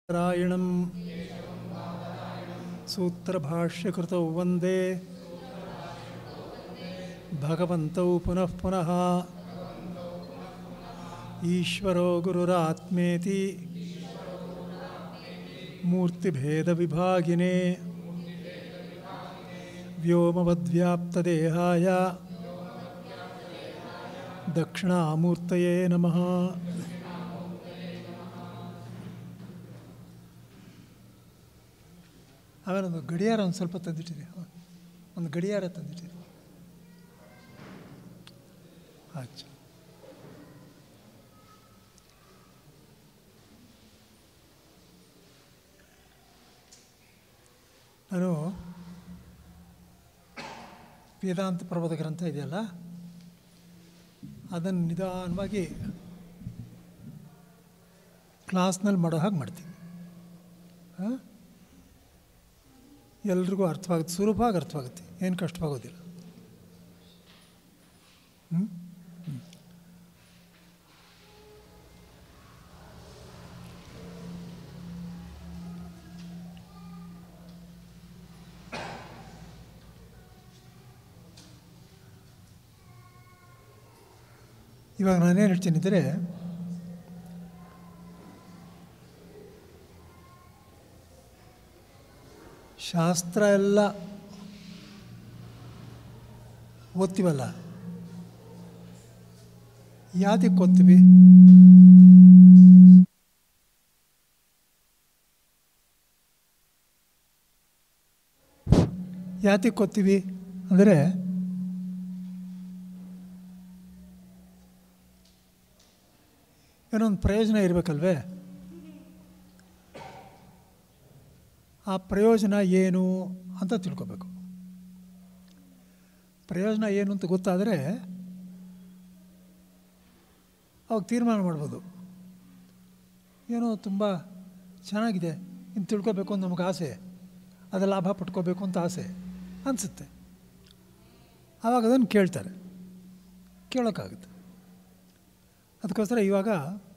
नारायणं सूत्रभाष्यकृतौ वन्दे भगवन्तौ पुनः पुनः ईश्वरो गुरुरात्मेति मूर्तिभेदविभागिने व्योमवद्व्याप्तदेहाय दक्षिणामूर्तये नमः ಆಮೇಲೆ ಒಂದು ಗಡಿಯಾರ ಒಂದು ಸ್ವಲ್ಪ ತಂದಿಟ್ಟಿರಿ ಒಂದು ಗಡಿಯಾರ ತಂದಿಟ್ಟಿರಿ ಆಚೆ ನಾನು ವೇದಾಂತ ಪರ್ವತ ಗ್ರಂಥ ಇದೆಯಲ್ಲ ಅದನ್ನು ನಿಧಾನವಾಗಿ ಕ್ಲಾಸ್ನಲ್ಲಿ ಮಾಡೋ ಹಾಗೆ ಮಾಡ್ತೀನಿ ಹಾಂ ಎಲ್ರಿಗೂ ಅರ್ಥವಾಗುತ್ತೆ ಸುಲಭವಾಗಿ ಅರ್ಥವಾಗುತ್ತೆ ಏನು ಕಷ್ಟವಾಗೋದಿಲ್ಲ ಹ್ಞೂ ಇವಾಗ ನಾನೇನು ಹೇಳ್ತೀನಿ ಅಂದರೆ ಶಾಸ್ತ್ರ ಎಲ್ಲ ಓದ್ತೀವಲ್ಲ ಯಾತಕ್ಕೆ ಓದ್ತೀವಿ ಯಾತಕ್ಕೆ ಓದ್ತೀವಿ ಅಂದರೆ ಏನೋ ಒಂದು ಪ್ರಯೋಜನ ಇರಬೇಕಲ್ವೇ ಆ ಪ್ರಯೋಜನ ಏನು ಅಂತ ತಿಳ್ಕೊಬೇಕು ಪ್ರಯೋಜನ ಏನು ಅಂತ ಗೊತ್ತಾದರೆ ಅವಾಗ ತೀರ್ಮಾನ ಮಾಡ್ಬೋದು ಏನೋ ತುಂಬ ಚೆನ್ನಾಗಿದೆ ಇನ್ನು ತಿಳ್ಕೊಬೇಕು ಅಂತ ನಮಗೆ ಆಸೆ ಅದು ಲಾಭ ಪಡ್ಕೋಬೇಕು ಅಂತ ಆಸೆ ಅನಿಸುತ್ತೆ ಆವಾಗ ಅದನ್ನು ಕೇಳ್ತಾರೆ ಕೇಳೋಕ್ಕಾಗುತ್ತೆ ಅದಕ್ಕೋಸ್ಕರ ಇವಾಗ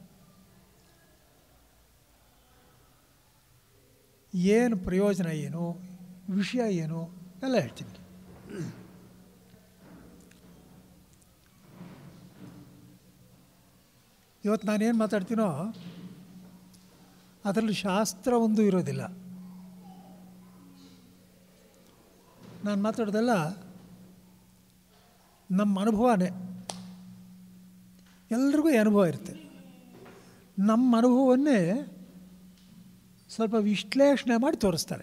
ಏನು ಪ್ರಯೋಜನ ಏನು ವಿಷಯ ಏನು ಎಲ್ಲ ಹೇಳ್ತೀನಿ ಇವತ್ತು ನಾನೇನು ಮಾತಾಡ್ತೀನೋ ಅದರಲ್ಲಿ ಶಾಸ್ತ್ರ ಒಂದು ಇರೋದಿಲ್ಲ ನಾನು ಮಾತಾಡೋದೆಲ್ಲ ನಮ್ಮ ಅನುಭವನೇ ಎಲ್ರಿಗೂ ಈ ಅನುಭವ ಇರುತ್ತೆ ನಮ್ಮ ಅನುಭವವನ್ನೇ ಸ್ವಲ್ಪ ವಿಶ್ಲೇಷಣೆ ಮಾಡಿ ತೋರಿಸ್ತಾರೆ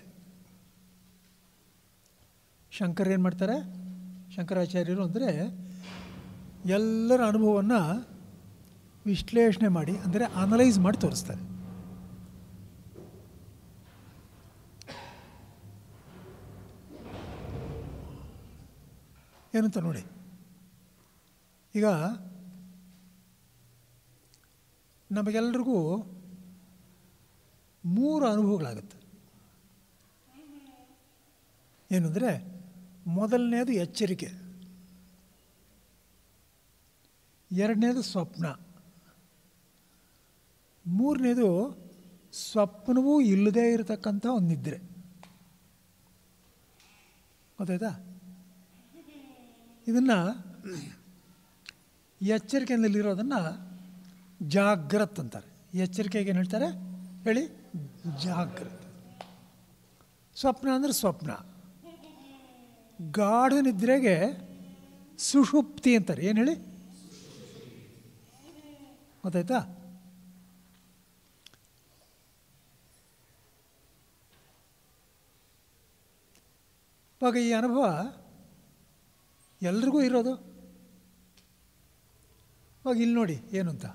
ಶಂಕರ್ ಏನು ಮಾಡ್ತಾರೆ ಶಂಕರಾಚಾರ್ಯರು ಅಂದರೆ ಎಲ್ಲರ ಅನುಭವವನ್ನು ವಿಶ್ಲೇಷಣೆ ಮಾಡಿ ಅಂದರೆ ಅನಲೈಸ್ ಮಾಡಿ ತೋರಿಸ್ತಾರೆ ಏನಂತ ನೋಡಿ ಈಗ ನಮಗೆಲ್ರಿಗೂ ಮೂರು ಅನುಭವಗಳಾಗುತ್ತೆ ಏನಂದರೆ ಮೊದಲನೇದು ಎಚ್ಚರಿಕೆ ಎರಡನೇದು ಸ್ವಪ್ನ ಮೂರನೇದು ಸ್ವಪ್ನವೂ ಇಲ್ಲದೇ ಇರತಕ್ಕಂಥ ಒಂದು ನಿದ್ರೆ ಗೊತ್ತಾಯ್ತಾ ಇದನ್ನು ಎಚ್ಚರಿಕೆಯಲ್ಲಿರೋದನ್ನು ಜಾಗ್ರತ್ ಅಂತಾರೆ ಎಚ್ಚರಿಕೆಗೆ ಏನು ಹೇಳ್ತಾರೆ ಹೇಳಿ ಜಾಗ್ರತ್ ಸ್ವಪ್ನ ಅಂದರೆ ಸ್ವಪ್ನ ಗಾಢ ನಿದ್ರೆಗೆ ಸುಷುಪ್ತಿ ಅಂತಾರೆ ಏನು ಹೇಳಿ ಗೊತ್ತಾಯ್ತಾ ಇವಾಗ ಈ ಅನುಭವ ಎಲ್ರಿಗೂ ಇರೋದು ಇವಾಗ ಇಲ್ಲಿ ನೋಡಿ ಏನು ಅಂತ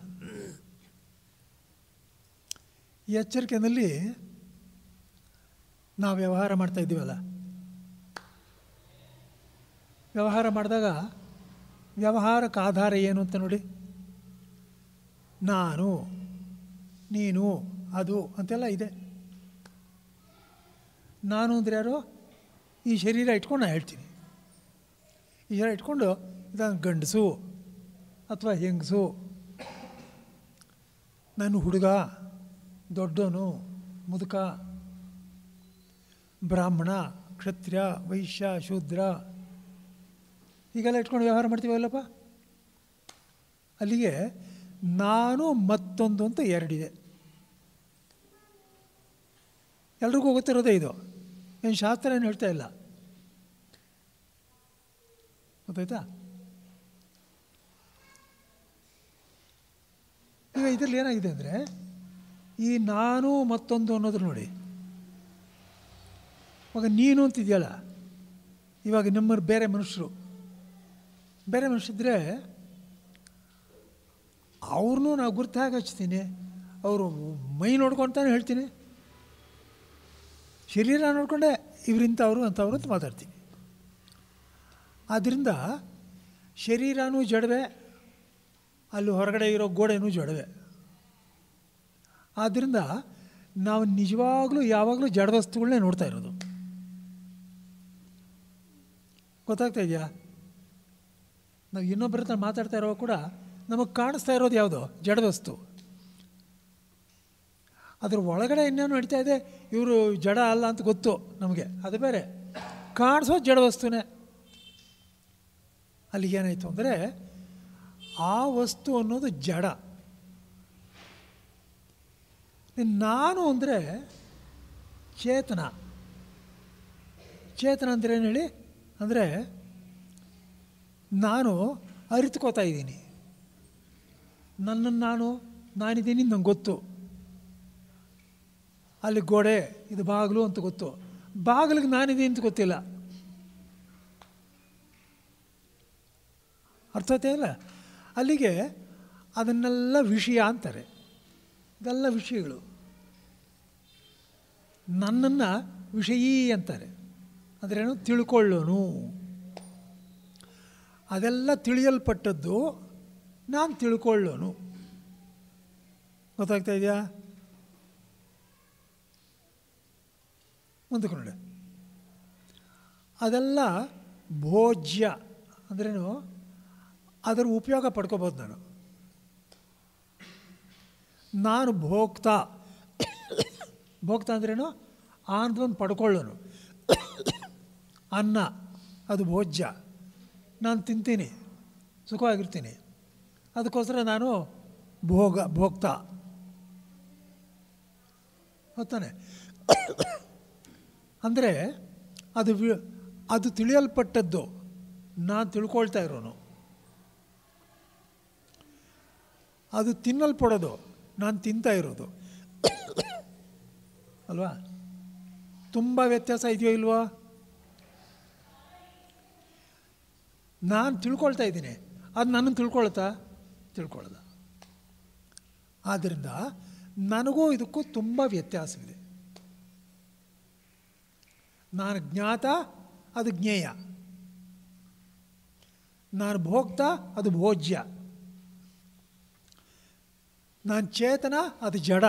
ಈ ಎಚ್ಚರಿಕೆಯಲ್ಲಿ ನಾವು ವ್ಯವಹಾರ ಮಾಡ್ತಾ ಇದ್ದೀವಲ್ಲ ವ್ಯವಹಾರ ಮಾಡಿದಾಗ ವ್ಯವಹಾರಕ್ಕೆ ಆಧಾರ ಏನು ಅಂತ ನೋಡಿ ನಾನು ನೀನು ಅದು ಅಂತೆಲ್ಲ ಇದೆ ನಾನು ಅಂದರೆ ಯಾರು ಈ ಶರೀರ ಇಟ್ಕೊಂಡು ನಾನು ಹೇಳ್ತೀನಿ ಈ ಶರೀರ ಇಟ್ಕೊಂಡು ಇದನ್ನು ಗಂಡಸು ಅಥವಾ ಹೆಂಗಸು ನಾನು ಹುಡುಗ ದೊಡ್ಡವನು ಮುದುಕ ಬ್ರಾಹ್ಮಣ ಕ್ಷತ್ರಿಯ ವೈಶ್ಯ ಶೂದ್ರ ಹೀಗೆಲ್ಲ ಇಟ್ಕೊಂಡು ವ್ಯವಹಾರ ಮಾಡ್ತೀವಲ್ಲಪ್ಪ ಅಲ್ಲಿಗೆ ನಾನು ಮತ್ತೊಂದು ಅಂತ ಎರಡಿದೆ ಎಲ್ರಿಗೂ ಗೊತ್ತಿರೋದೇ ಇದು ಏನು ಶಾಸ್ತ್ರ ಏನು ಹೇಳ್ತಾ ಇಲ್ಲ ಗೊತ್ತಾಯ್ತಾ ಈಗ ಇದರಲ್ಲಿ ಏನಾಗಿದೆ ಅಂದರೆ ಈ ನಾನು ಮತ್ತೊಂದು ಅನ್ನೋದ್ರ ನೋಡಿ ಇವಾಗ ನೀನು ಅಂತಿದೆಯಲ್ಲ ಇವಾಗ ನಮ್ಮ ಬೇರೆ ಮನುಷ್ಯರು ಬೇರೆ ಮನುಷ್ಯರಿದ್ರೆ ಅವ್ರನ್ನೂ ನಾವು ಗುರ್ತು ಹೇಗೆ ಹಚ್ತೀನಿ ಅವರು ಮೈ ನೋಡ್ಕೊತಾನೆ ಹೇಳ್ತೀನಿ ಶರೀರ ನೋಡಿಕೊಂಡೆ ಇವರಿಂಥವ್ರು ಅಂಥವ್ರು ಅಂತ ಮಾತಾಡ್ತೀನಿ ಆದ್ದರಿಂದ ಶರೀರನೂ ಜಡವೆ ಅಲ್ಲಿ ಹೊರಗಡೆ ಇರೋ ಗೋಡೆನೂ ಜಡವೆ ಆದ್ದರಿಂದ ನಾವು ನಿಜವಾಗಲೂ ಯಾವಾಗಲೂ ಜಡ ವಸ್ತುಗಳನ್ನೇ ನೋಡ್ತಾ ಇರೋದು ಗೊತ್ತಾಗ್ತಾ ಇದೆಯಾ ನಾವು ಇನ್ನೊಬ್ಬರ ಹತ್ರ ಮಾತಾಡ್ತಾ ಇರೋ ಕೂಡ ನಮಗೆ ಕಾಣಿಸ್ತಾ ಇರೋದು ಯಾವುದು ಜಡ ವಸ್ತು ಅದ್ರ ಒಳಗಡೆ ಇನ್ನೇನು ನಡೀತಾ ಇದೆ ಇವರು ಜಡ ಅಲ್ಲ ಅಂತ ಗೊತ್ತು ನಮಗೆ ಅದು ಬೇರೆ ಕಾಣಿಸೋದು ಜಡ ವಸ್ತುನೇ ಅಲ್ಲಿಗೆ ಏನಾಯಿತು ಅಂದರೆ ಆ ವಸ್ತು ಅನ್ನೋದು ಜಡ ನಾನು ಅಂದರೆ ಚೇತನ ಚೇತನ ಅಂದರೆ ಏನು ಹೇಳಿ ಅಂದರೆ ನಾನು ಅರಿತುಕೋತಾ ಇದ್ದೀನಿ ನನ್ನನ್ನು ನಾನು ನಾನಿದ್ದೀನಿ ನಂಗೆ ಗೊತ್ತು ಅಲ್ಲಿ ಗೋಡೆ ಇದು ಬಾಗಿಲು ಅಂತ ಗೊತ್ತು ಬಾಗಿಲಿಗೆ ನಾನಿದ್ದೀನಿ ಅಂತ ಗೊತ್ತಿಲ್ಲ ಅರ್ಥ ಆಯ್ತಾ ಇಲ್ಲ ಅಲ್ಲಿಗೆ ಅದನ್ನೆಲ್ಲ ವಿಷಯ ಅಂತಾರೆ ಇದೆಲ್ಲ ವಿಷಯಗಳು ನನ್ನನ್ನು ವಿಷಯೀ ಅಂತಾರೆ ಅಂದ್ರೇನು ತಿಳ್ಕೊಳ್ಳೋನು ಅದೆಲ್ಲ ತಿಳಿಯಲ್ಪಟ್ಟದ್ದು ನಾನು ತಿಳ್ಕೊಳ್ಳೋನು ಗೊತ್ತಾಗ್ತಾ ಇದೆಯಾ ಮುಂದಕ್ಕೆ ನೋಡಿ ಅದೆಲ್ಲ ಭೋಜ್ಯ ಅಂದ್ರೇನು ಅದರ ಉಪಯೋಗ ಪಡ್ಕೋಬೋದು ನಾನು ನಾನು ಭೋಕ್ತಾ ಭೋಕ್ತಾ ಅಂದ್ರೇನು ಆನಂದವನ್ನು ಪಡ್ಕೊಳ್ಳೋನು ಅನ್ನ ಅದು ಭೋಜ್ಯ ನಾನು ತಿಂತೀನಿ ಸುಖವಾಗಿರ್ತೀನಿ ಅದಕ್ಕೋಸ್ಕರ ನಾನು ಭೋಗ ಭೋಕ್ತಾ ಗೊತ್ತಾನೆ ಅಂದರೆ ಅದು ವಿ ಅದು ತಿಳಿಯಲ್ಪಟ್ಟದ್ದು ನಾನು ತಿಳ್ಕೊಳ್ತಾ ಇರೋನು ಅದು ತಿನ್ನಲ್ಪಡೋದು ನಾನು ತಿಂತಾ ಇರೋದು ಅಲ್ವಾ ತುಂಬ ವ್ಯತ್ಯಾಸ ಇದೆಯೋ ಇಲ್ವೋ ನಾನು ತಿಳ್ಕೊಳ್ತಾ ಇದ್ದೀನಿ ಅದು ನನ್ನನ್ನು ತಿಳ್ಕೊಳ್ತಾ ತಿಳ್ಕೊಳ್ಳೋದ ಆದ್ದರಿಂದ ನನಗೂ ಇದಕ್ಕೂ ತುಂಬ ವ್ಯತ್ಯಾಸವಿದೆ ನಾನು ಜ್ಞಾತ ಅದು ಜ್ಞೇಯ ನಾನು ಭೋಕ್ತ ಅದು ಭೋಜ್ಯ ನಾನು ಚೇತನ ಅದು ಜಡ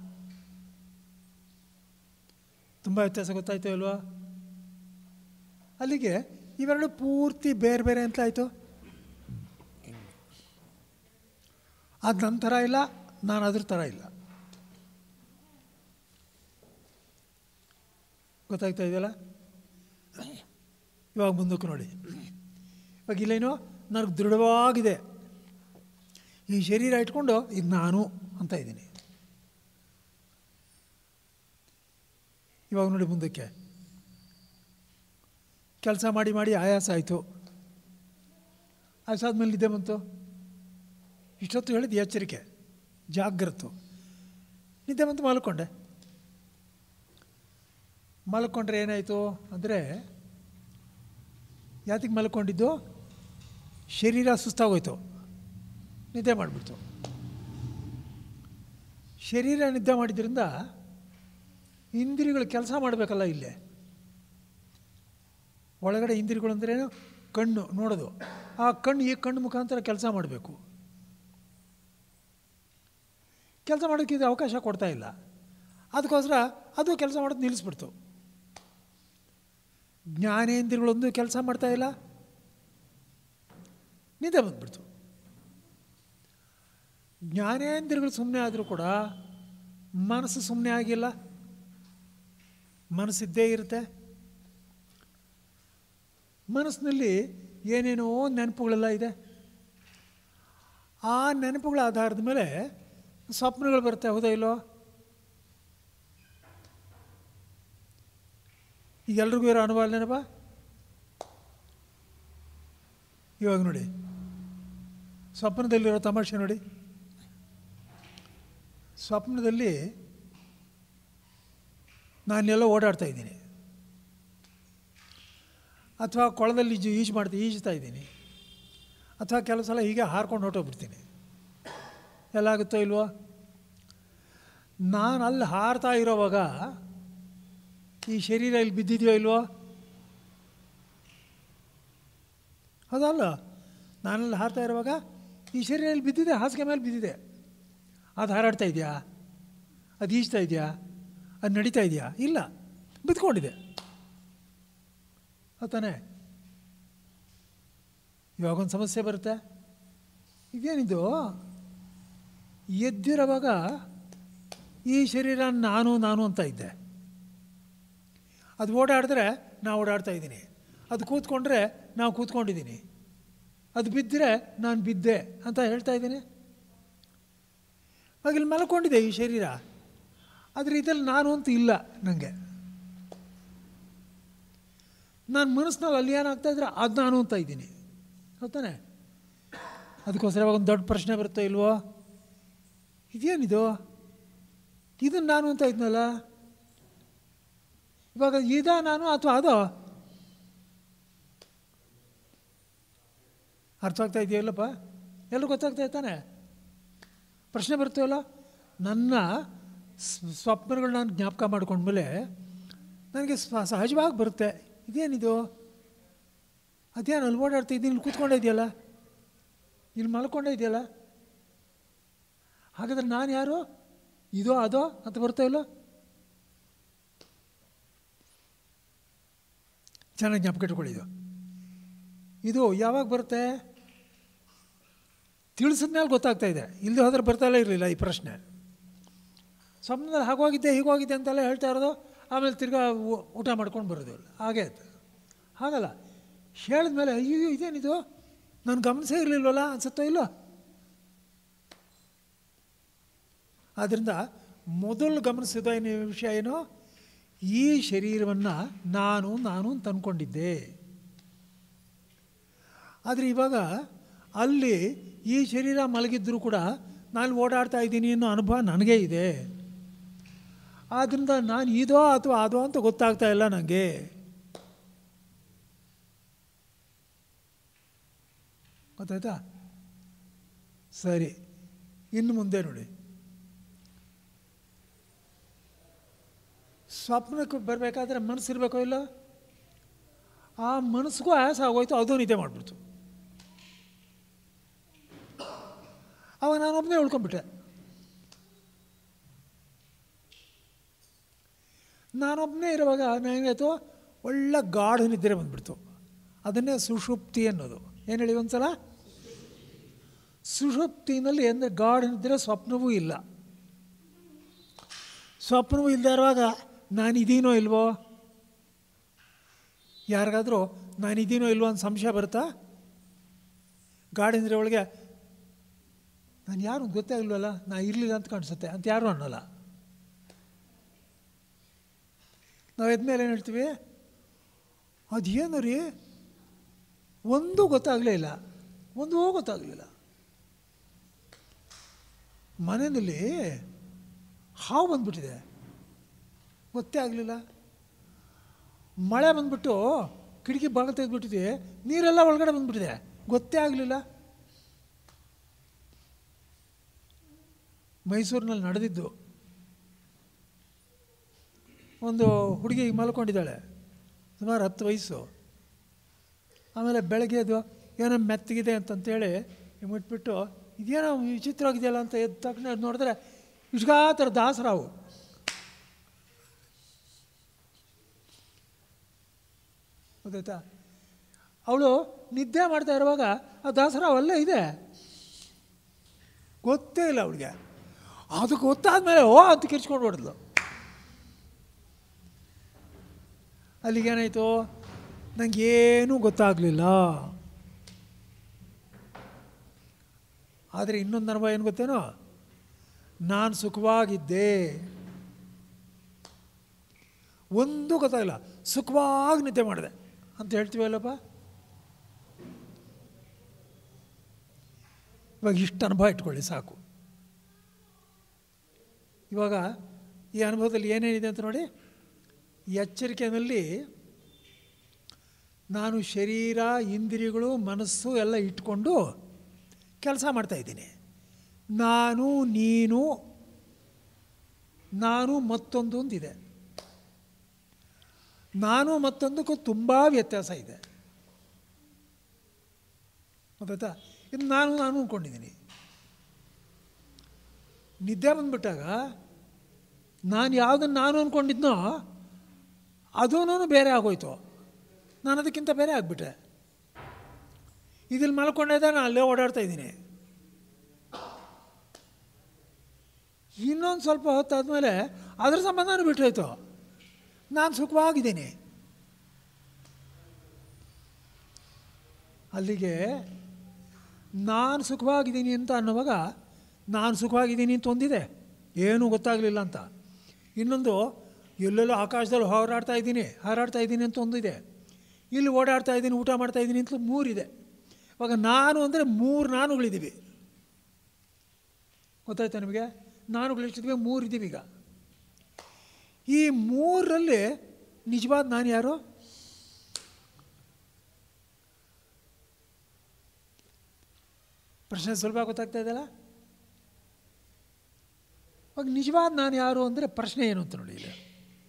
ತುಂಬ ವ್ಯತ್ಯಾಸ ಗೊತ್ತಾಯ್ತು ಅಲ್ವಾ ಅಲ್ಲಿಗೆ ಇವೆರಡು ಪೂರ್ತಿ ಬೇರೆ ಬೇರೆ ಅಂತ ಆಯಿತು ಅದು ನನ್ನ ಥರ ಇಲ್ಲ ನಾನು ಅದ್ರ ಥರ ಇಲ್ಲ ಗೊತ್ತಾಗ್ತಾ ಇದೆಯಲ್ಲ ಇವಾಗ ಮುಂದಕ್ಕೆ ನೋಡಿ ಇವಾಗ ಇಲ್ಲೇನೋ ನನಗೆ ದೃಢವಾಗಿದೆ ಈ ಶರೀರ ಇಟ್ಕೊಂಡು ಇದು ನಾನು ಅಂತ ಇದ್ದೀನಿ ಇವಾಗ ನೋಡಿ ಮುಂದಕ್ಕೆ ಕೆಲಸ ಮಾಡಿ ಮಾಡಿ ಆಯಾಸ ಆಯಿತು ಆಯಾಸ ಆದಮೇಲೆ ನಿದ್ದೆ ಬಂತು ಇಷ್ಟೊತ್ತು ಹೇಳಿದ್ದು ಎಚ್ಚರಿಕೆ ಜಾಗ್ರತು ನಿದ್ದೆ ಬಂತು ಮಲ್ಕೊಂಡೆ ಮಲ್ಕೊಂಡ್ರೆ ಏನಾಯಿತು ಅಂದರೆ ಯಾತಿಗೆ ಮಲ್ಕೊಂಡಿದ್ದು ಶರೀರ ಸುಸ್ತಾಗೋಯ್ತು ನಿದ್ದೆ ಮಾಡಿಬಿಡ್ತು ಶರೀರ ನಿದ್ದೆ ಮಾಡಿದ್ರಿಂದ ಇಂದ್ರಿಯಗಳು ಕೆಲಸ ಮಾಡಬೇಕಲ್ಲ ಇಲ್ಲೇ ಒಳಗಡೆ ಇಂದ್ರಿಯಗಳು ಅಂದ್ರೇನು ಕಣ್ಣು ನೋಡೋದು ಆ ಕಣ್ಣು ಈ ಕಣ್ಣು ಮುಖಾಂತರ ಕೆಲಸ ಮಾಡಬೇಕು ಕೆಲಸ ಮಾಡೋಕ್ಕೆ ಇದು ಅವಕಾಶ ಕೊಡ್ತಾ ಇಲ್ಲ ಅದಕ್ಕೋಸ್ಕರ ಅದು ಕೆಲಸ ಮಾಡೋದು ನಿಲ್ಲಿಸ್ಬಿಡ್ತು ಜ್ಞಾನೇಂದ್ರಿಯಗಳೊಂದು ಕೆಲಸ ಮಾಡ್ತಾ ಇಲ್ಲ ನಿದ್ದೆ ಬಂದ್ಬಿಡ್ತು ಜ್ಞಾನೇಂದ್ರಿಯಗಳು ಸುಮ್ಮನೆ ಆದರೂ ಕೂಡ ಮನಸ್ಸು ಸುಮ್ಮನೆ ಆಗಿಲ್ಲ ಮನಸ್ಸಿದ್ದೇ ಇರುತ್ತೆ ಮನಸ್ಸಿನಲ್ಲಿ ಏನೇನೋ ನೆನಪುಗಳೆಲ್ಲ ಇದೆ ಆ ನೆನಪುಗಳ ಆಧಾರದ ಮೇಲೆ ಸ್ವಪ್ನಗಳು ಬರುತ್ತೆ ಹೌದಾ ಇಲ್ಲೋ ಈಗ ಎಲ್ರಿಗೂ ಇರೋ ಅನುಭವ ನೆನಪ ಇವಾಗ ನೋಡಿ ಸ್ವಪ್ನದಲ್ಲಿರೋ ತಮಾಷೆ ನೋಡಿ ಸ್ವಪ್ನದಲ್ಲಿ ನಾನೆಲ್ಲೋ ಓಡಾಡ್ತಾ ಇದ್ದೀನಿ ಅಥವಾ ಕೊಳದಲ್ಲಿ ಈಜು ಈಜು ಮಾಡ್ತಾ ಈಜ್ತಾ ಇದ್ದೀನಿ ಅಥವಾ ಕೆಲವು ಸಲ ಹೀಗೆ ಹಾರ್ಕೊಂಡು ಹೊರಟೋಗ್ಬಿಡ್ತೀನಿ ಎಲ್ಲ ಆಗುತ್ತೋ ಇಲ್ವೋ ನಾನು ಅಲ್ಲಿ ಹಾರ್ತಾ ಇರೋವಾಗ ಈ ಶರೀರ ಇಲ್ಲಿ ಬಿದ್ದಿದೆಯೋ ಇಲ್ವೋ ಹೌದಲ್ಲ ನಾನಲ್ಲಿ ಹಾರ್ತಾ ಇರುವಾಗ ಈ ಶರೀರ ಇಲ್ಲಿ ಬಿದ್ದಿದೆ ಹಾಸಿಗೆ ಮೇಲೆ ಬಿದ್ದಿದೆ ಅದು ಹಾರಾಡ್ತಾ ಇದೆಯಾ ಅದು ಈಜ್ತಾ ಇದೆಯಾ ಅದು ನಡೀತಾ ಇದೆಯಾ ಇಲ್ಲ ಬಿದ್ಕೊಂಡಿದೆ ಹೌದಾನೆ ಇವಾಗೊಂದು ಸಮಸ್ಯೆ ಬರುತ್ತೆ ಇದೇನಿದು ಎದ್ದಿರೋವಾಗ ಈ ಶರೀರ ನಾನು ನಾನು ಅಂತ ಇದ್ದೆ ಅದು ಓಡಾಡಿದ್ರೆ ನಾವು ಓಡಾಡ್ತಾ ಇದ್ದೀನಿ ಅದು ಕೂತ್ಕೊಂಡ್ರೆ ನಾವು ಕೂತ್ಕೊಂಡಿದ್ದೀನಿ ಅದು ಬಿದ್ದರೆ ನಾನು ಬಿದ್ದೆ ಅಂತ ಹೇಳ್ತಾ ಇದ್ದೀನಿ ಆಗ ಇಲ್ಲಿ ಮಲ್ಕೊಂಡಿದೆ ಈ ಶರೀರ ಆದರೆ ಇದ್ರಲ್ಲಿ ನಾನು ಅಂತ ಇಲ್ಲ ನನಗೆ ನಾನು ಮನಸ್ಸಿನಲ್ಲಿ ಅಲ್ಲಿ ಏನಾಗ್ತಾ ಇದ್ರೆ ಅದು ನಾನು ಅಂತ ಇದ್ದೀನಿ ಹೌದಾನೆ ಅದಕ್ಕೋಸ್ಕರ ಇವಾಗ ಒಂದು ದೊಡ್ಡ ಪ್ರಶ್ನೆ ಬರುತ್ತೋ ಇಲ್ವೋ ಇದೇನಿದು ಇದನ್ನು ನಾನು ಅಂತ ಇದ್ನಲ್ಲ ಇವಾಗ ಇದ ನಾನು ಅಥವಾ ಅದೋ ಅರ್ಥ ಆಗ್ತಾ ಇದೆಯಲ್ಲಪ್ಪ ಎಲ್ಲರೂ ಗೊತ್ತಾಗ್ತಾ ಇರ್ತಾನೆ ಪ್ರಶ್ನೆ ಬರ್ತೇವಲ್ಲ ನನ್ನ ಸ್- ಸ್ವಪ್ನಗಳು ನಾನು ಜ್ಞಾಪಕ ಮಾಡ್ಕೊಂಡ್ಮೇಲೆ ನನಗೆ ಸ್ವ ಸಹಜವಾಗಿ ಬರುತ್ತೆ ಇದೇನಿದು ಅದೇನು ಅಲ್ಲಿ ಓಡಾಡ್ತಾ ಇದ್ದೀನಿ ಇಲ್ಲಿ ಕೂತ್ಕೊಂಡೇ ಇದೆಯಲ್ಲ ಇಲ್ಲಿ ಮಲ್ಕೊಂಡೇ ಇದೆಯಲ್ಲ ಹಾಗಾದ್ರೆ ನಾನು ಯಾರು ಇದೋ ಅದೋ ಅಂತ ಬರ್ತಾ ಇಲ್ಲ ಚೆನ್ನಾಗಿ ಜ್ಞಾಪಕ ಇಟ್ಕೊಳ್ಳಿ ಇದು ಇದು ಯಾವಾಗ ಬರುತ್ತೆ ತಿಳಿಸಿದ್ಮೇಲೆ ಗೊತ್ತಾಗ್ತಾ ಇದೆ ಇಲ್ಲದೆ ಹೋದ್ರೆ ಬರ್ತಾಲೇ ಇರಲಿಲ್ಲ ಈ ಪ್ರಶ್ನೆ ಸ್ವಪ್ನದಲ್ಲಿ ಹಾಗೋಗಿದ್ದೆ ಹೀಗೋಗಿದ್ದೆ ಅಂತೆಲ್ಲ ಹೇಳ್ತಾ ಇರೋದು ಆಮೇಲೆ ತಿರ್ಗಾ ಊ- ಊಟ ಮಾಡ್ಕೊಂಡು ಬರೋದು ಹಾಗೆ ಆಯ್ತು ಹಾಗಲ್ಲ ಹೇಳಿದ್ಮೇಲೆ ಅಯ್ಯೋ ಇದೇನಿದು ನಾನು ಗಮನಿಸೇ ಇರಲಿಲ್ವಲ್ಲ ಅನ್ಸುತ್ತೋ ಇಲ್ಲೋ ಆದ್ದರಿಂದ ಮೊದಲು ಗಮನಿಸಿದ ಏನು ವಿಷಯ ಏನು ಈ ಶರೀರವನ್ನು ನಾನು ನಾನು ಅಂತ ಅಂದ್ಕೊಂಡಿದ್ದೆ ಆದರೆ ಇವಾಗ ಅಲ್ಲಿ ಈ ಶರೀರ ಮಲಗಿದ್ದರೂ ಕೂಡ ನಾನು ಓಡಾಡ್ತಾ ಇದ್ದೀನಿ ಅನ್ನೋ ಅನುಭವ ನನಗೇ ಇದೆ ಆದ್ದರಿಂದ ನಾನು ಇದೋ ಅಥವಾ ಅದೋ ಅಂತ ಗೊತ್ತಾಗ್ತಾ ಇಲ್ಲ ನನಗೆ ಗೊತ್ತಾಯ್ತಾ ಸರಿ ಇನ್ನು ಮುಂದೆ ನೋಡಿ ಸ್ವಪ್ನಕ್ಕೆ ಬರಬೇಕಾದ್ರೆ ಮನಸ್ಸಿರ್ಬೇಕೋ ಇಲ್ಲ ಆ ಮನಸ್ಸಿಗೂ ಆಯಾಸ ಆಗೋಯ್ತು ಅದು ನಿದ್ದೆ ಮಾಡಿಬಿಡ್ತು ಅವಾಗ ನಾನೊಬ್ಬನೇ ಉಳ್ಕೊಂಡ್ಬಿಟ್ಟೆ ನಾನೊಬ್ಬನೇ ಇರುವಾಗ ನನಗಾಯ್ತು ಒಳ್ಳೆ ಗಾಢ ನಿದ್ರೆ ಬಂದ್ಬಿಡ್ತು ಅದನ್ನೇ ಸುಷುಪ್ತಿ ಅನ್ನೋದು ಏನು ಹೇಳಿ ಒಂದ್ಸಲ ಸುಷುಪ್ತಿನಲ್ಲಿ ಅಂದರೆ ಗಾಢ ನಿದ್ರೆ ಸ್ವಪ್ನವೂ ಇಲ್ಲ ಸ್ವಪ್ನವೂ ಇಲ್ಲದೆ ಇರುವಾಗ ನಾನು ಇದೀನೋ ಇಲ್ವೋ ಯಾರಿಗಾದರೂ ನಾನು ಇದೀನೋ ಇಲ್ವೋ ಅಂತ ಸಂಶಯ ಬರುತ್ತಾ ಗಾಢಿಂದ್ರೆ ಒಳಗೆ ನಾನು ಯಾರು ಅಂತ ಗೊತ್ತೇ ಆಗಿಲ್ವಲ್ಲ ನಾ ಇರಲಿಲ್ಲ ಅಂತ ಕಾಣಿಸುತ್ತೆ ಅಂತ ಯಾರೂ ಅನ್ನೋಲ್ಲ ನಾವು ಎದ್ಮೇಲೆ ಏನು ಹೇಳ್ತೀವಿ ಅದೇನು ರೀ ಒಂದೂ ಗೊತ್ತಾಗಲೇ ಇಲ್ಲ ಒಂದೂ ಗೊತ್ತಾಗಲಿಲ್ಲ ಮನೆಯಲ್ಲಿ ಹಾವು ಬಂದ್ಬಿಟ್ಟಿದೆ ಗೊತ್ತೇ ಆಗಲಿಲ್ಲ ಮಳೆ ಬಂದ್ಬಿಟ್ಟು ಕಿಟಕಿ ಬಾಗಿಲು ತೆಗೆದ್ಬಿಟ್ಟಿದೆ ನೀರೆಲ್ಲ ಒಳಗಡೆ ಬಂದ್ಬಿಟ್ಟಿದೆ ಗೊತ್ತೇ ಆಗಲಿಲ್ಲ ಮೈಸೂರಿನಲ್ಲಿ ನಡೆದಿದ್ದು ಒಂದು ಹುಡುಗಿ ಮಲ್ಕೊಂಡಿದ್ದಾಳೆ ಸುಮಾರು ಹತ್ತು ವಯಸ್ಸು ಆಮೇಲೆ ಬೆಳಗ್ಗೆ ಅದು ಏನೋ ಮೆತ್ತಗಿದೆ ಅಂತಂತೇಳಿ ಮುಟ್ಬಿಟ್ಟು ಇದೇನೋ ವಿಚಿತ್ರವಾಗಿದೆಯಲ್ಲ ಅಂತ ಎದ್ದ ತಕ್ಷಣ ಅದ್ ನೋಡಿದ್ರೆ ಇಷ್ಟಾತರ ದಾಸರಾವು ಗೊತ್ತಾಯ್ತಾ ಅವಳು ನಿದ್ದೆ ಮಾಡ್ತಾ ಇರುವಾಗ ಆ ದಾಸರಾವ್ ಅಲ್ಲೇ ಇದೆ ಗೊತ್ತೇ ಇಲ್ಲ ಅವಳಿಗೆ ಅದು ಗೊತ್ತಾದ್ಮೇಲೆ ಓ ಅಂತ ಕಿರ್ಚ್ಕೊಂಡು ಹೊಡೆದ್ಲು ಅಲ್ಲಿಗೇನಾಯಿತು ನನಗೇನೂ ಗೊತ್ತಾಗಲಿಲ್ಲ ಆದರೆ ಇನ್ನೊಂದು ಅನುಭವ ಏನು ಗೊತ್ತೇನೋ ನಾನು ಸುಖವಾಗಿದ್ದೆ ಒಂದೂ ಗೊತ್ತಾಗಿಲ್ಲ ಸುಖವಾಗಿ ನಿದ್ದೆ ಮಾಡಿದೆ ಅಂತ ಹೇಳ್ತೀವಲ್ಲಪ್ಪ ಇವಾಗ ಇಷ್ಟು ಅನುಭವ ಇಟ್ಕೊಳ್ಳಿ ಸಾಕು ಇವಾಗ ಈ ಅನುಭವದಲ್ಲಿ ಏನೇನಿದೆ ಅಂತ ನೋಡಿ ಈ ಎಚ್ಚರಿಕೆಯಲ್ಲಿ ನಾನು ಶರೀರ ಇಂದ್ರಿಯಗಳು ಮನಸ್ಸು ಎಲ್ಲ ಇಟ್ಕೊಂಡು ಕೆಲಸ ಮಾಡ್ತಾಯಿದ್ದೀನಿ ನಾನು ನೀನು ನಾನು ಮತ್ತೊಂದು ಒಂದಿದೆ ನಾನು ಮತ್ತೊಂದಕ್ಕೂ ತುಂಬ ವ್ಯತ್ಯಾಸ ಇದೆ ಗೊತ್ತಾಯ್ತಾ ಇದು ನಾನು ನಾನು ಅಂದ್ಕೊಂಡಿದ್ದೀನಿ ನಿದ್ದೆ ಬಂದ್ಬಿಟ್ಟಾಗ ನಾನು ಯಾವುದನ್ನು ನಾನು ಅಂದ್ಕೊಂಡಿದ್ನೋ ಅದೂ ಬೇರೆ ಆಗೋಯ್ತು ನಾನು ಅದಕ್ಕಿಂತ ಬೇರೆ ಆಗಿಬಿಟ್ಟೆ ಇದಿಲ್ಲಿ ಮಲ್ಕೊಂಡಿದ್ದೆ ನಾನು ಅಲ್ಲೇ ಓಡಾಡ್ತಾ ಇದ್ದೀನಿ ಇನ್ನೊಂದು ಸ್ವಲ್ಪ ಹೊತ್ತಾದಮೇಲೆ ಅದ್ರ ಸಂಬಂಧನೂ ಬಿಟ್ಟೋಯ್ತು ನಾನು ಸುಖವಾಗಿದ್ದೀನಿ ಅಲ್ಲಿಗೆ ನಾನು ಸುಖವಾಗಿದ್ದೀನಿ ಅಂತ ಅನ್ನುವಾಗ ನಾನು ಸುಖವಾಗಿದ್ದೀನಿ ಅಂತ ಒಂದಿದೆ ಏನೂ ಗೊತ್ತಾಗಲಿಲ್ಲ ಅಂತ ಇನ್ನೊಂದು ಎಲ್ಲೆಲ್ಲೋ ಆಕಾಶದಲ್ಲಿ ಹೋರಾಡ್ತಾ ಇದ್ದೀನಿ ಹಾರಾಡ್ತಾ ಇದ್ದೀನಿ ಅಂತ ಒಂದಿದೆ ಇಲ್ಲಿ ಓಡಾಡ್ತಾ ಇದ್ದೀನಿ ಊಟ ಮಾಡ್ತಾ ಇದ್ದೀನಿ ಅಂತ ಮೂರಿದೆ ಇವಾಗ ನಾನು ಅಂದರೆ ಮೂರು ನಾನುಗಳಿದ್ದೀವಿ ಗೊತ್ತಾಯ್ತಾ ನಿಮಗೆ ನಾನುಗಳು ಎಷ್ಟಿದ್ವಿ ಮೂರು ಇದ್ದೀವಿ ಈಗ ಈ ಮೂರರಲ್ಲಿ ನಿಜವಾದ ನಾನು ಯಾರು ಪ್ರಶ್ನೆ ಸುಲಭ ಗೊತ್ತಾಗ್ತಾ ಇದೆಯಲ್ಲ ಇವಾಗ ನಿಜವಾದ ನಾನು ಯಾರು ಅಂದರೆ ಪ್ರಶ್ನೆ ಏನು ಅಂತ ನೋಡಿ ಇಲ್ಲಿ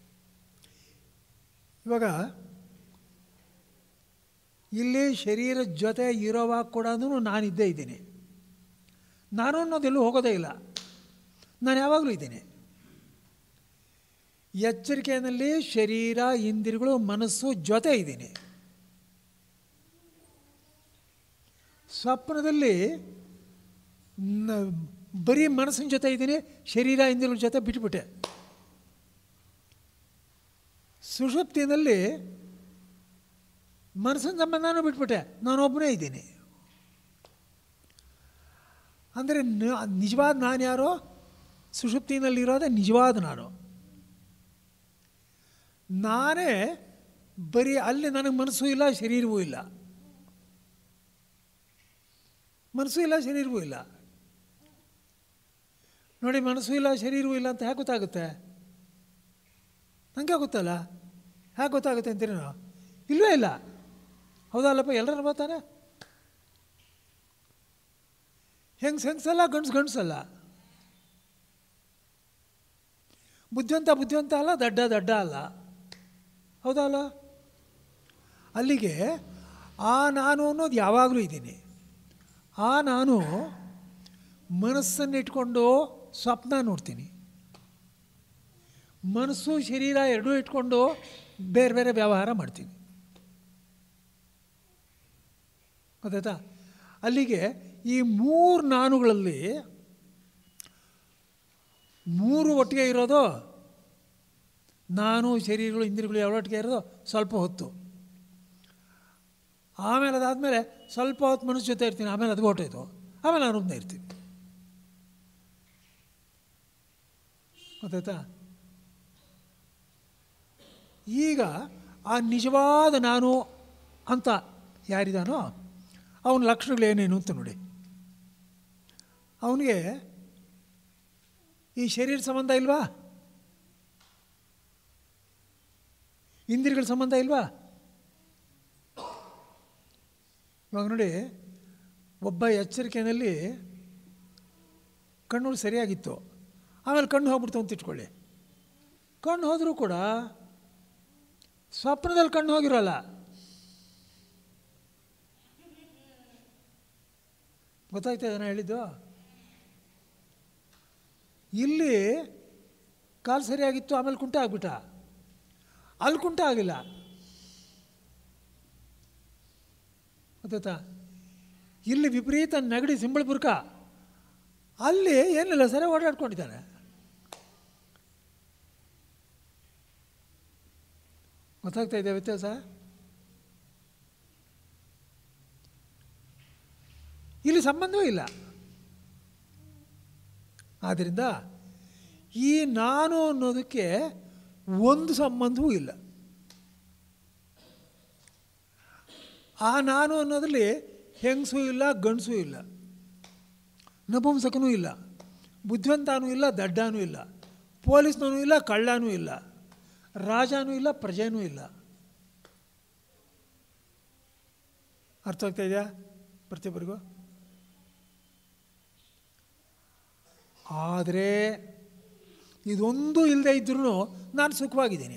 ಇವಾಗ ಇಲ್ಲಿ ಶರೀರದ ಜೊತೆ ಇರೋವಾಗ ಕೂಡ ನಾನಿದ್ದೇ ಇದ್ದೀನಿ ನಾನು ಅನ್ನೋದೆಲ್ಲೂ ಹೋಗೋದೇ ಇಲ್ಲ ನಾನು ಯಾವಾಗಲೂ ಇದ್ದೀನಿ ಎಚ್ಚರಿಕೆಯಲ್ಲಿ ಶರೀರ ಇಂದ್ರಿಯಗಳು ಮನಸ್ಸು ಜೊತೆ ಇದ್ದೀನಿ ಸ್ವಪ್ನದಲ್ಲಿ ನ- ಬರೀ ಮನಸ್ಸಿನ ಜೊತೆ ಇದ್ದೀನಿ ಶರೀರ ಇಂದ್ರಿಯಗಳ ಜೊತೆ ಬಿಟ್ಬಿಟ್ಟೆ ಸುಷುಪ್ತಿನಲ್ಲಿ ಮನಸ್ಸಿನ ಸಂಬಂಧನೂ ಬಿಟ್ಬಿಟ್ಟೆ ನಾನೊಬ್ಬನೇ ಇದ್ದೀನಿ ಅಂದರೆ ನ- ನಿಜವಾದ ನಾನು ಯಾರೋ ಸುಷುಪ್ತಿನಲ್ಲಿರೋದೇ ನಿಜವಾದ ನಾನು ನಾನೇ ಬರೀ ಅಲ್ಲಿ ನನಗೆ ಮನಸ್ಸು ಇಲ್ಲ ಶರೀರವೂ ಇಲ್ಲ ಮನಸ್ಸು ಇಲ್ಲ ಶರೀರವೂ ಇಲ್ಲ ನೋಡಿ ಮನಸ್ಸು ಇಲ್ಲ ಶರೀರವೂ ಇಲ್ಲ ಅಂತ ಹೇಗೆ ಗೊತ್ತಾಗುತ್ತೆ ನನಗೆ ಗೊತ್ತಲ್ಲ ಹೇಗೆ ಗೊತ್ತಾಗುತ್ತೆ ಅಂತೀರಿ ನಾವು ಇಲ್ಲವೇ ಇಲ್ಲ ಹೌದಲ್ಲಪ್ಪ ಎಲ್ಲರೂ ಬರ್ತಾನೆ ಹೆಂಗ್ಸ್ ಹೆಂಗ್ಸಲ್ಲ ಗಂಡ್ಸು ಗಂಡ್ಸಲ್ಲ ಬುದ್ಧಿವಂತ ಬುದ್ಧಿವಂತ ಅಲ್ಲ ದಡ್ಡ ದಡ್ಡ ಅಲ್ಲ ಹೌದಲ್ಲ ಅಲ್ಲಿಗೆ ಆ ನಾನು ಅನ್ನೋದು ಯಾವಾಗಲೂ ಇದ್ದೀನಿ ಆ ನಾನು ಮನಸ್ಸನ್ನು ಇಟ್ಕೊಂಡು ಸ್ವಪ್ನ ನೋಡ್ತೀನಿ ಮನಸ್ಸು ಶರೀರ ಎರಡೂ ಇಟ್ಕೊಂಡು ಬೇರೆ ಬೇರೆ ವ್ಯವಹಾರ ಮಾಡ್ತೀನಿ ಗೊತ್ತಾಯ್ತಾ ಅಲ್ಲಿಗೆ ಈ ಮೂರು ನಾನುಗಳಲ್ಲಿ ಮೂರು ಒಟ್ಟಿಗೆ ಇರೋದು ನಾನು ಶರೀರಗಳು ಇಂದ್ರಿಯಗಳು ಯಾವೊಟ್ಟಿಗೆ ಇರೋದು ಸ್ವಲ್ಪ ಹೊತ್ತು ಆಮೇಲೆ ಅದಾದಮೇಲೆ ಸ್ವಲ್ಪ ಹೊತ್ತು ಮನಸ್ಸು ಜೊತೆ ಇರ್ತೀನಿ ಆಮೇಲೆ ಅದು ಹೊಟ್ಟೋಯ್ತು ಆಮೇಲೆ ನಾನು ಒಬ್ಬನೇ ಇರ್ತೀನಿ ಗೊತ್ತಾಯ್ತಾ ಈಗ ಆ ನಿಜವಾದ ನಾನು ಅಂತ ಯಾರಿದಾನೋ ಅವನ ಲಕ್ಷಣಗಳು ಏನೇನು ಅಂತ ನೋಡಿ ಅವನಿಗೆ ಈ ಶರೀರ ಸಂಬಂಧ ಇಲ್ವಾ ಇಂದ್ರಿಯಗಳ ಸಂಬಂಧ ಇಲ್ವಾ ಇವಾಗ ನೋಡಿ ಒಬ್ಬ ಎಚ್ಚರಿಕೆಯಲ್ಲಿ ಕಣ್ಣು ಸರಿಯಾಗಿತ್ತು ಆಮೇಲೆ ಕಣ್ಣು ಹೋಗ್ಬಿಡ್ತು ಅಂತ ಇಟ್ಕೊಳ್ಳಿ ಕಣ್ಣು ಹೋದರೂ ಕೂಡ ಸ್ವಪ್ನದಲ್ಲಿ ಕಣ್ಣು ಹೋಗಿರೋಲ್ಲ ಗೊತ್ತಾಯ್ತಾ ನಾನು ಹೇಳಿದ್ದು ಇಲ್ಲಿ ಕಾಲು ಸರಿಯಾಗಿತ್ತು ಆಮೇಲೆ ಕುಂಟ ಆಗ್ಬಿಟ್ಟ ಅಲ್ಲಿ ಕುಂಟ ಆಗಿಲ್ಲ ಗೊತ್ತಾಯ್ತಾ ಇಲ್ಲಿ ವಿಪರೀತ ನೆಗಡಿ ಸಿಂಬಳಪುರ್ಕ ಅಲ್ಲಿ ಏನಿಲ್ಲ ಸರಿ ಓಡಾಡ್ಕೊಂಡಿದ್ದಾನೆ ಗೊತ್ತಾಗ್ತಾ ಇದೆ ವ್ಯತ್ಯಾಸ ಇಲ್ಲಿ ಸಂಬಂಧವೇ ಇಲ್ಲ ಆದ್ದರಿಂದ ಈ ನಾನು ಅನ್ನೋದಕ್ಕೆ ಒಂದು ಸಂಬಂಧವೂ ಇಲ್ಲ ಆ ನಾನು ಅನ್ನೋದ್ರಲ್ಲಿ ಹೆಂಗಸೂ ಇಲ್ಲ ಗಂಡಸೂ ಇಲ್ಲ ನಪುಂಸಕನೂ ಇಲ್ಲ ಬುದ್ಧಿವಂತನೂ ಇಲ್ಲ ದಡ್ಡನೂ ಇಲ್ಲ ಪೊಲೀಸ್ನೂ ಇಲ್ಲ ಕಳ್ಳನೂ ಇಲ್ಲ ರಾಜನೂ ಇಲ್ಲ ಪ್ರಜೆನೂ ಇಲ್ಲ ಅರ್ಥ ಆಗ್ತಾ ಇದೆಯಾ ಪ್ರತಿಯೊಬ್ಬರಿಗೂ ಆದರೆ ಇದೊಂದು ಇಲ್ಲದೆ ಇದ್ರೂ ನಾನು ಸುಖವಾಗಿದ್ದೀನಿ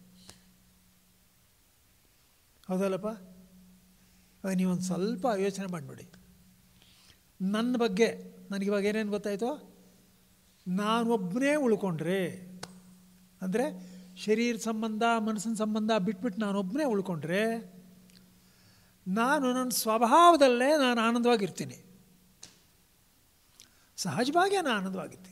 ಹೌದಲ್ಲಪ್ಪ ಇವಾಗ ನೀವೊಂದು ಸ್ವಲ್ಪ ಯೋಚನೆ ಮಾಡಿಬಿಡಿ ನನ್ನ ಬಗ್ಗೆ ನನಗಿವಾಗ ಏನೇನು ಗೊತ್ತಾಯಿತು ನಾನೊಬ್ಬನೇ ಉಳ್ಕೊಂಡ್ರೆ ಅಂದರೆ ಶರೀರ ಸಂಬಂಧ ಮನಸ್ಸಿನ ಸಂಬಂಧ ಬಿಟ್ಬಿಟ್ಟು ನಾನೊಬ್ಬನೇ ಉಳ್ಕೊಂಡ್ರೆ ನಾನು ನನ್ನ ಸ್ವಭಾವದಲ್ಲೇ ನಾನು ಆನಂದವಾಗಿರ್ತೀನಿ ಸಹಜವಾಗಿ ನಾನು ಆನಂದವಾಗಿರ್ತೀನಿ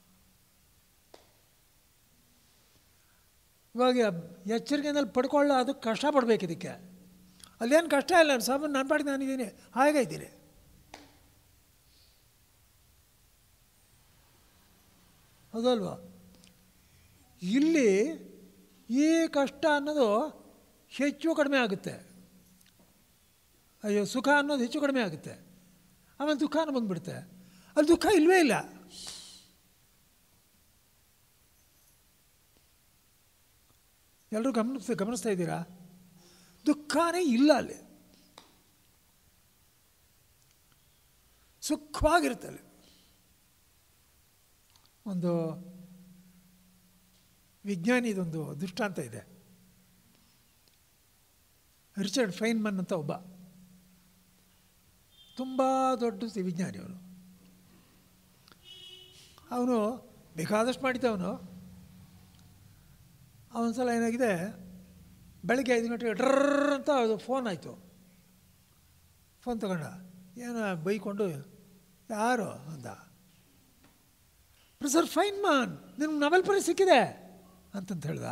ಇವಾಗ ಎಚ್ಚರಿಕೆಯಲ್ಲಿ ಪಡ್ಕೊಳ್ಳೋ ಅದು ಕಷ್ಟಪಡ್ಬೇಕು ಇದಕ್ಕೆ ಅಲ್ಲೇನು ಕಷ್ಟ ಇಲ್ಲ ಸಾಮಾನ್ಯ ನನ್ನ ಪಾಡಿಗೆ ನಾನಿದ್ದೀನಿ ಹಾಗೆ ಇದ್ದೀನಿ ಹೌದಲ್ವಾ ಇಲ್ಲಿ ಈ ಕಷ್ಟ ಅನ್ನೋದು ಹೆಚ್ಚು ಕಡಿಮೆ ಆಗುತ್ತೆ ಅಯ್ಯೋ ಸುಖ ಅನ್ನೋದು ಹೆಚ್ಚು ಕಡಿಮೆ ಆಗುತ್ತೆ ಆಮೇಲೆ ದುಃಖನೂ ಬಂದ್ಬಿಡುತ್ತೆ ಅಲ್ಲಿ ದುಃಖ ಇಲ್ಲವೇ ಇಲ್ಲ ಎಲ್ಲರೂ ಗಮನಿಸ್ ಗಮನಿಸ್ತಾ ಇದ್ದೀರಾ ದುಃಖನೇ ಇಲ್ಲ ಅಲ್ಲಿ ಸುಖವಾಗಿರುತ್ತೆ ಅಲ್ಲಿ ಒಂದು ವಿಜ್ಞಾನಿದೊಂದು ದೃಷ್ಟಾಂತ ಇದೆ ರಿಚರ್ಡ್ ಫೈನ್ಮನ್ ಅಂತ ಒಬ್ಬ ತುಂಬ ದೊಡ್ಡ ವಿಜ್ಞಾನಿ ಅವನು ಅವನು ಬೇಕಾದಷ್ಟು ಮಾಡಿದ್ದವನು ಅವನ ಸಲ ಏನಾಗಿದೆ ಬೆಳಗ್ಗೆ ಐದು ಗಂಟೆಗೆ ಡ್ರರ್ ಅಂತ ಅದು ಫೋನ್ ಆಯಿತು ಫೋನ್ ತಗೊಂಡ ಏನೋ ಬೈಕೊಂಡು ಯಾರು ಅಂದ ಪ್ರೊಫೆಸರ್ ಫೈನ್ಮಾನ್ ನಿಮ್ಗೆ ನೊಬೆಲ್ ಪ್ರೈಸ್ ಸಿಕ್ಕಿದೆ ಅಂತಂತ ಹೇಳ್ದ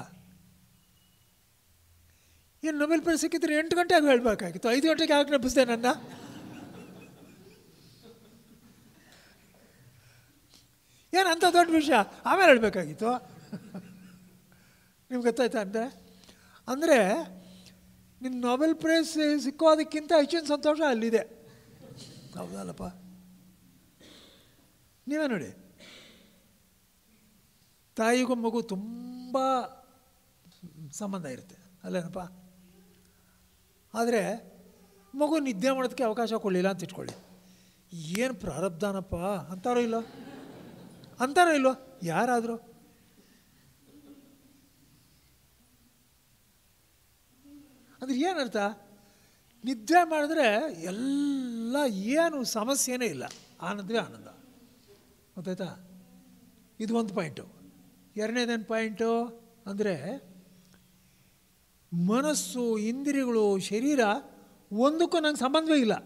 ಏನು ನೊಬೆಲ್ ಪ್ರೈಸ್ ಸಿಕ್ಕಿದ್ರೆ ಎಂಟು ಗಂಟೆಗೆ ಹೇಳಬೇಕಾಗಿತ್ತು ಐದು ಗಂಟೆಗೆ ಯಾಕೆ ನೆಪಿಸ್ದೆ ನನ್ನ ಏನು ಅಂಥ ದೊಡ್ಡ ವಿಷಯ ಆಮೇಲೆ ಹೇಳಬೇಕಾಗಿತ್ತು ನಿಮ್ಗೆ ಗೊತ್ತಾಯ್ತಾ ಅಂದರೆ ಅಂದರೆ ನಿಮ್ಮ ನೊಬೆಲ್ ಪ್ರೈಸ್ ಸಿಕ್ಕೋದಕ್ಕಿಂತ ಹೆಚ್ಚಿನ ಸಂತೋಷ ಅಲ್ಲಿದೆ ಹೌದಲ್ಲಪ್ಪ ನೀವೇ ನೋಡಿ ತಾಯಿಗೂ ಮಗು ತುಂಬ ಸಂಬಂಧ ಇರುತ್ತೆ ಅಲ್ಲೇನಪ್ಪ ಆದರೆ ಮಗು ನಿದ್ದೆ ಮಾಡೋದಕ್ಕೆ ಅವಕಾಶ ಕೊಡಲಿಲ್ಲ ಅಂತ ಇಟ್ಕೊಳ್ಳಿ ಏನು ಪ್ರಾರಬ್ಧಾನಪ್ಪ ಅಂತಾರೋ ಇಲ್ಲೋ ಅಂತಾರೋ ಇಲ್ಲೋ ಯಾರಾದರೂ ಅಂದ್ರೆ ಏನರ್ಥ ನಿದ್ದೆ ಮಾಡಿದ್ರೆ ಎಲ್ಲ ಏನು ಸಮಸ್ಯೆನೇ ಇಲ್ಲ ಆನಂದವೇ ಆನಂದ ಗೊತ್ತಾಯ್ತಾ ಇದು ಒಂದು ಪಾಯಿಂಟು ಎರಡನೇದೇನು ಪಾಯಿಂಟು ಅಂದರೆ ಮನಸ್ಸು ಇಂದ್ರಿಯಗಳು ಶರೀರ ಒಂದಕ್ಕೂ ನಂಗೆ ಸಂಬಂಧವೇ ಇಲ್ಲ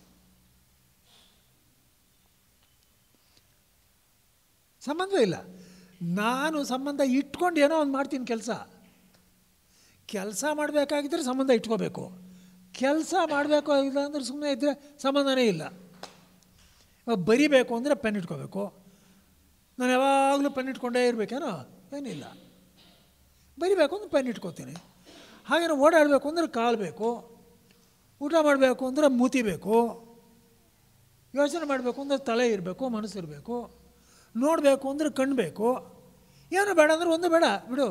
ಸಂಬಂಧವೇ ಇಲ್ಲ ನಾನು ಸಂಬಂಧ ಇಟ್ಕೊಂಡು ಏನೋ ಒಂದು ಮಾಡ್ತೀನಿ ಕೆಲಸ ಕೆಲಸ ಮಾಡಬೇಕಾಗಿದ್ದರೆ ಸಂಬಂಧ ಇಟ್ಕೋಬೇಕು ಕೆಲಸ ಮಾಡಬೇಕು ಆಗಿಲ್ಲ ಅಂದರೆ ಸುಮ್ಮನೆ ಇದ್ದರೆ ಸಂಬಂಧನೇ ಇಲ್ಲ ಇವಾಗ ಬರಿಬೇಕು ಅಂದರೆ ಪೆನ್ ಇಟ್ಕೋಬೇಕು ನಾನು ಯಾವಾಗಲೂ ಪೆನ್ ಇಟ್ಕೊಂಡೇ ಇರಬೇಕೇನೋ ಏನಿಲ್ಲ ಬರಿಬೇಕು ಅಂದ್ರೆ ಪೆನ್ ಇಟ್ಕೋತೀನಿ ಹಾಗೇನು ಓಡಾಡಬೇಕು ಅಂದರೆ ಕಾಲು ಬೇಕು ಊಟ ಮಾಡಬೇಕು ಅಂದರೆ ಮೂತಿ ಬೇಕು ಯೋಚನೆ ಮಾಡಬೇಕು ಅಂದರೆ ತಲೆ ಇರಬೇಕು ಮನಸ್ಸು ಇರಬೇಕು ನೋಡಬೇಕು ಅಂದರೆ ಕಣ್ಣು ಬೇಕು ಏನು ಬೇಡ ಅಂದರೆ ಒಂದು ಬೇಡ ಬಿಡು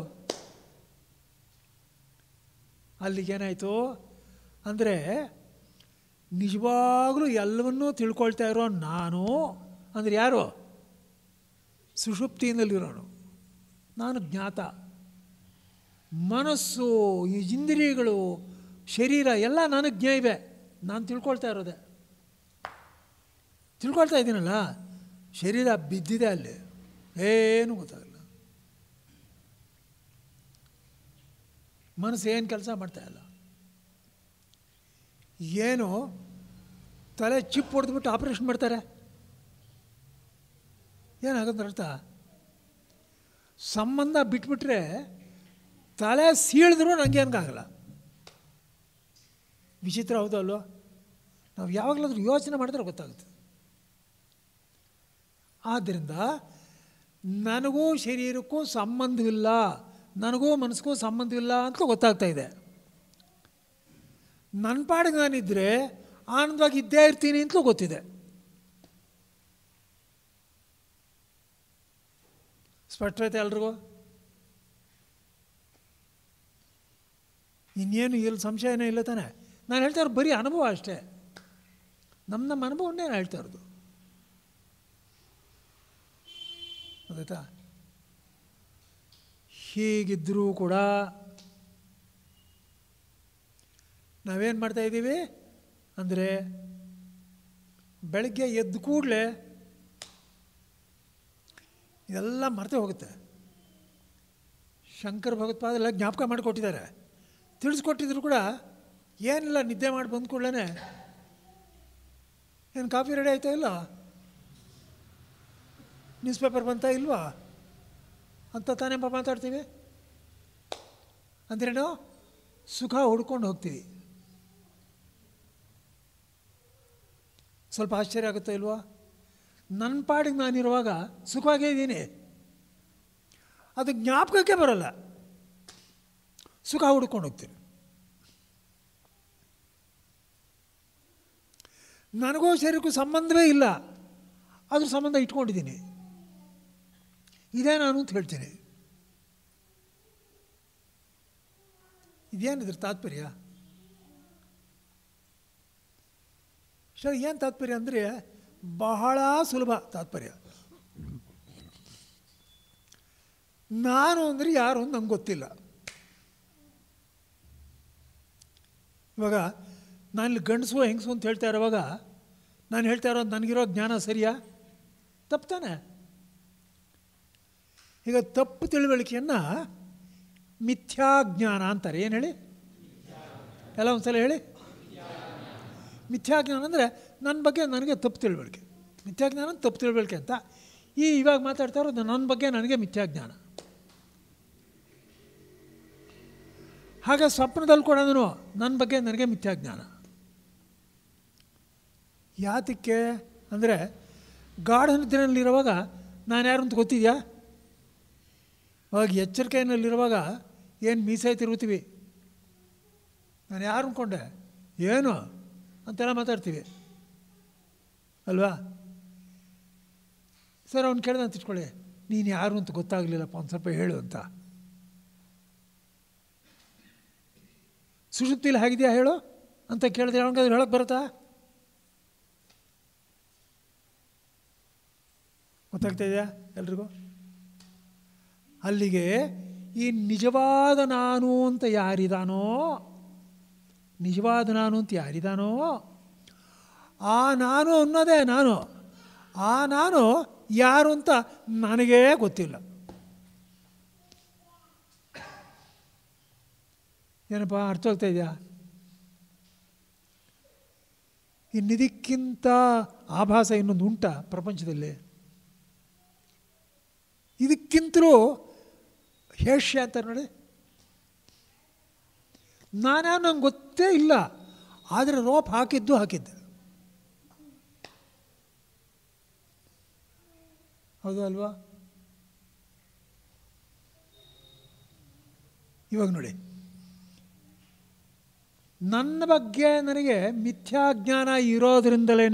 ಅಲ್ಲಿಗೇನಾಯಿತು ಅಂದರೆ ನಿಜವಾಗಲೂ ಎಲ್ಲವನ್ನೂ ತಿಳ್ಕೊಳ್ತಾ ಇರೋ ನಾನು ಅಂದರೆ ಯಾರು ಸುಷುಪ್ತಿಯಿಂದಲಿರೋನು ನಾನು ಜ್ಞಾತ ಮನಸ್ಸು ಈ ಇಂದ್ರಿಯಗಳು ಶರೀರ ಎಲ್ಲ ನನಗೆ ಜ್ಞ ಇವೆ ನಾನು ತಿಳ್ಕೊಳ್ತಾ ಇರೋದೆ ತಿಳ್ಕೊಳ್ತಾ ಇದ್ದೀನಲ್ಲ ಶರೀರ ಬಿದ್ದಿದೆ ಅಲ್ಲಿ ಏನು ಗೊತ್ತಾಗಲ್ಲ ಮನಸ್ಸು ಏನು ಕೆಲಸ ಮಾಡ್ತಾ ಇಲ್ಲ ಏನು ತಲೆ ಚಿಪ್ ಹೊಡೆದ್ಬಿಟ್ಟು ಆಪ್ರೇಷನ್ ಮಾಡ್ತಾರೆ ಏನಾಗುತ್ತೆ ಅರ್ಥ ಸಂಬಂಧ ಬಿಟ್ಬಿಟ್ರೆ ತಲೆ ಸೀಳಿದ್ರೂ ನನಗೇನಾಗಲ್ಲ ವಿಚಿತ್ರ ಹೌದು ಅಲ್ವೋ ನಾವು ಯಾವಾಗಲಾದ್ರೂ ಯೋಚನೆ ಮಾಡಿದ್ರೆ ಗೊತ್ತಾಗುತ್ತೆ ಆದ್ದರಿಂದ ನನಗೂ ಶರೀರಕ್ಕೂ ಸಂಬಂಧವಿಲ್ಲ ನನಗೂ ಮನಸ್ಸಿಗೂ ಸಂಬಂಧವಿಲ್ಲ ಅಂತ ಗೊತ್ತಾಗ್ತಾ ಇದೆ ನನ್ನ ಪಾಡಿಗೆ ನಾನಿದ್ದರೆ ಆನಂದವಾಗಿ ಇದ್ದೇ ಇರ್ತೀನಿ ಅಂತಲೂ ಗೊತ್ತಿದೆ ಸ್ಪಷ್ಟತೆ ಎಲ್ರಿಗೂ ಇನ್ನೇನು ಇಲ್ಲಿ ಸಂಶಯನೇ ಇಲ್ಲ ತಾನೆ ನಾನು ಹೇಳ್ತಾ ಇರೋದು ಬರೀ ಅನುಭವ ಅಷ್ಟೇ ನಮ್ಮ ನಮ್ಮ ಅನುಭವನ್ನೇ ನಾನು ಹೇಳ್ತಾ ಇರೋದು ಗೊತ್ತಾಯ್ತಾ ಹೀಗಿದ್ದರೂ ಕೂಡ ನಾವೇನು ಮಾಡ್ತಾ ಇದ್ದೀವಿ ಅಂದರೆ ಬೆಳಗ್ಗೆ ಎದ್ದು ಕೂಡಲೇ ಇದೆಲ್ಲ ಮರೆತೇ ಹೋಗುತ್ತೆ ಶಂಕರ ಭಗವತ್ಪಾದೆಲ್ಲ ಜ್ಞಾಪಕ ಮಾಡಿಕೊಟ್ಟಿದ್ದಾರೆ ತಿಳಿಸ್ಕೊಟ್ಟಿದ್ರು ಕೂಡ ಏನಿಲ್ಲ ನಿದ್ದೆ ಮಾಡಿ ಬಂದ ಕೂಡಲೇ ಏನು ಕಾಫಿ ರೆಡಿ ಆಯ್ತಾ ಇಲ್ಲ ನ್ಯೂಸ್ ಪೇಪರ್ ಬಂತಾ ಇಲ್ವಾ ಅಂತ ತಾನೇ ಪಾಪ ಮಾತಾಡ್ತೀವಿ ಅಂದ್ರೇನು ಸುಖ ಹುಡ್ಕೊಂಡು ಹೋಗ್ತೀವಿ ಸ್ವಲ್ಪ ಆಶ್ಚರ್ಯ ಆಗುತ್ತೋ ಇಲ್ವಾ ನನ್ನ ಪಾಡಿಗೆ ನಾನಿರುವಾಗ ಸುಖವಾಗೇ ಇದ್ದೀನಿ ಅದು ಜ್ಞಾಪಕಕ್ಕೆ ಬರಲ್ಲ ಸುಖ ಹುಡ್ಕೊಂಡು ಹೋಗ್ತೀನಿ ನನಗೂ ಶರೀರಕ್ಕೂ ಸಂಬಂಧವೇ ಇಲ್ಲ ಅದ್ರ ಸಂಬಂಧ ಇಟ್ಕೊಂಡಿದ್ದೀನಿ ಇದೇ ನಾನು ಅಂತ ಹೇಳ್ತೀನಿ ಇದೇನಿದ್ರ ತಾತ್ಪರ್ಯ ಸರ್ ಏನು ತಾತ್ಪರ್ಯ ಅಂದರೆ ಬಹಳ ಸುಲಭ ತಾತ್ಪರ್ಯ ನಾನು ಅಂದರೆ ಯಾರು ಅಂತ ನಂಗೆ ಗೊತ್ತಿಲ್ಲ ಇವಾಗ ನಾನು ಇಲ್ಲಿ ಗಂಡಸು ಹೆಂಗಸು ಅಂತ ಹೇಳ್ತಾ ಇರೋವಾಗ ನಾನು ಹೇಳ್ತಾ ಇರೋದು ನನಗಿರೋ ಜ್ಞಾನ ಸರಿಯಾ ತಪ್ಪಾನೆ ಈಗ ತಪ್ಪು ತಿಳುವಳಿಕೆಯನ್ನು ಮಿಥ್ಯಾಜ್ಞಾನ ಅಂತಾರೆ ಏನು ಹೇಳಿ ಎಲ್ಲ ಒಂದು ಸಲ ಹೇಳಿ ಮಿಥ್ಯಾಜ್ಞಾನ ಅಂದರೆ ನನ್ನ ಬಗ್ಗೆ ನನಗೆ ತಪ್ಪು ತಿಳುವಳಿಕೆ ಮಿಥ್ಯಾಜ್ಞಾನ ತಪ್ಪು ತಿಳುವಳಿಕೆ ಅಂತ ಈ ಇವಾಗ ಮಾತಾಡ್ತಾ ಇರೋದು ನನ್ನ ಬಗ್ಗೆ ನನಗೆ ಮಿಥ್ಯಾಜ್ಞಾನ ಹಾಗೆ ಸ್ವಪ್ನದಲ್ಲಿ ಕೂಡ ನನ್ನ ಬಗ್ಗೆ ನನಗೆ ಮಿಥ್ಯಾಜ್ಞಾನ ಯಾತಕ್ಕೆ ಅಂದರೆ ಗಾಢ ನಿದ್ರೆಯಲ್ಲಿರುವಾಗ ನಾನು ಯಾರು ಅಂತ ಗೊತ್ತಿದೆಯಾ ಅವಾಗ ಎಚ್ಚರಿಕೆಯಲ್ಲಿರುವಾಗ ಏನು ಮೀಸೆ ತಿರುಗುತ್ತೀವಿ ನಾನು ಯಾರು ಅಂದ್ಕೊಂಡೆ ಏನು ಅಂತೆಲ್ಲ ಮಾತಾಡ್ತೀವಿ ಅಲ್ವಾ ಸರ್ ಅವ್ನು ಕೇಳ್ದೆ ಅಂತ ಇಟ್ಕೊಳ್ಳಿ ನೀನು ಯಾರು ಅಂತ ಗೊತ್ತಾಗಲಿಲ್ಲಪ್ಪ ಒಂದು ಸ್ವಲ್ಪ ಹೇಳು ಅಂತ ಸುಷುಪ್ತಿಲಿ ಹೇಗಿದೆಯಾ ಹೇಳು ಅಂತ ಕೇಳಿದ್ರೆ ಅವನಿಗೆ ಹೇಳೋಕ್ಕೆ ಬರುತ್ತಾ ಗೊತ್ತಾಗ್ತಾ ಇದೆಯಾ ಎಲ್ರಿಗೂ ಅಲ್ಲಿಗೆ ಈ ನಿಜವಾದ ನಾನು ಅಂತ ಯಾರಿದಾನೋ ನಿಜವಾದ ನಾನು ಅಂತ ಯಾರಿದಾನೋ ಆ ನಾನು ಅನ್ನೋದೇ ನಾನು ಆ ನಾನು ಯಾರು ಅಂತ ನನಗೇ ಗೊತ್ತಿಲ್ಲ ಏನಪ್ಪ ಅರ್ಥ ಆಗ್ತಾ ಇದೆಯಾ ಇನ್ನಿದಕ್ಕಿಂತ ಆಭಾಸ ಇನ್ನೊಂದು ಉಂಟ ಪ್ರಪಂಚದಲ್ಲಿ ಇದಕ್ಕಿಂತಲೂ ಹೇಷ್ಯ ಅಂತಾರೆ ನೋಡಿ ನಾನೇ ನಂಗೆ ಗೊತ್ತೇ ಇಲ್ಲ ಆದರೆ ರೋಪ್ ಹಾಕಿದ್ದು ಹಾಕಿದ್ದೆ ಹೌದು ಅಲ್ವಾ ಇವಾಗ ನೋಡಿ ನನ್ನ ಬಗ್ಗೆ ನನಗೆ ಮಿಥ್ಯಾಜ್ಞಾನ ಇರೋದ್ರಿಂದಲೇ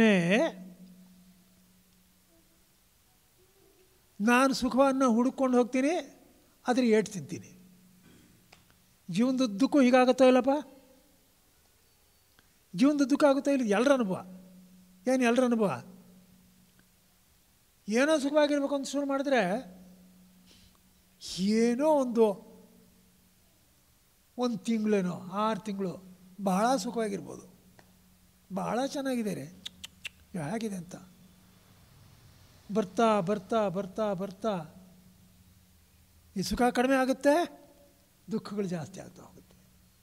ನಾನು ಸುಖವನ್ನು ಹುಡುಕೊಂಡು ಹೋಗ್ತೀನಿ ಆದರೆ ಏಟು ತಿಂತೀನಿ ಜೀವನದುದ್ದಕ್ಕೂ ಹೀಗಾಗುತ್ತೋ ಇಲ್ಲಪ್ಪ ಜೀವನದುದ್ದಕ್ಕೂ ಆಗುತ್ತೋ ಇಲ್ಲ ಎಲ್ಲರ ಅನುಭವ ಏನು ಎಲ್ಲರ ಅನುಭವ ಏನೋ ಸುಖವಾಗಿರ್ಬೇಕು ಅಂತ ಶುರು ಮಾಡಿದ್ರೆ ಏನೋ ಒಂದು ಒಂದು ತಿಂಗಳೇನೋ ಆರು ತಿಂಗಳು ಬಹಳ ಸುಖವಾಗಿರ್ಬೋದು ಬಹಳ ಚೆನ್ನಾಗಿದೆ ರೀ ಹೇಗಿದೆ ಅಂತ ಬರ್ತಾ ಬರ್ತಾ ಬರ್ತಾ ಬರ್ತಾ ಈ ಸುಖ ಕಡಿಮೆ ಆಗುತ್ತೆ ದುಃಖಗಳು ಜಾಸ್ತಿ ಆಗ್ತಾ ಹೋಗುತ್ತೆ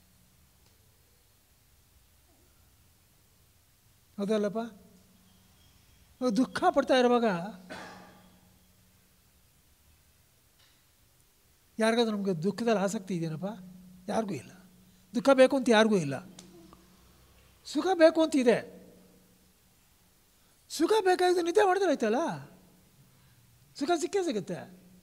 ಹೌದಲ್ಲಪ್ಪ ಇವಾಗ ದುಃಖ ಪಡ್ತಾ ಇರುವಾಗ ಯಾರಿಗಾದ್ರೂ ನಮಗೆ ದುಃಖದಲ್ಲಿ ಆಸಕ್ತಿ ಇದೆಯೇನಪ್ಪ ಯಾರಿಗೂ ಇಲ್ಲ ದುಃಖ ಬೇಕು ಅಂತ ಯಾರಿಗೂ ಇಲ್ಲ ಸುಖ ಬೇಕು ಅಂತ ಇದೆ ಸುಖ ಬೇಕಾಗಿದ್ದು ನಿದ್ದೆ ಮಾಡಿದ್ರೆ ಆಯ್ತಲ್ಲ ಸುಖ ಸಿಕ್ಕೇ ಸಿಗುತ್ತೆ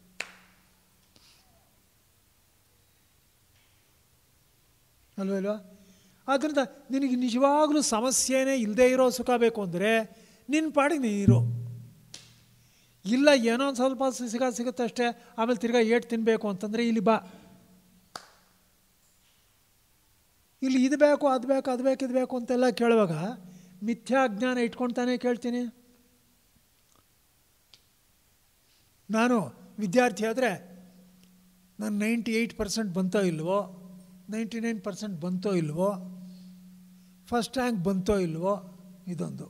ಅಲ್ವ ಇಲ್ವಾ ಆದ್ದರಿಂದ ನಿನಗೆ ನಿಜವಾಗ್ಲೂ ಸಮಸ್ಯೆನೇ ಇಲ್ಲದೆ ಇರೋ ಸುಖ ಬೇಕು ಅಂದರೆ ನಿನ್ನ ಪಾಡಿಗೆ ನೀರು ಇಲ್ಲ ಏನೋ ಒಂದು ಸ್ವಲ್ಪ ಸಿಗ ಸಿಗುತ್ತೆ ಅಷ್ಟೇ ಆಮೇಲೆ ತಿರ್ಗಾ ಏಟ್ ತಿನ್ನಬೇಕು ಅಂತಂದರೆ ಇಲ್ಲಿ ಬಾ ಇಲ್ಲಿ ಇದು ಬೇಕು ಅದು ಬೇಕು ಅದು ಬೇಕು ಇದು ಬೇಕು ಅಂತೆಲ್ಲ ಕೇಳುವಾಗ ಮಿಥ್ಯಾಜ್ಞಾನ ಇಟ್ಕೊಳ್ತಾನೆ ಕೇಳ್ತೀನಿ ನಾನು ವಿದ್ಯಾರ್ಥಿ ಆದರೆ ನಾನು ನೈಂಟಿ ಏಯ್ಟ್ ಪರ್ಸೆಂಟ್ ಬಂತೋ ಇಲ್ವೋ ನೈಂಟಿ ನೈನ್ ಪರ್ಸೆಂಟ್ ಬಂತೋ ಇಲ್ವೋ ಫಸ್ಟ್ ರ್ಯಾಂಕ್ ಬಂತೋ ಇಲ್ವೋ ಇದೊಂದು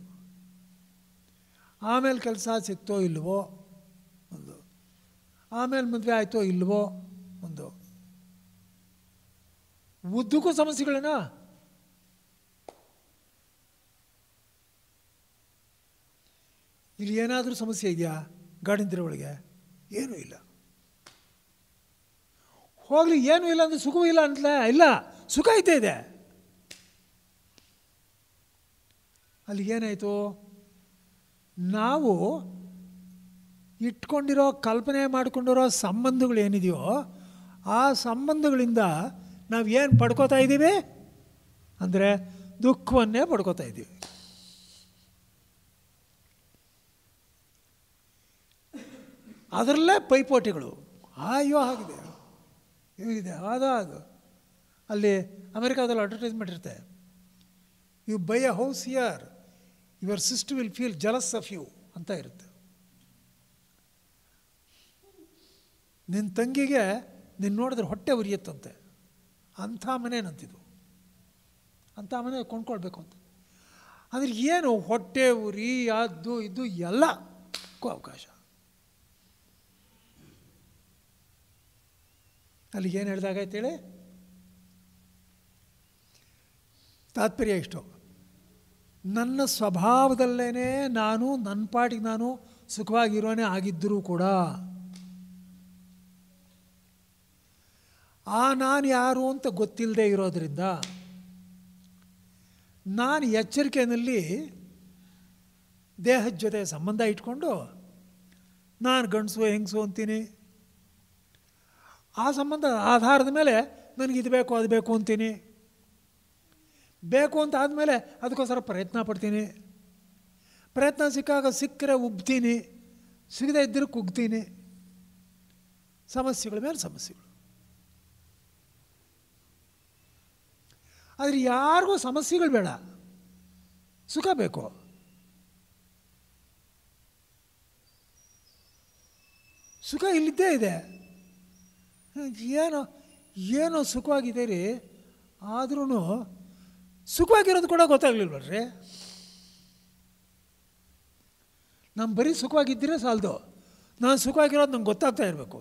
ಆಮೇಲೆ ಕೆಲಸ ಸಿಕ್ತೋ ಇಲ್ವೋ ಒಂದು ಆಮೇಲೆ ಮದುವೆ ಆಯಿತೋ ಇಲ್ವೋ ಒಂದು ಉದ್ದಕ್ಕೂ ಸಮಸ್ಯೆಗಳೇನಾ ಇಲ್ಲಿ ಏನಾದರೂ ಸಮಸ್ಯೆ ಇದೆಯಾ ಗಾಡಿಂದ್ರ ಒಳಗೆ ಏನೂ ಇಲ್ಲ ಹೋಗಲಿ ಏನೂ ಇಲ್ಲ ಅಂದರೆ ಸುಖವೂ ಇಲ್ಲ ಅಂತಲೇ ಇಲ್ಲ ಸುಖ ಐತೆ ಇದೆ ಅಲ್ಲಿ ಏನಾಯಿತು ನಾವು ಇಟ್ಕೊಂಡಿರೋ ಕಲ್ಪನೆ ಮಾಡಿಕೊಂಡಿರೋ ಸಂಬಂಧಗಳು ಏನಿದೆಯೋ ಆ ಸಂಬಂಧಗಳಿಂದ ನಾವು ಏನು ಪಡ್ಕೋತಾ ಇದ್ದೀವಿ ಅಂದರೆ ದುಃಖವನ್ನೇ ಪಡ್ಕೋತಾ ಇದ್ದೀವಿ ಅದರಲ್ಲೇ ಪೈಪೋಟಿಗಳು ಅಯ್ಯೋ ಆಗಿದೆ ಇದೆ ಅದ ಅದು ಅಲ್ಲಿ ಅಮೆರಿಕಾದಲ್ಲಿ ಅಡ್ವರ್ಟೈಸ್ಮೆಂಟ್ ಇರುತ್ತೆ you buy a house here your sister will feel jealous of you ಅಂತ ಇರುತ್ತೆ ನಿನ್ನ ತಂಗಿಗೆ ನಿನ್ನ ನೋಡಿದ್ರೆ ಹೊಟ್ಟೆ ಉರಿಯುತ್ತಂತೆ ಅಂಥ ಮನೇನಂತಿದು ಅಂಥ ಮನೆ ಕೊಂಡ್ಕೊಳ್ಬೇಕು ಅಂತ ಆದರೆ ಏನು ಹೊಟ್ಟೆ ಉರಿ ಅದು ಇದು ಎಲ್ಲ ಅವಕಾಶ ಅಲ್ಲಿಗೆ ಏನು ಹೇಳ್ದಾಗೈತೇಳಿ ತಾತ್ಪರ್ಯ ಇಷ್ಟು ನನ್ನ ಸ್ವಭಾವದಲ್ಲೇ ನಾನು ನನ್ನ ಪಾಟಿಗೆ ನಾನು ಸುಖವಾಗಿರೋನೇ ಆಗಿದ್ದರೂ ಕೂಡ ಆ ನಾನು ಯಾರು ಅಂತ ಗೊತ್ತಿಲ್ಲದೆ ಇರೋದರಿಂದ ನಾನು ಎಚ್ಚರಿಕೆಯಲ್ಲಿ ದೇಹದ ಜೊತೆ ಸಂಬಂಧ ಇಟ್ಕೊಂಡು ನಾನು ಗಂಡಸು ಹೆಂಗಸು ಅಂತೀನಿ ಆ ಸಂಬಂಧ ಆಧಾರದ ಮೇಲೆ ನನಗೆ ಇದು ಬೇಕು ಅದು ಬೇಕು ಅಂತೀನಿ ಬೇಕು ಅಂತ ಆದಮೇಲೆ ಅದಕ್ಕೋಸ್ಕರ ಪ್ರಯತ್ನ ಪಡ್ತೀನಿ ಪ್ರಯತ್ನ ಸಿಕ್ಕಾಗ ಸಿಕ್ಕರೆ ಉಬ್ತೀನಿ ಸಿಗದೆ ಇದ್ದರೆ ಕುಗ್ತೀನಿ ಸಮಸ್ಯೆಗಳ ಮೇಲೆ ಸಮಸ್ಯೆಗಳು ಆದರೆ ಯಾರಿಗೂ ಸಮಸ್ಯೆಗಳು ಬೇಡ ಸುಖ ಬೇಕು ಸುಖ ಇಲ್ಲಿದ್ದೇ ಇದೆ ಏನೋ ಏನೋ ಸುಖವಾಗಿದೆ ರೀ ಆದ್ರೂ ಸುಖವಾಗಿರೋದು ಕೂಡ ಗೊತ್ತಾಗ್ಲಿಲ್ವಲ್ರಿ ನಮ್ಮ ಬರೀ ಸುಖವಾಗಿದ್ದರೆ ಸಾಲದು ನಾನು ಸುಖವಾಗಿರೋದು ನಂಗೆ ಗೊತ್ತಾಗ್ತಾ ಇರಬೇಕು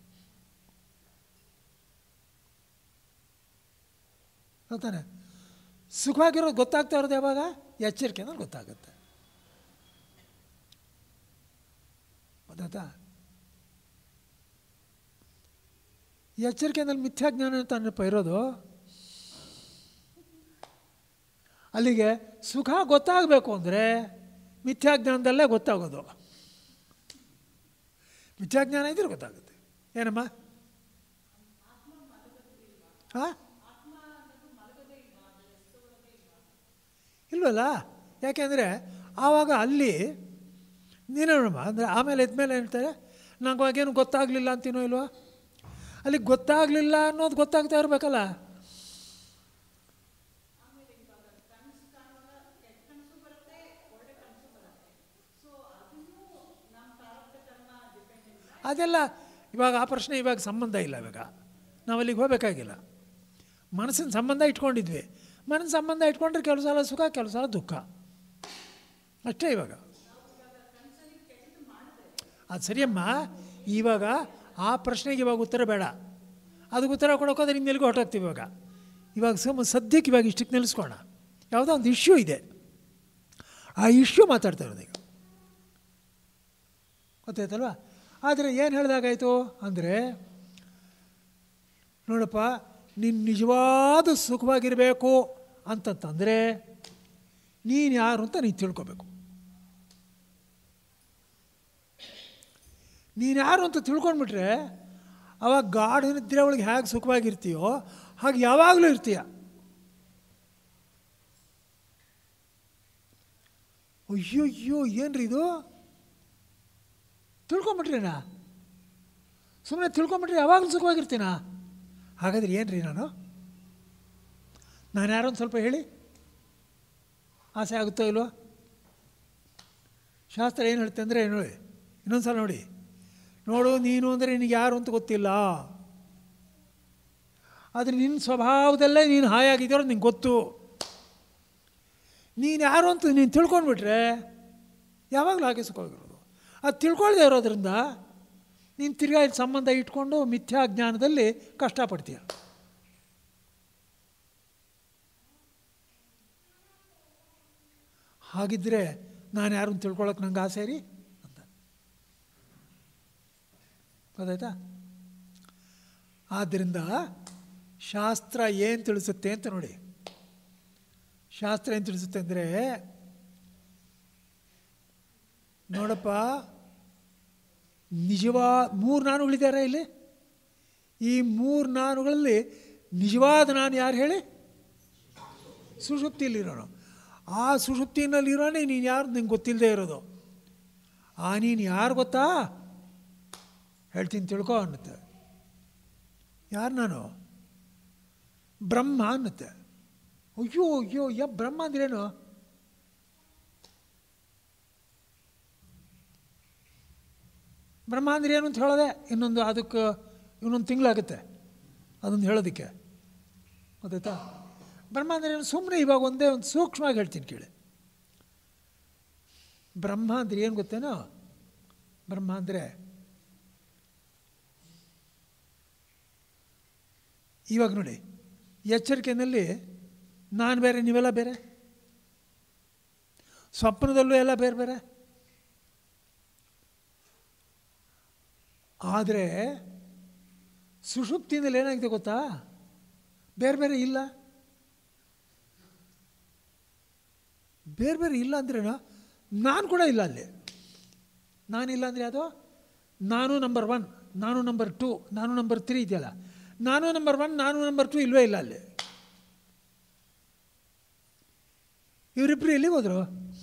ಹೇಳ್ತಾನೆ ಸುಖವಾಗಿರೋದು ಗೊತ್ತಾಗ್ತಾ ಇರೋದು ಯಾವಾಗ ಎಚ್ಚರಿಕೆ ಅಂದ್ರೆ ಗೊತ್ತಾಗುತ್ತೆ ಗೊತ್ತಾಯ್ತಾ ಎಚ್ಚರಿಕೆಯಲ್ಲಿ ಮಿಥ್ಯಾಜ್ಞಾನ ತಾನಪ್ಪ ಇರೋದು ಅಲ್ಲಿಗೆ ಸುಖ ಗೊತ್ತಾಗಬೇಕು ಅಂದರೆ ಮಿಥ್ಯಾಜ್ಞಾನದಲ್ಲೇ ಗೊತ್ತಾಗೋದು ಮಿಥ್ಯಾಜ್ಞಾನ ಇದ್ರೆ ಗೊತ್ತಾಗುತ್ತೆ ಏನಮ್ಮ ಹಾಂ ಇಲ್ವಲ್ಲ ಯಾಕೆಂದರೆ ಆವಾಗ ಅಲ್ಲಿ ನೀನೇನಮ್ಮ ಅಂದರೆ ಆಮೇಲೆ ಎದ್ಮೇಲೆ ಹೇಳ್ತಾರೆ ನಂಗೆ ಅವಾಗೇನು ಗೊತ್ತಾಗಲಿಲ್ಲ ಅಂತೀನೋ ಇಲ್ವಾ ಅಲ್ಲಿ ಗೊತ್ತಾಗಲಿಲ್ಲ ಅನ್ನೋದು ಗೊತ್ತಾಗ್ತಾ ಇರಬೇಕಲ್ಲ ಅದೆಲ್ಲ ಇವಾಗ ಆ ಪ್ರಶ್ನೆ ಇವಾಗ ಸಂಬಂಧ ಇಲ್ಲ ಇವಾಗ ನಾವು ಅಲ್ಲಿಗೆ ಹೋಗಬೇಕಾಗಿಲ್ಲ ಮನಸ್ಸಿನ ಸಂಬಂಧ ಇಟ್ಕೊಂಡಿದ್ವಿ ಮನಸ್ಸಿನ ಸಂಬಂಧ ಇಟ್ಕೊಂಡ್ರೆ ಕೆಲವು ಸಲ ಸುಖ ಕೆಲವು ಸಲ ದುಃಖ ಅಷ್ಟೇ ಇವಾಗ ಅದು ಸರಿಯಮ್ಮ ಇವಾಗ ಆ ಪ್ರಶ್ನೆಗೆ ಇವಾಗ ಉತ್ತರ ಬೇಡ ಅದಕ್ಕೆ ಉತ್ತರ ಕೊಡೋಕೋದ್ರೆ ಇನ್ನೆಲ್ಲಿಗೂ ಹೊರಟೋಗ್ತೀವಿ ಇವಾಗ ಇವಾಗ ಸಮ ಸದ್ಯಕ್ಕೆ ಇವಾಗ ಇಷ್ಟಕ್ಕೆ ನಿಲ್ಲಿಸ್ಕೋಣ ಯಾವುದೋ ಒಂದು ಇಶ್ಯೂ ಇದೆ ಆ ಇಶ್ಯೂ ಮಾತಾಡ್ತಾ ಇರೋದು ಈಗ ಗೊತ್ತಾಯ್ತಲ್ವ ಆದರೆ ಏನು ಹೇಳಿದಾಗಾಯಿತು ಅಂದರೆ ನೋಡಪ್ಪ ನೀನು ನಿಜವಾದ ಸುಖವಾಗಿರಬೇಕು ಅಂತಂತಂದರೆ ನೀನು ಯಾರು ಅಂತ ನೀನು ತಿಳ್ಕೊಬೇಕು ನೀನು ಯಾರು ಅಂತ ತಿಳ್ಕೊಂಡ್ಬಿಟ್ರೆ ಅವಾಗ ಗಾಢ ನಿದ್ರೆ ಒಳಗೆ ಹೇಗೆ ಸುಖವಾಗಿರ್ತೀಯೋ ಹಾಗೆ ಯಾವಾಗಲೂ ಇರ್ತೀಯ ಅಯ್ಯೋ ಅಯ್ಯೋ ಏನ್ರಿ ಇದು ತಿಳ್ಕೊಂಬಿಟ್ರೇನಾ ಸುಮ್ಮನೆ ತಿಳ್ಕೊಂಬಿಟ್ರೆ ಯಾವಾಗಲೂ ಸುಖವಾಗಿರ್ತೀನಾ ಹಾಗಾದ್ರೆ ಏನ್ರಿ ನಾನು ನಾನು ಯಾರೋ ಒಂದು ಸ್ವಲ್ಪ ಹೇಳಿ ಆಸೆ ಆಗುತ್ತೋ ಇಲ್ವೋ ಶಾಸ್ತ್ರ ಏನು ಹೇಳ್ತೆ ಅಂದರೆ ನೋಡಿ ಇನ್ನೊಂದು ಸಲ ನೋಡಿ ನೋಡು ನೀನು ಅಂದರೆ ನಿನಗೆ ಯಾರು ಅಂತ ಗೊತ್ತಿಲ್ಲ ಆದರೆ ನಿನ್ನ ಸ್ವಭಾವದಲ್ಲೇ ನೀನು ಹಾಯಾಗಿದ್ದೀರೋ ನಿಂಗೆ ಗೊತ್ತು ನೀನು ಯಾರು ಅಂತ ನೀನು ತಿಳ್ಕೊಂಡ್ಬಿಟ್ರೆ ಯಾವಾಗಲೂ ಹಾಗೆ ಸುಖವಾಗಿರೋದು ಅದು ತಿಳ್ಕೊಳ್ದೇ ಇರೋದ್ರಿಂದ ನೀನು ತಿರ್ಗಾ ಇಲ್ಲಿ ಸಂಬಂಧ ಇಟ್ಕೊಂಡು ಮಿಥ್ಯಾ ಜ್ಞಾನದಲ್ಲಿ ಕಷ್ಟಪಡ್ತೀಯ ಹಾಗಿದ್ದರೆ ನಾನು ಯಾರು ಅಂತ ತಿಳ್ಕೊಳಕ್ಕೆ ನಂಗೆ ಆಸೆ ರೀ ಅಂತ ಗೊತ್ತಾಯ್ತಾ ಆದ್ದರಿಂದ ಶಾಸ್ತ್ರ ಏನು ತಿಳಿಸುತ್ತೆ ಅಂತ ನೋಡಿ ಶಾಸ್ತ್ರ ಏನು ತಿಳಿಸುತ್ತೆ ಅಂದರೆ ನೋಡಪ್ಪ ನಿಜವಾ ಮೂರು ನಾನುಗಳಿದ್ದಾರೆ ಇಲ್ಲಿ ಈ ಮೂರು ನಾನುಗಳಲ್ಲಿ ನಿಜವಾದ ನಾನು ಯಾರು ಹೇಳಿ ಸುಷುಪ್ತಿಯಲ್ಲಿರೋನು ಆ ಸುಷುಪ್ತಿನಲ್ಲಿರೋನೇ ನೀನು ಯಾರು ನಿಂಗೆ ಗೊತ್ತಿಲ್ಲದೆ ಇರೋದು ಆ ನೀನು ಯಾರು ಗೊತ್ತಾ ಹೇಳ್ತೀನಿ ತಿಳ್ಕೊ ಅನ್ನುತ್ತೆ ಯಾರು ನಾನು ಬ್ರಹ್ಮ ಅನ್ನುತ್ತೆ ಅಯ್ಯೋ ಅಯ್ಯೋ ಯ ಬ್ರಹ್ಮ ಅಂದ್ರೇನು ಬ್ರಹ್ಮ ಅಂದ್ರೆ ಏನು ಅಂತ ಹೇಳೋದೆ ಇನ್ನೊಂದು ಅದಕ್ಕೆ ಇನ್ನೊಂದು ತಿಂಗಳಾಗುತ್ತೆ ಅದೊಂದು ಹೇಳೋದಕ್ಕೆ ಗೊತ್ತಾಯ್ತಾ ಬ್ರಹ್ಮ ಅಂದ್ರೆ ಏನು ಸುಮ್ಮನೆ ಇವಾಗ ಒಂದೇ ಒಂದು ಸೂಕ್ಷ್ಮವಾಗಿ ಹೇಳ್ತೀನಿ ಕೇಳಿ ಬ್ರಹ್ಮ ಅಂದ್ರೆ ಏನು ಗೊತ್ತೇನೋ ಬ್ರಹ್ಮ ಅಂದರೆ ಇವಾಗ ನೋಡಿ ಎಚ್ಚರಿಕೆಯಲ್ಲಿ ನಾನು ಬೇರೆ ನೀವೆಲ್ಲ ಬೇರೆ ಸ್ವಪ್ನದಲ್ಲೂ ಎಲ್ಲ ಬೇರೆ ಬೇರೆ ಆದರೆ ಸುಷುಪ್ತಿನಲ್ಲಿ ಏನಾಗಿದೆ ಗೊತ್ತಾ ಬೇರೆ ಬೇರೆ ಇಲ್ಲ ಬೇರೆ ಬೇರೆ ಇಲ್ಲ ಅಂದ್ರೇನು ನಾನು ಕೂಡ ಇಲ್ಲ ಅಲ್ಲಿ ನಾನಿಲ್ಲ ಅಂದರೆ ಅದು ನಾನು ನಂಬರ್ ಒನ್ ನಾನು ನಂಬರ್ ಟು ನಾನು ನಂಬರ್ ತ್ರೀ ಇದೆಯಲ್ಲ ನಾನು ನಂಬರ್ ಒನ್ ನಾನು ನಂಬರ್ ಟು ಇಲ್ವೇ ಇಲ್ಲ ಅಲ್ಲಿ ಇವರಿಬ್ಬರು ಎಲ್ಲಿಗೆ ಹೋದರು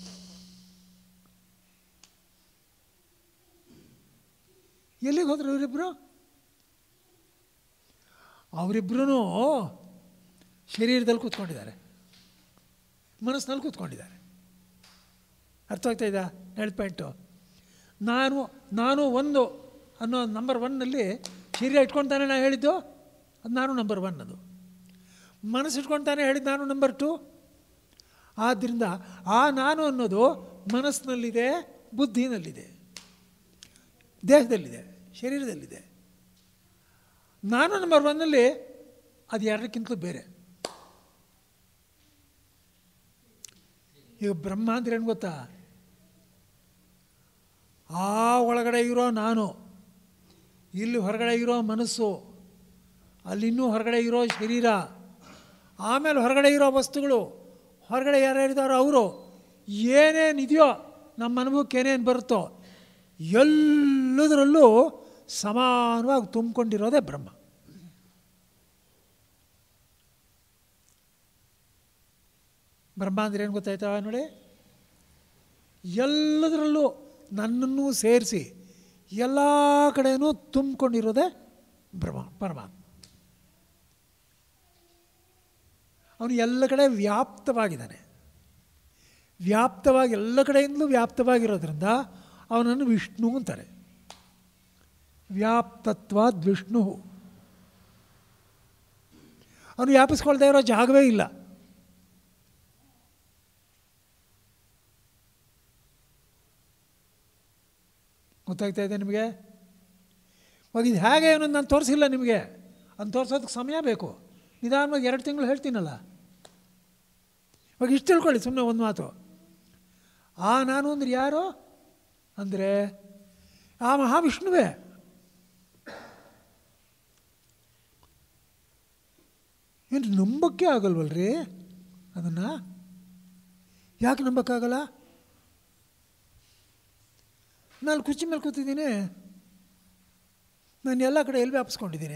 ಎಲ್ಲಿಗೆ ಹೋದರು ಇವರಿಬ್ಬರು ಅವರಿಬ್ಬರೂ ಶರೀರದಲ್ಲಿ ಕೂತ್ಕೊಂಡಿದ್ದಾರೆ ಮನಸ್ಸಿನಲ್ಲಿ ಕೂತ್ಕೊಂಡಿದ್ದಾರೆ ಅರ್ಥ ಆಗ್ತಾ ಇದ್ದ ಎರಡು ಪಾಯಿಂಟು ನಾನು ನಾನು ಒಂದು ಅನ್ನೋ ನಂಬರ್ ಒನ್ನಲ್ಲಿ ಶರೀರ ಇಟ್ಕೊಳ್ತಾನೆ ನಾನು ಹೇಳಿದ್ದು ಅದು ನಾನು ನಂಬರ್ ಒನ್ ಅದು ಮನಸ್ಸು ಇಟ್ಕೊಳ್ತಾನೆ ಹೇಳಿದ್ದು ನಾನು ನಂಬರ್ ಟು ಆದ್ದರಿಂದ ಆ ನಾನು ಅನ್ನೋದು ಮನಸ್ಸಿನಲ್ಲಿದೆ ಬುದ್ಧಿನಲ್ಲಿದೆ ದೇಹದಲ್ಲಿದೆ ಶರೀರದಲ್ಲಿದೆ ನಾನು ನಂಬರ್ ಒನ್ನಲ್ಲಿ ಅದು ಎರಡಕ್ಕಿಂತಲೂ ಬೇರೆ ಈಗ ಬ್ರಹ್ಮ ಅಂದ್ರೆ ಏನು ಗೊತ್ತಾ ಆ ಒಳಗಡೆ ಇರೋ ನಾನು ಇಲ್ಲಿ ಹೊರಗಡೆ ಇರೋ ಮನಸ್ಸು ಅಲ್ಲಿನ್ನೂ ಹೊರಗಡೆ ಇರೋ ಶರೀರ ಆಮೇಲೆ ಹೊರಗಡೆ ಇರೋ ವಸ್ತುಗಳು ಹೊರಗಡೆ ಯಾರ್ಯಾರಿದ್ದಾರೋ ಅವರು ಏನೇನಿದೆಯೋ ನಮ್ಮ ಅನುಭವಕ್ಕೆ ಏನೇನು ಬರುತ್ತೋ ಎಲ್ಲದರಲ್ಲೂ ಸಮಾನವಾಗಿ ತುಂಬಿಕೊಂಡಿರೋದೇ ಬ್ರಹ್ಮ ಬ್ರಹ್ಮ ಅಂದ್ರೆ ಏನು ಗೊತ್ತಾಯ್ತಾ ನೋಡಿ ಎಲ್ಲದರಲ್ಲೂ ನನ್ನನ್ನು ಸೇರಿಸಿ ಎಲ್ಲ ಕಡೆಯೂ ತುಂಬಿಕೊಂಡಿರೋದೇ ಬ್ರಹ್ಮ ಪರಮಾತ್ಮ ಅವನು ಎಲ್ಲ ಕಡೆ ವ್ಯಾಪ್ತವಾಗಿದ್ದಾನೆ ವ್ಯಾಪ್ತವಾಗಿ ಎಲ್ಲ ಕಡೆಯಿಂದಲೂ ವ್ಯಾಪ್ತವಾಗಿರೋದ್ರಿಂದ ಅವನನ್ನು ವಿಷ್ಣು ಅಂತಾರೆ ವ್ಯಾಪ್ತತ್ವಾದ್ ವಿಷ್ಣು ಅವನು ವ್ಯಾಪಿಸ್ಕೊಳ್ತಾ ಇರೋ ಜಾಗವೇ ಇಲ್ಲ ಗೊತ್ತಾಗ್ತಾ ಇದೆ ನಿಮಗೆ ಇವಾಗ ಇದು ಹೇಗೆ ಅನ್ನೋದು ನಾನು ತೋರಿಸಿಲ್ಲ ನಿಮಗೆ ಅದನ್ನು ತೋರಿಸೋದಕ್ಕೆ ಸಮಯ ಬೇಕು ನಿಧಾನವಾಗಿ ಎರಡು ತಿಂಗಳು ಹೇಳ್ತೀನಲ್ಲ ಇವಾಗ ಇಷ್ಟು ತಿಳ್ಕೊಳ್ಳಿ ಸುಮ್ಮನೆ ಒಂದು ಮಾತು ಆ ನಾನು ಅಂದ್ರೆ ಯಾರು ಅಂದರೆ ಆ ಮಹಾವಿಷ್ಣುವೇ ಏನು ನಂಬಕ್ಕೆ ಆಗಲ್ವಲ್ರಿ ಅದನ್ನು ಯಾಕೆ ನಂಬಕ್ಕಾಗಲ್ಲ ನಾನು ಕುರ್ಚಿ ಮೇಲೆ ಕೂತಿದ್ದೀನಿ ನಾನು ಎಲ್ಲ ಕಡೆ ಎಲ್ಲಿ ವ್ಯಾಪಿಸ್ಕೊಂಡಿದ್ದೀನಿ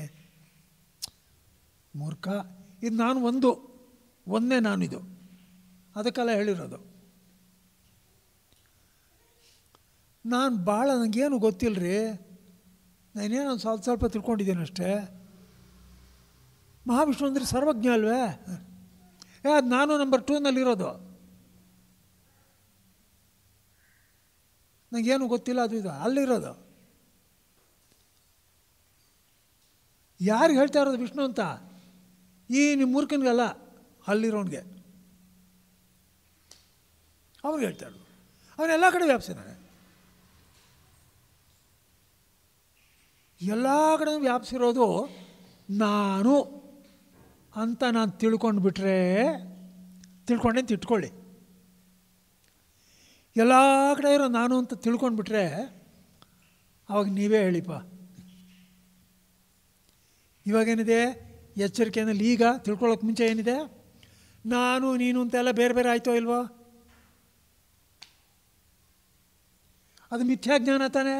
ಮೂರ್ಖ ಇದು ನಾನು ಒಂದು ಒಂದೇ ನಾನಿದು ಅದಕ್ಕೆಲ್ಲ ಹೇಳಿರೋದು ನಾನು ಭಾಳ ನನಗೇನು ಗೊತ್ತಿಲ್ಲ ರೀ ನಾನೇನು ಒಂದು ಸ್ವಲ್ಪ ಸ್ವಲ್ಪ ತಿಳ್ಕೊಂಡಿದ್ದೀನಿ ಅಷ್ಟೇ ಮಹಾವಿಷ್ಣು ಅಂದರೆ ಸರ್ವಜ್ಞ ಅಲ್ವೇ ಏ ಅದು ನಾನು ನಂಬರ್ ಟೂನಲ್ಲಿರೋದು ನನಗೇನು ಗೊತ್ತಿಲ್ಲ ಅದು ಇದು ಅಲ್ಲಿರೋದು ಯಾರಿಗೆ ಹೇಳ್ತಾ ಇರೋದು ವಿಷ್ಣು ಅಂತ ಈ ನಿಮ್ಮ ಮೂರ್ಖನಿಗಲ್ಲ ಅಲ್ಲಿರೋನಿಗೆ ಅವ್ರಿಗೆ ಹೇಳ್ತಾ ಇರೋದು ಅವನೆಲ್ಲ ಕಡೆ ವ್ಯಾಪಿಸಿದ್ದಾನೆ ಎಲ್ಲ ಕಡೆ ವ್ಯಾಪಿಸಿರೋದು ನಾನು ಅಂತ ನಾನು ತಿಳ್ಕೊಂಡು ಬಿಟ್ರೆ ತಿಳ್ಕೊಂಡೆ ಅಂತ ಇಟ್ಕೊಳ್ಳಿ ಎಲ್ಲ ಕಡೆ ಇರೋ ನಾನು ಅಂತ ತಿಳ್ಕೊಂಡು ಬಿಟ್ರೆ ಅವಾಗ ನೀವೇ ಹೇಳಿಪ್ಪ ಇವಾಗೇನಿದೆ ಎಚ್ಚರಿಕೆಯಲ್ಲಿ ಈಗ ತಿಳ್ಕೊಳ್ಳೋಕೆ ಮುಂಚೆ ಏನಿದೆ ನಾನು ನೀನು ಅಂತೆಲ್ಲ ಬೇರೆ ಬೇರೆ ಆಯಿತೋ ಇಲ್ವೋ ಅದು ಮಿಥ್ಯಾಜ್ಞಾನ ತಾನೇ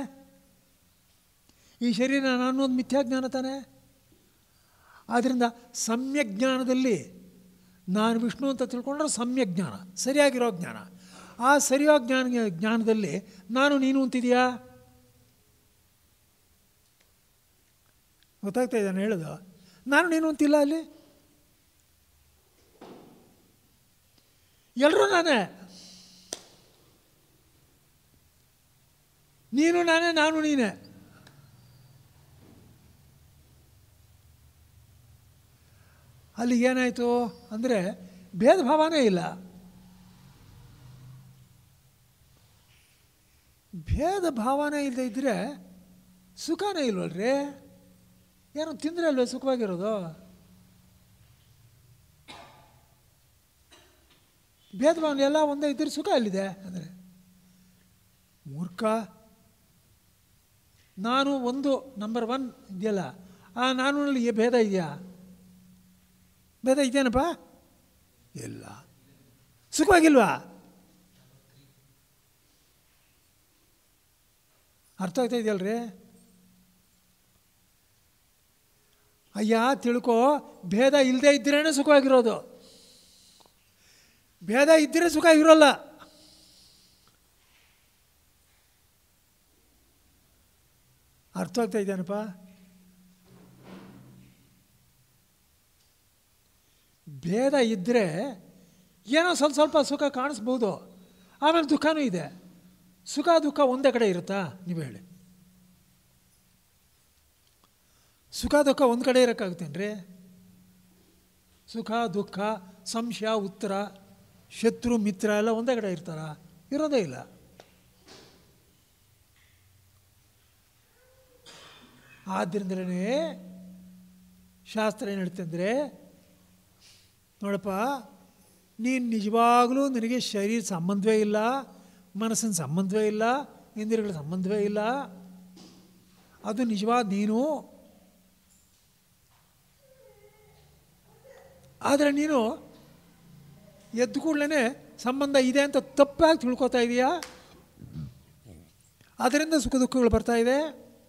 ಈ ಶರೀರ ನಾನು ಅನ್ನೋದು ಮಿಥ್ಯಾಜ್ಞಾನ ತಾನೇ ಆದ್ದರಿಂದ ಸಮ್ಯಕ್ ಜ್ಞಾನದಲ್ಲಿ ನಾನು ವಿಷ್ಣು ಅಂತ ತಿಳ್ಕೊಂಡ್ರೆ ಸಮ್ಯಕ್ ಜ್ಞಾನ ಸರಿಯಾಗಿರೋ ಜ್ಞಾನ ಆ ಸರಿಯಾದ ಜ್ಞಾನ ಜ್ಞಾನದಲ್ಲಿ ನಾನು ನೀನು ಅಂತಿದೆಯಾ ಗೊತ್ತಾಗ್ತಾ ಇದ್ದಾನೆ ಹೇಳೋದು ನಾನು ನೀನು ಅಂತಿಲ್ಲ ಅಲ್ಲಿ ಎಲ್ಲರೂ ನಾನೇ ನೀನು ನಾನೇ ನಾನು ನೀನೇ ಅಲ್ಲಿ ಏನಾಯಿತು ಅಂದರೆ ಭೇದ ಭಾವನೇ ಇಲ್ಲ ಭೇದ ಭಾವನೆ ಇಲ್ಲದೆ ಇದ್ದರೆ ಸುಖನೇ ಇಲ್ವಲ್ರಿ ಏನೋ ತಿಂದರೆ ಅಲ್ವೇ ಸುಖವಾಗಿರೋದು ಭೇದ ಭಾವನೆ ಎಲ್ಲ ಒಂದೇ ಇದ್ದರೆ ಸುಖ ಅಲ್ಲಿದೆ ಅಂದರೆ ಮೂರ್ಖ ನಾನು ಒಂದು ನಂಬರ್ ಒನ್ ಇದೆಯಲ್ಲ ಆ ನಾನಲ್ಲಿ ಭೇದ ಇದೆಯಾ ಭೇದ ಇದೆಯೇನಪ್ಪ ಇಲ್ಲ ಸುಖವಾಗಿಲ್ವಾ ಅರ್ಥ ಆಗ್ತಾ ಇದೆಯಲ್ರಿ ಅಯ್ಯ ತಿಳ್ಕೊ ಭೇದ ಇಲ್ಲದೆ ಇದ್ದರೇ ಸುಖವಾಗಿರೋದು ಭೇದ ಇದ್ದರೆ ಸುಖ ಇರೋಲ್ಲ ಅರ್ಥ ಆಗ್ತಾ ಇದೆಯೇನಪ್ಪ ಭೇದ ಇದ್ದರೆ ಏನೋ ಸ್ವಲ್ಪ ಸ್ವಲ್ಪ ಸುಖ ಕಾಣಿಸ್ಬೋದು ಆಮೇಲೆ ದುಃಖನೂ ಇದೆ ಸುಖ ದುಃಖ ಒಂದೇ ಕಡೆ ಇರುತ್ತಾ ನೀವು ಹೇಳಿ ಸುಖ ದುಃಖ ಒಂದು ಕಡೆ ಇರೋಕ್ಕಾಗುತ್ತೇನ್ರಿ ಸುಖ ದುಃಖ ಸಂಶಯ ಉತ್ತರ ಶತ್ರು ಮಿತ್ರ ಎಲ್ಲ ಒಂದೇ ಕಡೆ ಇರ್ತಾರ ಇರೋದೇ ಇಲ್ಲ ಆದ್ದರಿಂದಲೇ ಶಾಸ್ತ್ರ ಏನು ಹೇಳ್ತಂದರೆ ನೋಡಪ್ಪ ನೀನು ನಿಜವಾಗಲೂ ನಿನಗೆ ಶರೀರ ಸಂಬಂಧವೇ ಇಲ್ಲ ಮನಸ್ಸಿನ ಸಂಬಂಧವೇ ಇಲ್ಲ ಇಂದ್ರಿಯಗಳ ಸಂಬಂಧವೇ ಇಲ್ಲ ಅದು ನಿಜವಾದ ನೀನು ಆದರೆ ನೀನು ಎದ್ದು ಕೂಡಲೇ ಸಂಬಂಧ ಇದೆ ಅಂತ ತಪ್ಪಾಗಿ ತಿಳ್ಕೊತಾ ಇದೆಯಾ ಅದರಿಂದ ಸುಖ ದುಃಖಗಳು ಬರ್ತಾ ಇದೆ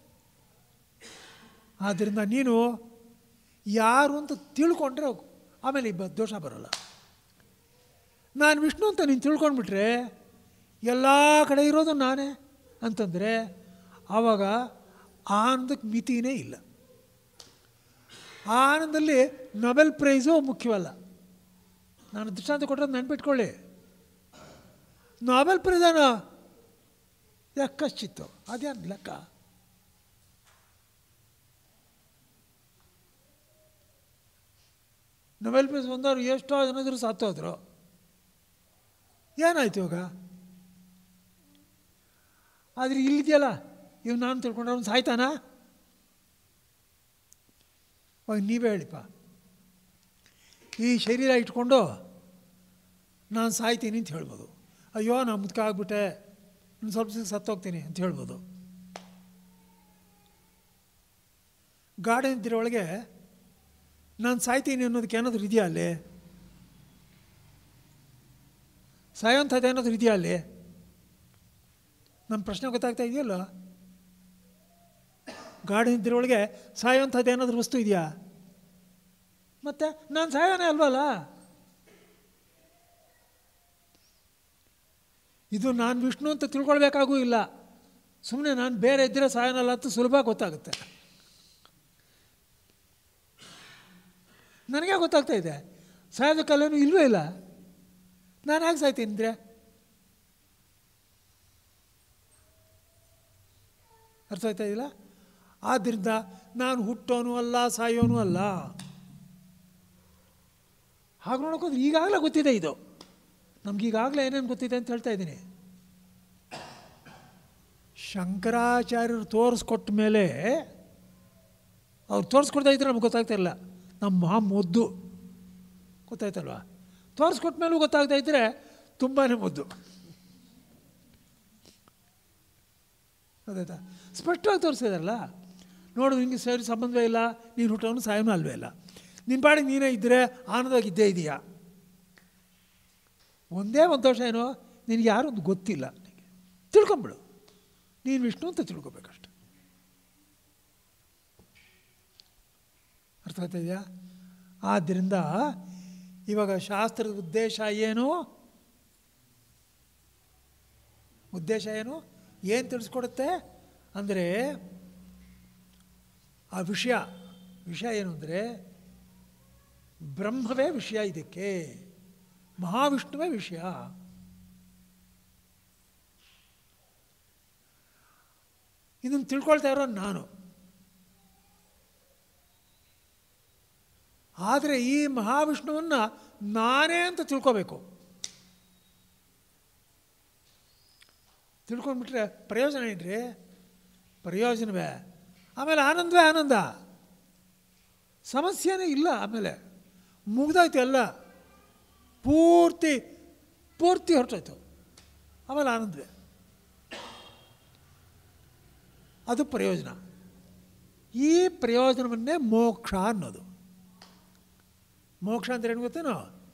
ಆದ್ದರಿಂದ ನೀನು ಯಾರು ಅಂತ ತಿಳ್ಕೊಂಡ್ರೆ ಆಮೇಲೆ ಬ ದೋಷ ಬರೋಲ್ಲ ನಾನು ವಿಷ್ಣು ಅಂತ ನೀನು ತಿಳ್ಕೊಂಡ್ಬಿಟ್ರೆ ಎಲ್ಲ ಕಡೆ ಇರೋದು ನಾನೇ ಅಂತಂದರೆ ಆವಾಗ ಆನಂದಕ್ಕೆ ಮಿತಿನೇ ಇಲ್ಲ ಆ ಆನಂದದಲ್ಲಿ ನೊಬೆಲ್ ಪ್ರೈಸು ಮುಖ್ಯವಲ್ಲ ನಾನು ದೃಷ್ಟಾಂತ ಕೊಟ್ಟರೆ ನೆನ್ಪಿಟ್ಕೊಳ್ಳಿ ನೊಬೆಲ್ ಪ್ರೈಸೇನು ಯಾಕಶ್ಚಿತ್ತು ಅದೇನು ಲೆಕ್ಕ ನೊಬೆಲ್ ಪ್ರೈಸ್ ಬಂದವರು ಎಷ್ಟೋ ಜನ ಸತ್ತೋದ್ರು ಏನಾಯ್ತು ಇವಾಗ ಆದರೆ ಇಲ್ಲಿದೆಯಲ್ಲ ಇವ್ ನಾನು ತಿಳ್ಕೊಂಡ್ರೆ ಅವ್ನು ಸಾಯ್ತಾನ ಅವಾಗ ನೀವೇ ಹೇಳಿಪ್ಪ ಈ ಶರೀರ ಇಟ್ಕೊಂಡು ನಾನು ಸಾಯ್ತೀನಿ ಅಂತ ಹೇಳ್ಬೋದು ಅಯ್ಯೋ ನಾನು ಮುದ್ಕ ಆಗ್ಬಿಟ್ಟೆ ನಾನು ಸ್ವಲ್ಪ ದಿವಸ ಸತ್ತೋಗ್ತೀನಿ ಅಂತ ಹೇಳ್ಬೋದು ಗಾರ್ಡನ್ ಇದ್ದಿರೋ ಒಳಗೆ ನಾನು ಸಾಯ್ತೀನಿ ಅನ್ನೋದಕ್ಕೆ ಏನಾದರೂ ಇದೆಯಾ ಅಲ್ಲಿ ಸಾಯೋಂಥದ್ದು ಏನಾದರೂ ಇದೆಯಾ ಅಲ್ಲಿ ನಮ್ಮ ಪ್ರಶ್ನೆ ಗೊತ್ತಾಗ್ತಾ ಇದೆಯಲ್ಲ ಗಾಡಿ ನಿದ್ರೆಯೊಳಗೆ ಸಾಯೋಂಥದ್ದು ಏನಾದರೂ ವಸ್ತು ಇದೆಯಾ ಮತ್ತೆ ನಾನು ಸಾಯೋನೇ ಅಲ್ವಲ್ಲ ಇದು ನಾನು ವಿಷ್ಣು ಅಂತ ತಿಳ್ಕೊಳ್ಬೇಕಾಗೂ ಇಲ್ಲ ಸುಮ್ಮನೆ ನಾನು ಬೇರೆ ಇದ್ದರೆ ಸಾಯೋನಲ್ಲ ಅಂತ ಸುಲಭ ಗೊತ್ತಾಗುತ್ತೆ ನನಗೆ ಗೊತ್ತಾಗ್ತಾ ಇದೆ ಸಾಯೋದ ಕಲೆನೂ ಇಲ್ವೇ ಇಲ್ಲ ನಾನು ಹೇಗೆ ಸಾಯ್ತೀನಿ ಅಂದರೆ ಅರ್ಥ ಆಯ್ತಾ ಇಲ್ಲ ಆದ್ದರಿಂದ ನಾನು ಹುಟ್ಟೋನು ಅಲ್ಲ ಸಾಯೋನು ಅಲ್ಲ ಹಾಗೆ ನೋಡೋಕೋದ್ರೆ ಈಗಾಗಲೇ ಗೊತ್ತಿದೆ ಇದು ನಮಗೀಗಾಗಲೇ ಏನೇನು ಗೊತ್ತಿದೆ ಅಂತ ಹೇಳ್ತಾ ಇದ್ದೀನಿ ಶಂಕರಾಚಾರ್ಯರು ತೋರಿಸ್ಕೊಟ್ಟ ಮೇಲೆ ಅವ್ರು ತೋರಿಸ್ಕೊಡ್ತಾ ಇದ್ರೆ ನಮ್ಗೆ ಗೊತ್ತಾಗ್ತಾ ಇಲ್ಲ ನಮ್ಮ ಮಹಾ ಮುದ್ದು ಗೊತ್ತಾಯ್ತಲ್ವ ತೋರಿಸ್ಕೊಟ್ಟ ಮೇಲೂ ಗೊತ್ತಾಗ್ತಾ ಇದ್ದರೆ ತುಂಬಾ ಮುದ್ದು ಗೊತ್ತಾಯ್ತಾ ಸ್ಪಷ್ಟವಾಗಿ ತೋರಿಸಿದಾರಲ್ಲ ನೋಡು ನಿಮಗೆ ಸರಿ ಸಂಬಂಧವೇ ಇಲ್ಲ ನೀನು ಹುಟ್ಟೋನು ಸಾಯೋನು ಅಲ್ವೇ ಇಲ್ಲ ನಿನ್ನ ಪಾಡಿಗೆ ನೀನೇ ಇದ್ದರೆ ಆನಂದವಾಗಿ ಇದ್ದೇ ಇದೆಯಾ ಒಂದೇ ಒಂದು ದೋಷ ಏನೋ ನಿನಗೆ ಯಾರು ಒಂದು ಗೊತ್ತಿಲ್ಲ ನಿನಗೆ ತಿಳ್ಕೊಂಬಿಡು ನೀನು ವಿಷ್ಣು ಅಂತ ತಿಳ್ಕೊಬೇಕಷ್ಟೆ ಅರ್ಥ ಆಗ್ತಾ ಇದೆಯಾ ಆದ್ದರಿಂದ ಇವಾಗ ಶಾಸ್ತ್ರದ ಉದ್ದೇಶ ಏನು ಉದ್ದೇಶ ಏನು ಏನು ತಿಳಿಸ್ಕೊಡುತ್ತೆ ಅಂದರೆ ಆ ವಿಷಯ ವಿಷಯ ಏನು ಅಂದರೆ ಬ್ರಹ್ಮವೇ ವಿಷಯ ಇದಕ್ಕೆ ಮಹಾವಿಷ್ಣುವೇ ವಿಷಯ ಇದನ್ನು ತಿಳ್ಕೊಳ್ತಾ ಇರೋ ನಾನು ಆದರೆ ಈ ಮಹಾವಿಷ್ಣುವನ್ನು ನಾನೇ ಅಂತ ತಿಳ್ಕೋಬೇಕು ತಿಳ್ಕೊಂಡ್ಬಿಟ್ರೆ ಪ್ರಯೋಜನ ಏನ್ರಿ ಪ್ರಯೋಜನವೇ ಆಮೇಲೆ ಆನಂದವೇ ಆನಂದ ಸಮಸ್ಯೆನೇ ಇಲ್ಲ ಆಮೇಲೆ ಮುಗ್ದೋಯ್ತು ಎಲ್ಲ ಪೂರ್ತಿ ಪೂರ್ತಿ ಹೊರಟೋಯ್ತು ಆಮೇಲೆ ಆನಂದವೇ ಅದು ಪ್ರಯೋಜನ ಈ ಪ್ರಯೋಜನವನ್ನೇ ಮೋಕ್ಷ ಅನ್ನೋದು ಮೋಕ್ಷ ಅಂದ್ರೆ ಏನು ಗೊತ್ತೇನೋ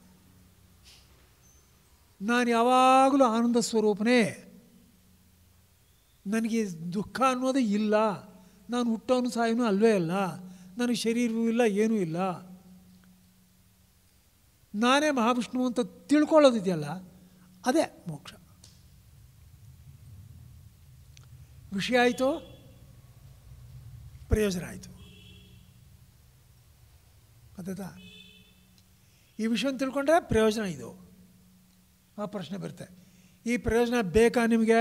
ನಾನು ಯಾವಾಗಲೂ ಆನಂದ ಸ್ವರೂಪನೇ ನನಗೆ ದುಃಖ ಅನ್ನೋದೇ ಇಲ್ಲ ನಾನು ಹುಟ್ಟೋನು ಸಾಯೋನು ಅಲ್ವೇ ಅಲ್ಲ ನನಗೆ ಶರೀರವೂ ಇಲ್ಲ ಏನೂ ಇಲ್ಲ ನಾನೇ ಮಹಾವಿಷ್ಣು ಅಂತ ತಿಳ್ಕೊಳ್ಳೋದಿದೆಯಲ್ಲ ಅದೇ ಮೋಕ್ಷ ವಿಷಯ ಆಯಿತು ಪ್ರಯೋಜನ ಆಯಿತು ಗೊತ್ತಾಯ್ತಾ ಈ ವಿಷಯವನ್ನು ತಿಳ್ಕೊಂಡ್ರೆ ಪ್ರಯೋಜನ ಇದು ಆ ಪ್ರಶ್ನೆ ಬರುತ್ತೆ ಈ ಪ್ರಯೋಜನ ಬೇಕಾ ನಿಮಗೆ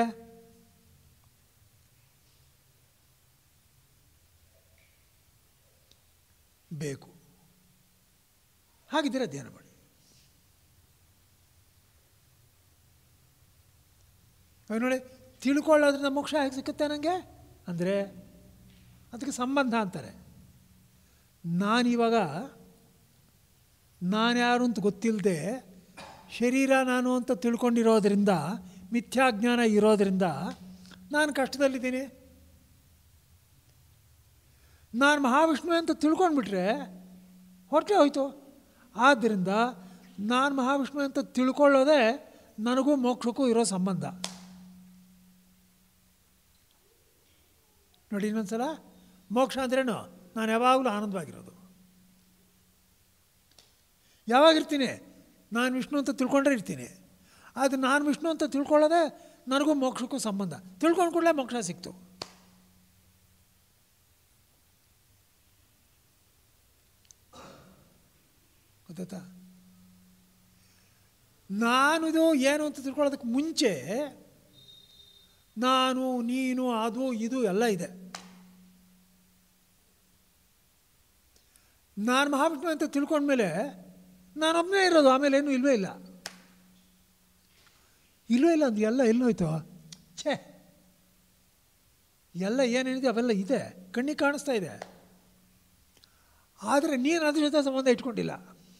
ಬೇಕು ಹಾಗಿದ್ದರೆ ಧ್ಯಾನ ಮಾಡಿ ಅವಾಗ ನೋಡಿ ತಿಳ್ಕೊಳ್ಳೋದ್ರಿಂದ ಮೋಕ್ಷ ಹೇಗೆ ಸಿಗುತ್ತೆ ನನಗೆ ಅಂದರೆ ಅದಕ್ಕೆ ಸಂಬಂಧ ಅಂತಾರೆ ನಾನಿವಾಗ ನಾನ್ಯಾರು ಅಂತ ಗೊತ್ತಿಲ್ಲದೆ ಶರೀರ ನಾನು ಅಂತ ತಿಳ್ಕೊಂಡಿರೋದ್ರಿಂದ ಮಿಥ್ಯಾಜ್ಞಾನ ಇರೋದರಿಂದ ನಾನು ಕಷ್ಟದಲ್ಲಿದ್ದೀನಿ ನಾನು ಮಹಾವಿಷ್ಣು ಅಂತ ತಿಳ್ಕೊಂಡ್ಬಿಟ್ರೆ ಹೊರಟೆ ಹೋಯ್ತು ಆದ್ದರಿಂದ ನಾನು ಮಹಾವಿಷ್ಣು ಅಂತ ತಿಳ್ಕೊಳ್ಳೋದೇ ನನಗೂ ಮೋಕ್ಷಕ್ಕೂ ಇರೋ ಸಂಬಂಧ ನೋಡಿ ಇನ್ನೊಂದ್ಸಲ ಮೋಕ್ಷ ಅಂದ್ರೇನು ನಾನು ಯಾವಾಗಲೂ ಆನಂದವಾಗಿರೋದು ಯಾವಾಗಿರ್ತೀನಿ ನಾನು ವಿಷ್ಣು ಅಂತ ತಿಳ್ಕೊಂಡ್ರೆ ಇರ್ತೀನಿ ಆದರೆ ನಾನು ವಿಷ್ಣು ಅಂತ ತಿಳ್ಕೊಳ್ಳೋದೇ ನನಗೂ ಮೋಕ್ಷಕ್ಕೂ ಸಂಬಂಧ ತಿಳ್ಕೊಂಡು ಕೂಡಲೇ ಮೋಕ್ಷ ಸಿಕ್ತು ಗೊತ್ತಾಯ್ತಾ ನಾನು ಇದು ಏನು ಅಂತ ತಿಳ್ಕೊಳ್ಳೋದಕ್ಕೆ ಮುಂಚೆ ನಾನು ನೀನು ಅದು ಇದು ಎಲ್ಲ ಇದೆ ನಾನು ಮಹಾವಿಷ್ಣು ಅಂತ ತಿಳ್ಕೊಂಡ್ಮೇಲೆ ನಾನೊಬ್ಬನೇ ಇರೋದು ಆಮೇಲೆ ಏನೂ ಇಲ್ವೇ ಇಲ್ಲ ಇಲ್ವೇ ಇಲ್ಲ ಅದು ಎಲ್ಲ ಎಲ್ಲೋಯ್ತು ಛೇ ಎಲ್ಲ ಏನೇನಿದೆ ಅವೆಲ್ಲ ಇದೆ ಕಣ್ಣಿಗೆ ಕಾಣಿಸ್ತಾ ಇದೆ ಆದರೆ ನೀನು ಅದ್ರ ಜೊತೆ ಸಂಬಂಧ ಇಟ್ಕೊಂಡಿಲ್ಲ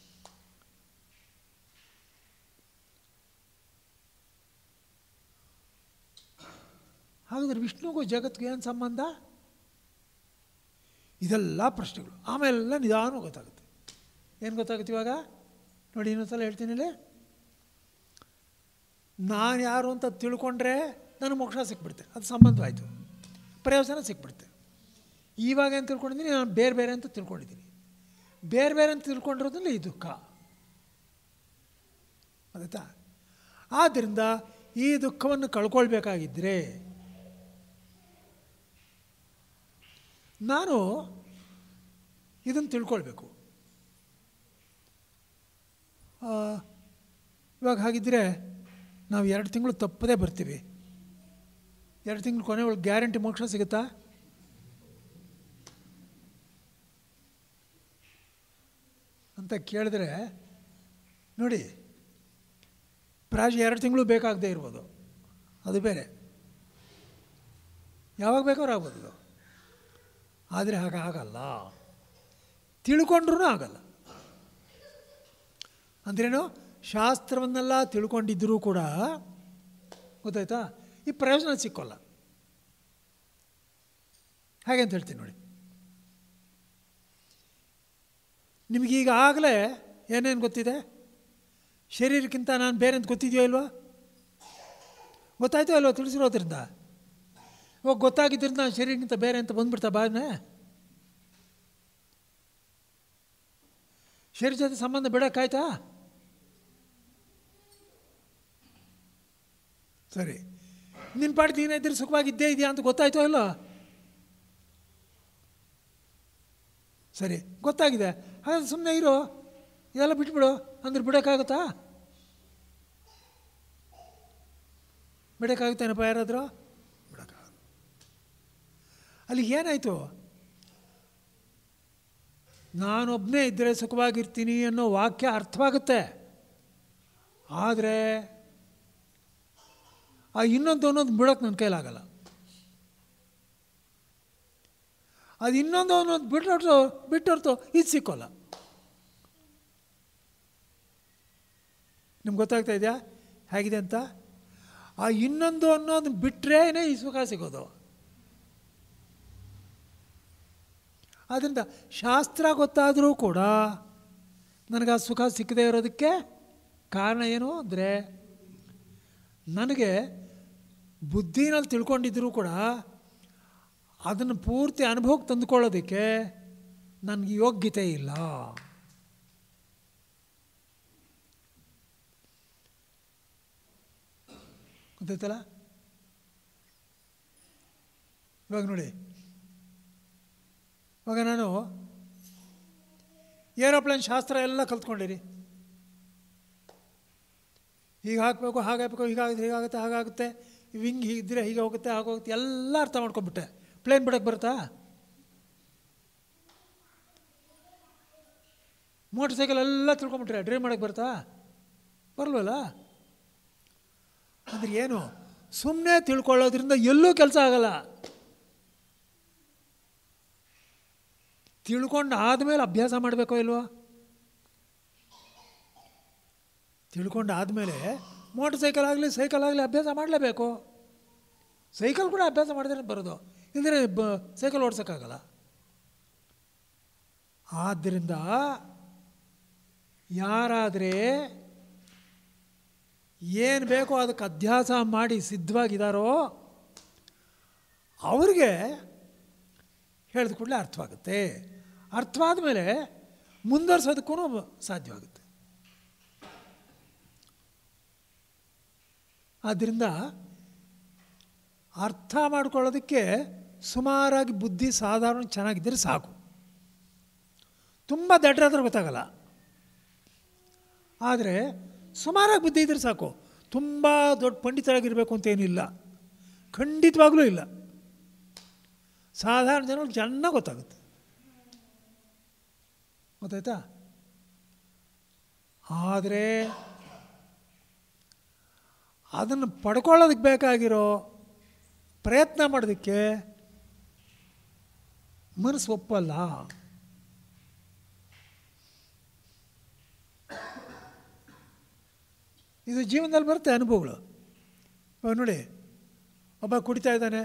ಹಾಗಾದ್ರೆ ವಿಷ್ಣುಗೂ ಜಗತ್ತಿಗೆ ಏನು ಸಂಬಂಧ ಇದೆಲ್ಲ ಪ್ರಶ್ನೆಗಳು ಆಮೇಲೆಲ್ಲ ನಿಧಾನ ಗೊತ್ತಾಗುತ್ತೆ ಏನು ಗೊತ್ತಾಗುತ್ತೆ ಇವಾಗ ನೋಡಿ ಇನ್ನೊಂದ್ಸಲ ಹೇಳ್ತೀನಿ ಇಲ್ಲಿ ನಾನು ಯಾರು ಅಂತ ತಿಳ್ಕೊಂಡ್ರೆ ನನಗೆ ಮೋಕ್ಷ ಸಿಕ್ಬಿಡುತ್ತೆ ಅದು ಸಂಬಂಧವಾಯಿತು ಪ್ರಯೋಜನ ಸಿಕ್ಬಿಡುತ್ತೆ ಇವಾಗ ಏನು ತಿಳ್ಕೊಂಡಿದ್ದೀನಿ ನಾನು ಬೇರೆ ಬೇರೆ ಅಂತ ತಿಳ್ಕೊಂಡಿದ್ದೀನಿ ಬೇರೆ ಬೇರೆ ಅಂತ ತಿಳ್ಕೊಂಡಿರೋದ್ರಲ್ಲಿ ಈ ದುಃಖ ಆಗುತ್ತಾ ಆದ್ದರಿಂದ ಈ ದುಃಖವನ್ನು ಕಳ್ಕೊಳ್ಬೇಕಾಗಿದ್ದರೆ ನಾನು ಇದನ್ನು ತಿಳ್ಕೊಳ್ಬೇಕು ಆ, ಇವಾಗ ಹಾಗಿದ್ದರೆ ನಾವು ಎರಡು ತಿಂಗಳು ತಪ್ಪದೇ ಬರ್ತೀವಿ ಎರಡು ತಿಂಗಳು ಕೊನೆ ಒಳಗೆ ಗ್ಯಾರಂಟಿ ಮೋಕ್ಷ ಸಿಗುತ್ತಾ ಅಂತ ಕೇಳಿದ್ರೆ ನೋಡಿ ಪ್ರಾಜ ಎರಡು ತಿಂಗಳು ಬೇಕಾಗದೇ ಇರ್ಬೋದು ಅದು ಬೇರೆ ಯಾವಾಗ ಬೇಕಾದ್ರೂ ಆಗ್ಬೋದು ಅದು ಆದರೆ ಹಾಗೆ ಆಗಲ್ಲ ತಿಳ್ಕೊಂಡ್ರೂ ಆಗಲ್ಲ ಅಂದ್ರೇನು ಶಾಸ್ತ್ರವನ್ನೆಲ್ಲ ತಿಳ್ಕೊಂಡಿದ್ದರೂ ಕೂಡ ಗೊತ್ತಾಯ್ತಾ ಈ ಪ್ರಯೋಜನ ಸಿಕ್ಕೋಲ್ಲ ಹಾಗೆ ಅಂತ ಹೇಳ್ತೀನಿ ನೋಡಿ ನಿಮಗೀಗ ಆಗಲೇ ಏನೇನು ಗೊತ್ತಿದೆ ಶರೀರಕ್ಕಿಂತ ನಾನು ಬೇರೆ ಅಂತ ಗೊತ್ತಿದೆಯೋ ಇಲ್ವಾ ಗೊತ್ತಾಯ್ತೋ ಇಲ್ವಾ ತಿಳಿಸಿರೋದ್ರಿಂದ ಇವಾಗ ಗೊತ್ತಾಗಿದ್ದರಿಂದ ನಾನು ಶರೀರಕ್ಕಿಂತ ಬೇರೆ ಅಂತ ಬಂದ್ಬಿಡ್ತಾ ಬಾನೆ ಶರೀರ ಜೊತೆ ಸಂಬಂಧ ಬಿಡೋಕ್ಕಾಯ್ತಾ ಸರಿ ನಿನ್ನ ಪಾಡಿಗೆ ನೀನೇ ಇದ್ರೆ ಸುಖವಾಗಿದ್ದೇ ಇದೆಯಾ ಅಂತ ಗೊತ್ತಾಯ್ತೋ ಇಲ್ಲ ಸರಿ ಗೊತ್ತಾಗಿದೆ ಹಾಗಾದ್ರೆ ಸುಮ್ಮನೆ ಇರು ಇದೆಲ್ಲ ಬಿಟ್ಬಿಡು ಅಂದ್ರೆ ಬಿಡೋಕ್ಕಾಗುತ್ತಾ ಬಿಡೋಕ್ಕಾಗುತ್ತೇನಪ್ಪ ಯಾರಾದರೂ ಬಿಡೋಕ್ಕಾಗಲ್ಲ ಅಲ್ಲಿ ಏನಾಯಿತು ನಾನೊಬ್ಬನೇ ಇದ್ದರೆ ಸುಖವಾಗಿರ್ತೀನಿ ಅನ್ನೋ ವಾಕ್ಯ ಅರ್ಥವಾಗುತ್ತೆ ಆದರೆ ಆ ಇನ್ನೊಂದು ಅನ್ನೋದು ಬಿಡೋಕ್ಕೆ ನನ್ನ ಕೈಲಾಗಲ್ಲ ಅದು ಇನ್ನೊಂದು ಅನ್ನೋದು ಬಿಟ್ಟೊರ್ತು ಬಿಟ್ಟೊರ್ತು ಇದು ಸಿಕ್ಕೋಲ್ಲ ನಿಮ್ಗೆ ಗೊತ್ತಾಗ್ತಾ ಇದೆಯಾ ಹೇಗಿದೆ ಅಂತ ಆ ಇನ್ನೊಂದು ಅನ್ನೋದು ಬಿಟ್ಟರೇನೆ ಈ ಸುಖ ಸಿಗೋದು ಆದ್ದರಿಂದ ಶಾಸ್ತ್ರ ಗೊತ್ತಾದರೂ ಕೂಡ ನನಗೆ ಆ ಸುಖ ಸಿಕ್ಕದೇ ಇರೋದಕ್ಕೆ ಕಾರಣ ಏನು ಅಂದರೆ ನನಗೆ ಬುದ್ಧಿನಲ್ಲಿ ತಿಳ್ಕೊಂಡಿದ್ದರೂ ಕೂಡ ಅದನ್ನು ಪೂರ್ತಿ ಅನುಭವಕ್ಕೆ ತಂದುಕೊಳ್ಳೋದಕ್ಕೆ ನನಗೆ ಯೋಗ್ಯತೆ ಇಲ್ಲ ಗೊತ್ತಾಯ್ತಲ್ಲ ಇವಾಗ ನೋಡಿ ಇವಾಗ ನಾನು ಏರೋಪ್ಲೇನ್ ಶಾಸ್ತ್ರ ಎಲ್ಲ ಕಲ್ತ್ಕೊಂಡಿರಿ ಹೀಗೆ ಹಾಕಬೇಕು ಹಾಗೆ ಹಾಕಬೇಕು ಹೀಗಾಗುತ್ತೆ ಹೀಗಾಗುತ್ತೆ ಹಾಗಾಗುತ್ತೆ ವಿಂಗ್ ಹೀಗಿದ್ದರೆ ಹೀಗೆ ಹೋಗುತ್ತೆ ಹಾಗೆ ಹೋಗುತ್ತೆ ಎಲ್ಲ ಅರ್ಥ ಮಾಡ್ಕೊಂಬಿಟ್ಟೆ ಪ್ಲೇನ್ ಬಿಡೋಕ್ಕೆ ಬರುತ್ತಾ ಮೋಟ್ರ್ ಸೈಕಲ್ ಎಲ್ಲ ತಿಳ್ಕೊಂಬಿಟ್ರೆ ಡ್ರೈವ್ ಮಾಡೋಕ್ಕೆ ಬರುತ್ತಾ ಬರಲ್ವಲ್ಲ ಅಂದ್ರೆ ಏನು ಸುಮ್ಮನೆ ತಿಳ್ಕೊಳ್ಳೋದ್ರಿಂದ ಎಲ್ಲೂ ಕೆಲಸ ಆಗಲ್ಲ ತಿಳ್ಕೊಂಡು ಆದಮೇಲೆ ಅಭ್ಯಾಸ ಮಾಡಬೇಕೋ ಇಲ್ವೋ ತಿಳ್ಕೊಂಡು ಆದಮೇಲೆ ಮೋಟ್ರ್ ಸೈಕಲ್ ಆಗಲಿ ಸೈಕಲ್ ಆಗಲಿ ಅಭ್ಯಾಸ ಮಾಡಲೇಬೇಕು ಸೈಕಲ್ ಕೂಡ ಅಭ್ಯಾಸ ಮಾಡಿದ್ರೆ ಬರೋದು ಇಲ್ಲದ್ರೆ ಬ ಸೈಕಲ್ ಓಡ್ಸೋಕ್ಕಾಗಲ್ಲ ಆದ್ದರಿಂದ ಯಾರಾದರೆ ಏನು ಬೇಕೋ ಅದಕ್ಕೆ ಅಭ್ಯಾಸ ಮಾಡಿ ಸಿದ್ಧವಾಗಿದ್ದಾರೋ ಅವ್ರಿಗೆ ಹೇಳಿದ ಕೂಡಲೇ ಅರ್ಥವಾಗುತ್ತೆ ಅರ್ಥವಾದ ಮೇಲೆ ಮುಂದುವರ್ಸೋದಕ್ಕೂ ಸಾಧ್ಯವಾಗುತ್ತೆ ಆದ್ದರಿಂದ ಅರ್ಥ ಮಾಡ್ಕೊಳ್ಳೋದಕ್ಕೆ ಸುಮಾರಾಗಿ ಬುದ್ಧಿ ಸಾಧಾರಣ ಚೆನ್ನಾಗಿದ್ದರೆ ಸಾಕು ತುಂಬ ದಡ್ಡರಾದ್ರೆ ಗೊತ್ತಾಗಲ್ಲ ಆದರೆ ಸುಮಾರಾಗಿ ಬುದ್ಧಿ ಇದ್ದರೆ ಸಾಕು ತುಂಬ ದೊಡ್ಡ ಪಂಡಿತರಾಗಿರಬೇಕು ಅಂತೇನಿಲ್ಲ ಖಂಡಿತವಾಗ್ಲೂ ಇಲ್ಲ ಸಾಧಾರಣ ಜನಗಳಿಗೆ ಚೆನ್ನಾಗಿ ಗೊತ್ತಾಗುತ್ತೆ ಗೊತ್ತಾಯ್ತಾ ಆದರೆ ಅದನ್ನು ಪಡ್ಕೊಳ್ಳೋದಕ್ಕೆ ಬೇಕಾಗಿರೋ ಪ್ರಯತ್ನ ಮಾಡೋದಕ್ಕೆ ಮನಸ್ಸು ಒಪ್ಪಲ್ಲ ಇದು ಜೀವನದಲ್ಲಿ ಬರುತ್ತೆ ಅನುಭವಗಳು ಇವಾಗ ನೋಡಿ ಒಬ್ಬ ಕುಡಿತಾ ಇದ್ದಾನೆ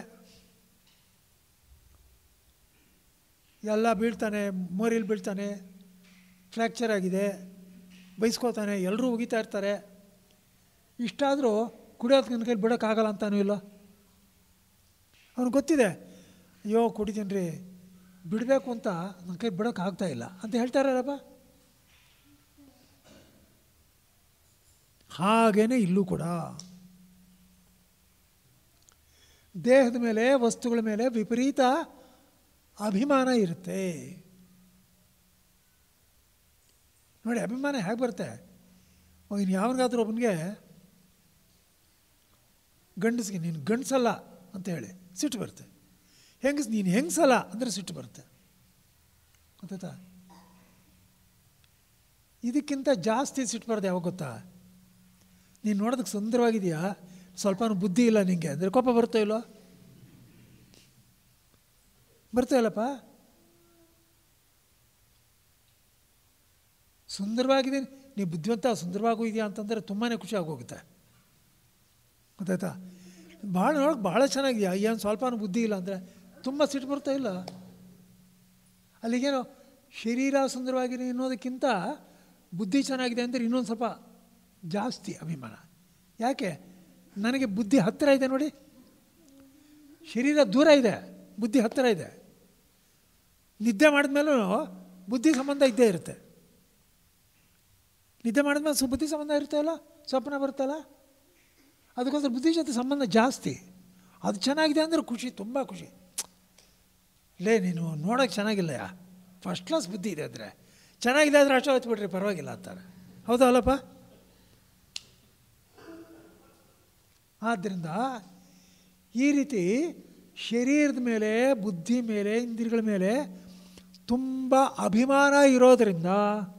ಎಲ್ಲ ಬೀಳ್ತಾನೆ ಮೋರಿಲಿ ಬೀಳ್ತಾನೆ ಫ್ರ್ಯಾಕ್ಚರ್ ಆಗಿದೆ ಬೈಸ್ಕೋತಾನೆ ಎಲ್ಲರೂ ಉಗಿತಾ ಇರ್ತಾರೆ ಇಷ್ಟಾದರೂ ಕುಡಿಯೋದು ನನ್ನ ಕೈಲಿ ಬಿಡೋಕ್ಕಾಗಲ್ಲ ಅಂತಾನೂ ಇಲ್ಲ ಅವ್ನಿಗೆ ಗೊತ್ತಿದೆ ಅಯ್ಯೋ ಕುಡಿತೀನಿ ರೀ ಬಿಡಬೇಕು ಅಂತ ನನ್ನ ಕೈ ಬಿಡೋಕ್ಕಾಗ್ತಾ ಇಲ್ಲ ಅಂತ ಹೇಳ್ತಾರಲ್ಲಪ್ಪ ಹಾಗೇನೆ ಇಲ್ಲೂ ಕೂಡ ದೇಹದ ಮೇಲೆ ವಸ್ತುಗಳ ಮೇಲೆ ವಿಪರೀತ ಅಭಿಮಾನ ಇರುತ್ತೆ ನೋಡಿ ಅಭಿಮಾನ ಹೇಗೆ ಬರುತ್ತೆ ಇನ್ನು ಯಾವನಿಗಾದ್ರೂ ಒಬ್ಬನಿಗೆ ಗಂಡಸಿಗೆ ನೀನು ಗಂಡಸಲ್ಲ ಅಂತ ಹೇಳಿ ಸಿಟ್ಟು ಬರುತ್ತೆ ಹೆಂಗಸ್ ನೀನು ಹೆಂಗಸಲ್ಲ ಅಂದರೆ ಸಿಟ್ಟು ಬರುತ್ತೆ ಗೊತ್ತಾಯ್ತಾ ಇದಕ್ಕಿಂತ ಜಾಸ್ತಿ ಸಿಟ್ಟು ಬರೋದು ಯಾವಾಗ ಗೊತ್ತಾ ನೀನು ನೋಡೋದಕ್ಕೆ ಸುಂದರವಾಗಿದೆಯಾ ಸ್ವಲ್ಪನೂ ಬುದ್ಧಿ ಇಲ್ಲ ನಿಂಗೆ ಅಂದರೆ ಕೋಪ ಬರುತ್ತೋ ಇಲ್ಲೋ ಬರ್ತಾ ಇಲ್ಲಪ್ಪ ಸುಂದರವಾಗಿದೆ ನೀವು ಬುದ್ಧಿವಂತ ಸುಂದರವಾಗೂ ಇದೆಯಾ ಅಂತಂದರೆ ತುಂಬಾ ಖುಷಿ ಆಗೋಗುತ್ತೆ ಗೊತ್ತಾಯ್ತಾ ಭಾಳ ನೋಡೋಕೆ ಭಾಳ ಚೆನ್ನಾಗಿದೆಯಾ ಏನು ಸ್ವಲ್ಪನೂ ಬುದ್ಧಿ ಇಲ್ಲ ಅಂದರೆ ತುಂಬ ಸಿಟ್ಟು ಬರ್ತಾ ಇಲ್ಲ ಅಲ್ಲಿಗೇನೋ ಶರೀರ ಸುಂದರವಾಗಿದೆ ಅನ್ನೋದಕ್ಕಿಂತ ಬುದ್ಧಿ ಚೆನ್ನಾಗಿದೆ ಅಂದರೆ ಇನ್ನೊಂದು ಸ್ವಲ್ಪ ಜಾಸ್ತಿ ಅಭಿಮಾನ ಯಾಕೆ ನನಗೆ ಬುದ್ಧಿ ಹತ್ತಿರ ಇದೆ ನೋಡಿ ಶರೀರ ದೂರ ಇದೆ ಬುದ್ಧಿ ಹತ್ತಿರ ಇದೆ ನಿದ್ದೆ ಮಾಡಿದ್ಮೇಲೂ ಬುದ್ಧಿ ಸಂಬಂಧ ಇದ್ದೇ ಇರುತ್ತೆ ನಿದ್ದೆ ಮಾಡಿದ್ಮೇಲೆ ಸ್ವಲ್ಪ ಬುದ್ಧಿ ಸಂಬಂಧ ಇರುತ್ತಲ್ಲ ಸ್ವಪ್ನ ಬರುತ್ತಲ್ಲ ಅದಕ್ಕೋಸ್ಕರ ಬುದ್ಧಿ ಜೊತೆ ಸಂಬಂಧ ಜಾಸ್ತಿ ಅದು ಚೆನ್ನಾಗಿದೆ ಅಂದರೆ ಖುಷಿ ತುಂಬ ಖುಷಿ ಲೇ ನೀನು ನೋಡೋಕ್ಕೆ ಚೆನ್ನಾಗಿಲ್ಲಯ್ಯ ಫಸ್ಟ್ ಕ್ಲಾಸ್ ಬುದ್ಧಿ ಇದೆ ಅಂದರೆ ಚೆನ್ನಾಗಿದೆ ಆದರೆ ಅಷ್ಟು ಹೊತ್ಬಿಟ್ರಿ ಪರವಾಗಿಲ್ಲ ಅಂತಾರೆ ಹೌದಾ ಅಲ್ಲಪ್ಪ ಆದ್ದರಿಂದ ಈ ರೀತಿ ಶರೀರದ ಮೇಲೆ ಬುದ್ಧಿ ಮೇಲೆ ಇಂದ್ರಿಯಗಳ ಮೇಲೆ ತುಂಬ ಅಭಿಮಾನ ಇರೋದರಿಂದ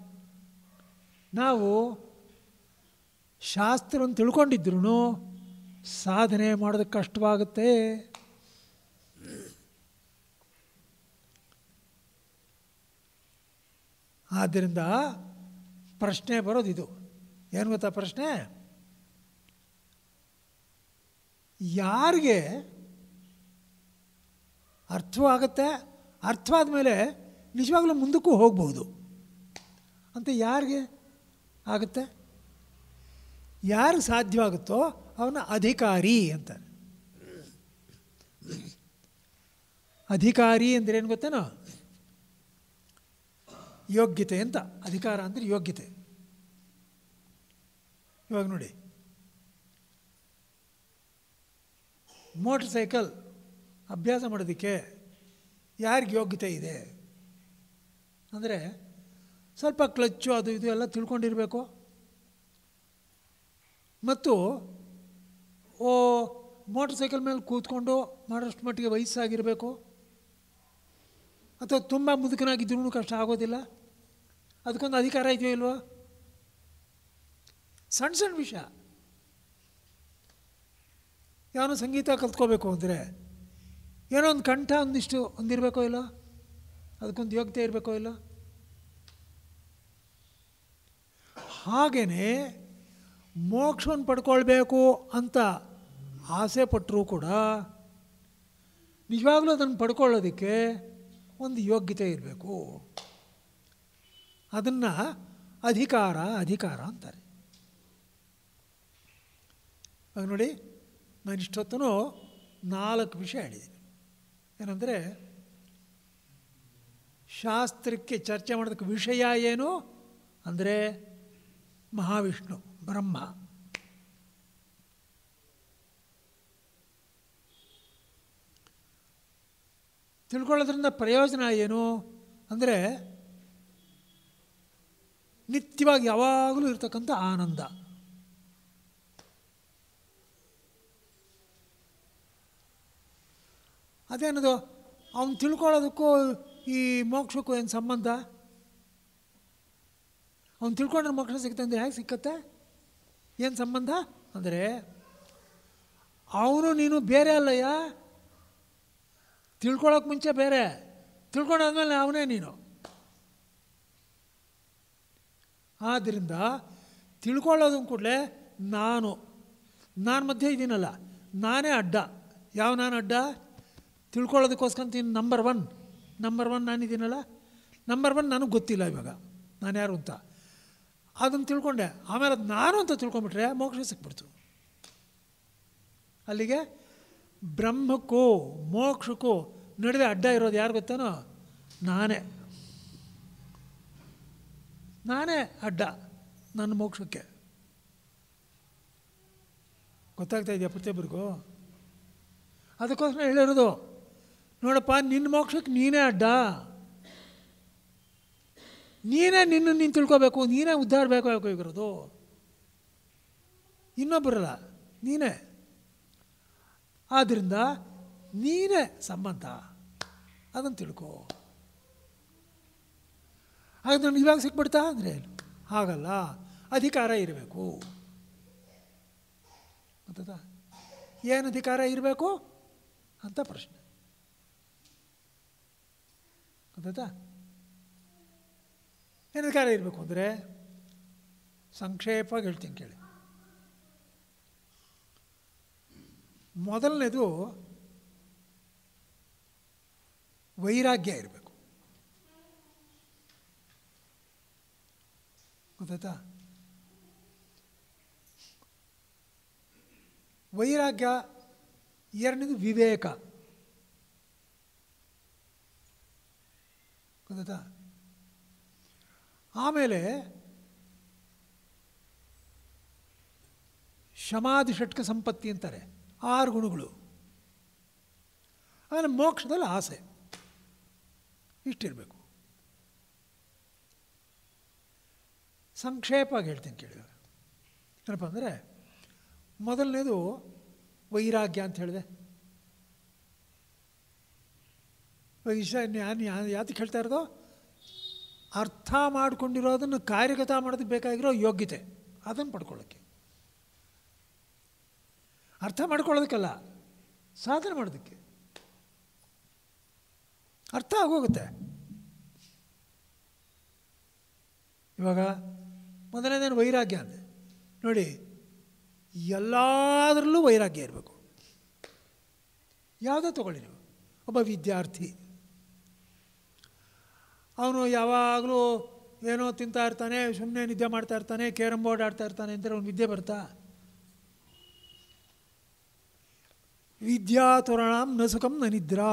ನಾವು ಶಾಸ್ತ್ರವನ್ನು ತಿಳ್ಕೊಂಡಿದ್ರು ಸಾಧನೆ ಮಾಡೋದಕ್ಕೆ ಕಷ್ಟವಾಗುತ್ತೆ ಆದ್ದರಿಂದ ಪ್ರಶ್ನೆ ಬರೋದಿದು ಏನು ಗೊತ್ತಾ ಪ್ರಶ್ನೆ ಯಾರಿಗೆ ಅರ್ಥವಾಗುತ್ತೆ ಅರ್ಥವಾದ ಮೇಲೆ ನಿಜವಾಗ್ಲೂ ಮುಂದಕ್ಕೂ ಹೋಗ್ಬೋದು ಅಂತ ಯಾರಿಗೆ ಆಗುತ್ತೆ ಯಾರಿಗೆ ಸಾಧ್ಯವಾಗುತ್ತೋ ಅವನ ಅಧಿಕಾರಿ ಅಂತಾರೆ ಅಧಿಕಾರಿ ಅಂದ್ರೆ ಏನು ಗೊತ್ತೇನೋ ಯೋಗ್ಯತೆ ಅಂತ ಅಧಿಕಾರ ಅಂದರೆ ಯೋಗ್ಯತೆ ಇವಾಗ ನೋಡಿ ಮೋಟ್ರ್ ಸೈಕಲ್ ಅಭ್ಯಾಸ ಮಾಡೋದಕ್ಕೆ ಯಾರಿಗೆ ಯೋಗ್ಯತೆ ಇದೆ ಅಂದರೆ ಸ್ವಲ್ಪ ಕ್ಲಚ್ಚು ಅದು ಇದು ಎಲ್ಲ ತಿಳ್ಕೊಂಡಿರಬೇಕು ಮತ್ತು ಓ ಮೋಟ್ರ್ ಸೈಕಲ್ ಮೇಲೆ ಕೂತ್ಕೊಂಡು ಮಾಡೋಷ್ಟು ಮಟ್ಟಿಗೆ ವಯಸ್ಸಾಗಿರಬೇಕು ಅಥವಾ ತುಂಬ ಮುದುಕನಾಗಿದ್ರೂ ಕಷ್ಟ ಆಗೋದಿಲ್ಲ ಅದಕ್ಕೊಂದು ಅಧಿಕಾರ ಇದೆಯೋ ಇಲ್ವೋ ಸಣ್ಣ ಸಣ್ಣ ವಿಷಯ ಯಾವನು ಸಂಗೀತ ಕಲ್ತ್ಕೋಬೇಕು ಅಂದರೆ ಏನೋ ಒಂದು ಕಂಠ ಒಂದಿಷ್ಟು ಒಂದಿರಬೇಕೋ ಇಲ್ಲೋ ಅದಕ್ಕೊಂದು ಯೋಗ್ಯತೆ ಇರಬೇಕೋ ಇಲ್ಲೋ ಹಾಗೆಯೇ ಮೋಕ್ಷವನ್ನು ಪಡ್ಕೊಳ್ಬೇಕು ಅಂತ ಆಸೆ ಪಟ್ಟರೂ ಕೂಡ ನಿಜವಾಗ್ಲೂ ಅದನ್ನು ಪಡ್ಕೊಳ್ಳೋದಕ್ಕೆ ಒಂದು ಯೋಗ್ಯತೆ ಇರಬೇಕು ಅದನ್ನು ಅಧಿಕಾರ ಅಧಿಕಾರ ಅಂತಾರೆ ಆಗ ನೋಡಿ ನಾನು ಇಷ್ಟೊತ್ತೂ ನಾಲ್ಕು ವಿಷಯ ಹೇಳಿದ್ದೀನಿ ಏನಂದರೆ ಶಾಸ್ತ್ರಕ್ಕೆ ಚರ್ಚೆ ಮಾಡೋದಕ್ಕೆ ವಿಷಯ ಏನು ಅಂದರೆ ಮಹಾವಿಷ್ಣು ಬ್ರಹ್ಮ ತಿಳ್ಕೊಳ್ಳೋದ್ರಿಂದ ಪ್ರಯೋಜನ ಏನು ಅಂದರೆ ನಿತ್ಯವಾಗಿ ಯಾವಾಗಲೂ ಇರ್ತಕ್ಕಂಥ ಆನಂದ ಅದೇನದು ಅವನು ತಿಳ್ಕೊಳ್ಳೋದಕ್ಕೂ ಈ ಮೋಕ್ಷಕ್ಕೂ ಏನು ಸಂಬಂಧ ಅವ್ನು ತಿಳ್ಕೊಂಡ್ರೆ ಮೋಕ್ಷ ಸಿಗುತ್ತೆ ಅಂದರೆ ಹೇಗೆ ಸಿಕ್ಕತ್ತೆ ಏನು ಸಂಬಂಧ ಅಂದರೆ ಅವನು ನೀನು ಬೇರೆ ಅಲ್ಲಯ್ಯ ತಿಳ್ಕೊಳ್ಳೋಕೆ ಮುಂಚೆ ಬೇರೆ ತಿಳ್ಕೊಂಡಾದ್ಮೇಲೆ ಅವನೇ ನೀನು ಆದ್ದರಿಂದ ತಿಳ್ಕೊಳ್ಳೋದು ಕೂಡಲೇ ನಾನು ನಾನು ಮಧ್ಯೆ ಇದ್ದೀನಲ್ಲ ನಾನೇ ಅಡ್ಡ ಯಾವ ನಾನು ಅಡ್ಡ ತಿಳ್ಕೊಳ್ಳೋದಕ್ಕೋಸ್ಕರ ನಂಬರ್ ಒನ್ ನಂಬರ್ ಒನ್ ನಾನಿದ್ದೀನಲ್ಲ ನಂಬರ್ ಒನ್ ನನಗೆ ಗೊತ್ತಿಲ್ಲ ಇವಾಗ ನಾನು ಯಾರು ಅಂತ ಅದನ್ನು ತಿಳ್ಕೊಂಡೆ ಆಮೇಲೆ ಅದು ನಾನು ಅಂತ ತಿಳ್ಕೊಂಬಿಟ್ರೆ ಮೋಕ್ಷ ಸಿಕ್ಬಿಡ್ತು ಅಲ್ಲಿಗೆ ಬ್ರಹ್ಮಕ್ಕೂ ಮೋಕ್ಷಕ್ಕೂ ನಡುವೆ ಅಡ್ಡ ಇರೋದು ಯಾರು ಗೊತ್ತೇನೋ ನಾನೇ ನಾನೇ ಅಡ್ಡ ನನ್ನ ಮೋಕ್ಷಕ್ಕೆ ಗೊತ್ತಾಗ್ತಾ ಇದೆಯಾ ಪ್ರತಿಯೊಬ್ಬರಿಗೂ ಅದಕ್ಕೋಸ್ಕರ ಹೇಳಿರೋದು ನೋಡಪ್ಪ ನಿನ್ನ ಮೋಕ್ಷಕ್ಕೆ ನೀನೇ ಅಡ್ಡ ನೀನೇ ನಿನ್ನ ನೀನು ತಿಳ್ಕೊಬೇಕು ನೀನೇ ಉದ್ಧಾರ ಬೇಕು ಇರೋದು ಇನ್ನೊಬ್ಬರಲ್ಲ ನೀನೇ ಆದ್ದರಿಂದ ನೀನೇ ಸಂಬಂಧ ಅದನ್ನು ತಿಳ್ಕೊ ಹಾಗೆ ನನಗೆ ಇವಾಗ ಸಿಕ್ಬಿಡ್ತಾ ಅಂದರೆ ಹಾಗಲ್ಲ ಅಧಿಕಾರ ಇರಬೇಕು ಗೊತ್ತದ ಏನು ಅಧಿಕಾರ ಇರಬೇಕು ಅಂತ ಪ್ರಶ್ನೆ ಗೊತ್ತಾಯ್ತಾ ಏನು ಅಧಿಕಾರ ಇರಬೇಕು ಅಂದರೆ ಸಂಕ್ಷೇಪವಾಗಿ ಹೇಳ್ತೀನಿ ಕೇಳಿ ಮೊದಲನೇದು ವೈರಾಗ್ಯ ಇರಬೇಕು ಗೊತ್ತಾಯ್ತಾ ವೈರಾಗ್ಯ ಎರಡನೇದು ವಿವೇಕ ಗೊತ್ತಾಯ್ತಾ ಆಮೇಲೆ ಶಮಾಧಿ ಷಟ್ಕ ಸಂಪತ್ತಿ ಅಂತಾರೆ ಆರು ಗುಣಗಳು ಆಮೇಲೆ ಮೋಕ್ಷದಲ್ಲಿ ಆಸೆ ಇಷ್ಟಿರಬೇಕು ಸಂಕ್ಷೇಪವಾಗಿ ಹೇಳ್ತೀನಿ ಕೇಳಿದ ಏನಪ್ಪ ಅಂದರೆ ಮೊದಲನೇದು ವೈರಾಗ್ಯ ಅಂತ ಹೇಳಿದೆ ವೈಶ ನಾನು ಯಾತಕ್ಕೆ ಹೇಳ್ತಾ ಇರೋದು ಅರ್ಥ ಮಾಡಿಕೊಂಡಿರೋದನ್ನು ಕಾರ್ಯಗತ ಮಾಡೋದಕ್ಕೆ ಬೇಕಾಗಿರೋ ಯೋಗ್ಯತೆ ಅದನ್ನು ಪಡ್ಕೊಳ್ಳೋಕ್ಕೆ ಅರ್ಥ ಮಾಡ್ಕೊಳ್ಳೋದಕ್ಕಲ್ಲ ಸಾಧನೆ ಮಾಡೋದಕ್ಕೆ ಅರ್ಥ ಆಗೋಗುತ್ತೆ ಇವಾಗ ಮೊದಲನೇದೇನು ವೈರಾಗ್ಯ ಅಂದೆ ನೋಡಿ ಎಲ್ಲದರಲ್ಲೂ ವೈರಾಗ್ಯ ಇರಬೇಕು ಯಾವುದೇ ತಗೊಳ್ಳಿ ನೀವು ಒಬ್ಬ ವಿದ್ಯಾರ್ಥಿ ಅವನು ಯಾವಾಗಲೂ ಏನೋ ತಿಂತಾ ಇರ್ತಾನೆ ಸುಮ್ಮನೆ ನಿದ್ದೆ ಮಾಡ್ತಾ ಇರ್ತಾನೆ ಕೇರಮ್ ಬೋರ್ಡ್ ಆಡ್ತಾ ಇರ್ತಾನೆ ಅಂದರೆ ಅವ್ನು ವಿದ್ಯೆ ಬರ್ತಾ ವಿದ್ಯಾತುರಣಂ ನ ಸುಖಂ ನ ನಿದ್ರಾ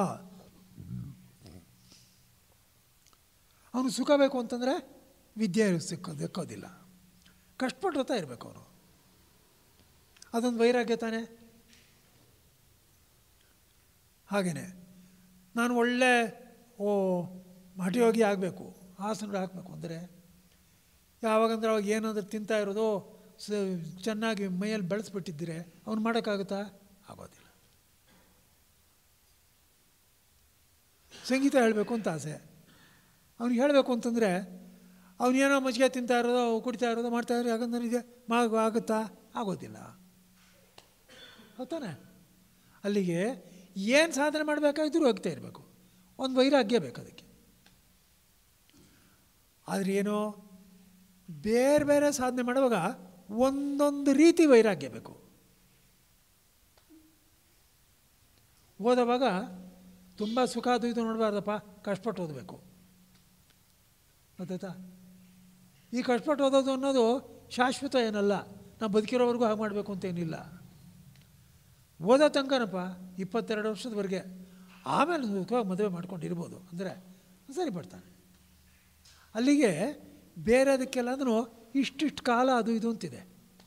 ಅವನು ಸುಖ ಬೇಕು ಅಂತಂದರೆ ವಿದ್ಯೆ ಸಿಕ್ಕೋ ದಕ್ಕೋದಿಲ್ಲ ಕಷ್ಟಪಟ್ಟಿರ್ತಾ ಇರಬೇಕು ಅವನು ಅದೊಂದು ವೈರಾಗ್ಯ ತಾನೆ ಹಾಗೆಯೇ ನಾನು ಒಳ್ಳೆ ಓ ಮಠಯೋಗಿ ಆಗಬೇಕು ಆಸನಗಳು ಹಾಕಬೇಕು ಅಂದರೆ ಯಾವಾಗಂದ್ರೆ ಅವಾಗ ಏನಾದರೂ ತಿಂತಾ ಇರೋದು ಸ ಚೆನ್ನಾಗಿ ಮೈಯಲ್ಲಿ ಬೆಳೆಸ್ಬಿಟ್ಟಿದ್ದರೆ ಅವ್ನು ಮಾಡೋಕ್ಕಾಗುತ್ತಾ ಆಗೋದಿಲ್ಲ ಸಂಗೀತ ಹೇಳಬೇಕು ಅಂತ ಆಸೆ ಅವ್ನಿಗೆ ಹೇಳಬೇಕು ಅಂತಂದರೆ ಅವನೇನೋ ಮಜ್ಜಿಗೆ ತಿಂತಾ ಇರೋದು ಕುಡಿತಾ ಇರೋದು ಮಾಡ್ತಾ ಇರೋದು ಯಾಕಂದ್ರೆ ಇದೆ ಮಾ ಆಗುತ್ತಾ ಆಗೋದಿಲ್ಲ ಹೌದಾನೆ ಅಲ್ಲಿಗೆ ಏನು ಸಾಧನೆ ಮಾಡಬೇಕಾಗಿದ್ರು ಹೋಗ್ತಾ ಇರಬೇಕು ಒಂದು ವೈರಾಗ್ಯ ಬೇಕು ಅದಕ್ಕೆ ಆದರೆ ಏನೋ ಬೇರೆ ಬೇರೆ ಸಾಧನೆ ಮಾಡುವಾಗ ಒಂದೊಂದು ರೀತಿ ವೈರಾಗ್ಯ ಬೇಕು ಓದೋವಾಗ ತುಂಬ ಸುಖ ಅದು ಇದು ನೋಡಬಾರ್ದಪ್ಪ ಕಷ್ಟಪಟ್ಟು ಓದಬೇಕು ಗೊತ್ತಾಯ್ತಾ ಈ ಕಷ್ಟಪಟ್ಟು ಓದೋದು ಅನ್ನೋದು ಶಾಶ್ವತ ಏನಲ್ಲ ನಾವು ಬದುಕಿರೋವರೆಗೂ ಹಾಗೆ ಮಾಡಬೇಕು ಅಂತ ಏನಿಲ್ಲ ಓದೋ ತನಕನಪ್ಪ ಇಪ್ಪತ್ತೆರಡು ವರ್ಷದವರೆಗೆ ಆಮೇಲೆ ಸುಖವಾಗಿ ಮದುವೆ ಮಾಡ್ಕೊಂಡಿರ್ಬೋದು ಅಂದರೆ ಸರಿ ಪಡ್ತಾನೆ ಅಲ್ಲಿಗೆ ಬೇರೆ ಅದಕ್ಕೆಲ್ಲದೂ ಇಷ್ಟಿಷ್ಟು ಕಾಲ ಅದು ಇದು ಅಂತಿದೆ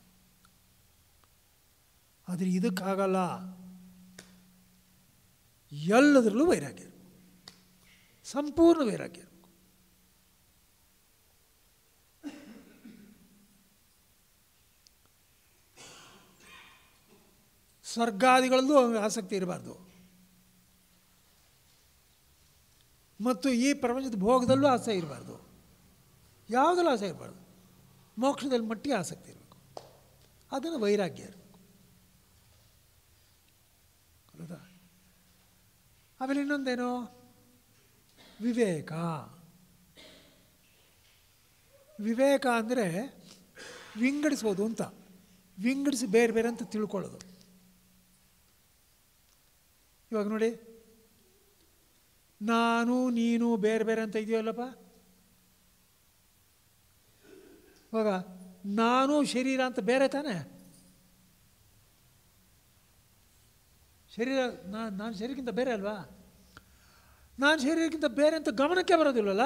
ಆದರೆ ಇದಕ್ಕಾಗಲ್ಲ ಎಲ್ಲದರಲ್ಲೂ ವೈರಾಗ್ಯ ಇರಬೇಕು ಸಂಪೂರ್ಣ ವೈರಾಗ್ಯ ಇರಬೇಕು ಸ್ವರ್ಗಾದಿಗಳಲ್ಲೂ ಆಸಕ್ತಿ ಇರಬಾರ್ದು ಮತ್ತು ಈ ಪ್ರಪಂಚದ ಭೋಗದಲ್ಲೂ ಆಸೆ ಇರಬಾರ್ದು ಯಾವುದಲ್ಲೂ ಆಸೆ ಇರಬಾರ್ದು ಮೋಕ್ಷದಲ್ಲಿ ಮಟ್ಟಿಗೆ ಆಸಕ್ತಿ ಇರಬೇಕು ಅದನ್ನು ವೈರಾಗ್ಯ ಇರಬೇಕು ಹೌದಾ ಆಮೇಲೆ ಇನ್ನೊಂದೇನು ವಿವೇಕ ವಿವೇಕ ಅಂದರೆ ವಿಂಗಡಿಸೋದು ಅಂತ ವಿಂಗಡಿಸಿ ಬೇರೆ ಬೇರೆ ಅಂತ ತಿಳ್ಕೊಳ್ಳೋದು ಇವಾಗ ನೋಡಿ ನಾನು ನೀನು ಬೇರೆ ಬೇರೆ ಅಂತ ಇದೆಯಲ್ಲಪ್ಪ ಇವಾಗ ನಾನು ಶರೀರ ಅಂತ ಬೇರೆ ತಾನೆ ಶರೀರ ನಾನು ನಾನು ಶರೀರಕ್ಕಿಂತ ಬೇರೆ ಅಲ್ವಾ ನಾನು ಶರೀರಕ್ಕಿಂತ ಬೇರೆ ಅಂತ ಗಮನಕ್ಕೆ ಬರೋದಿಲ್ವಲ್ಲ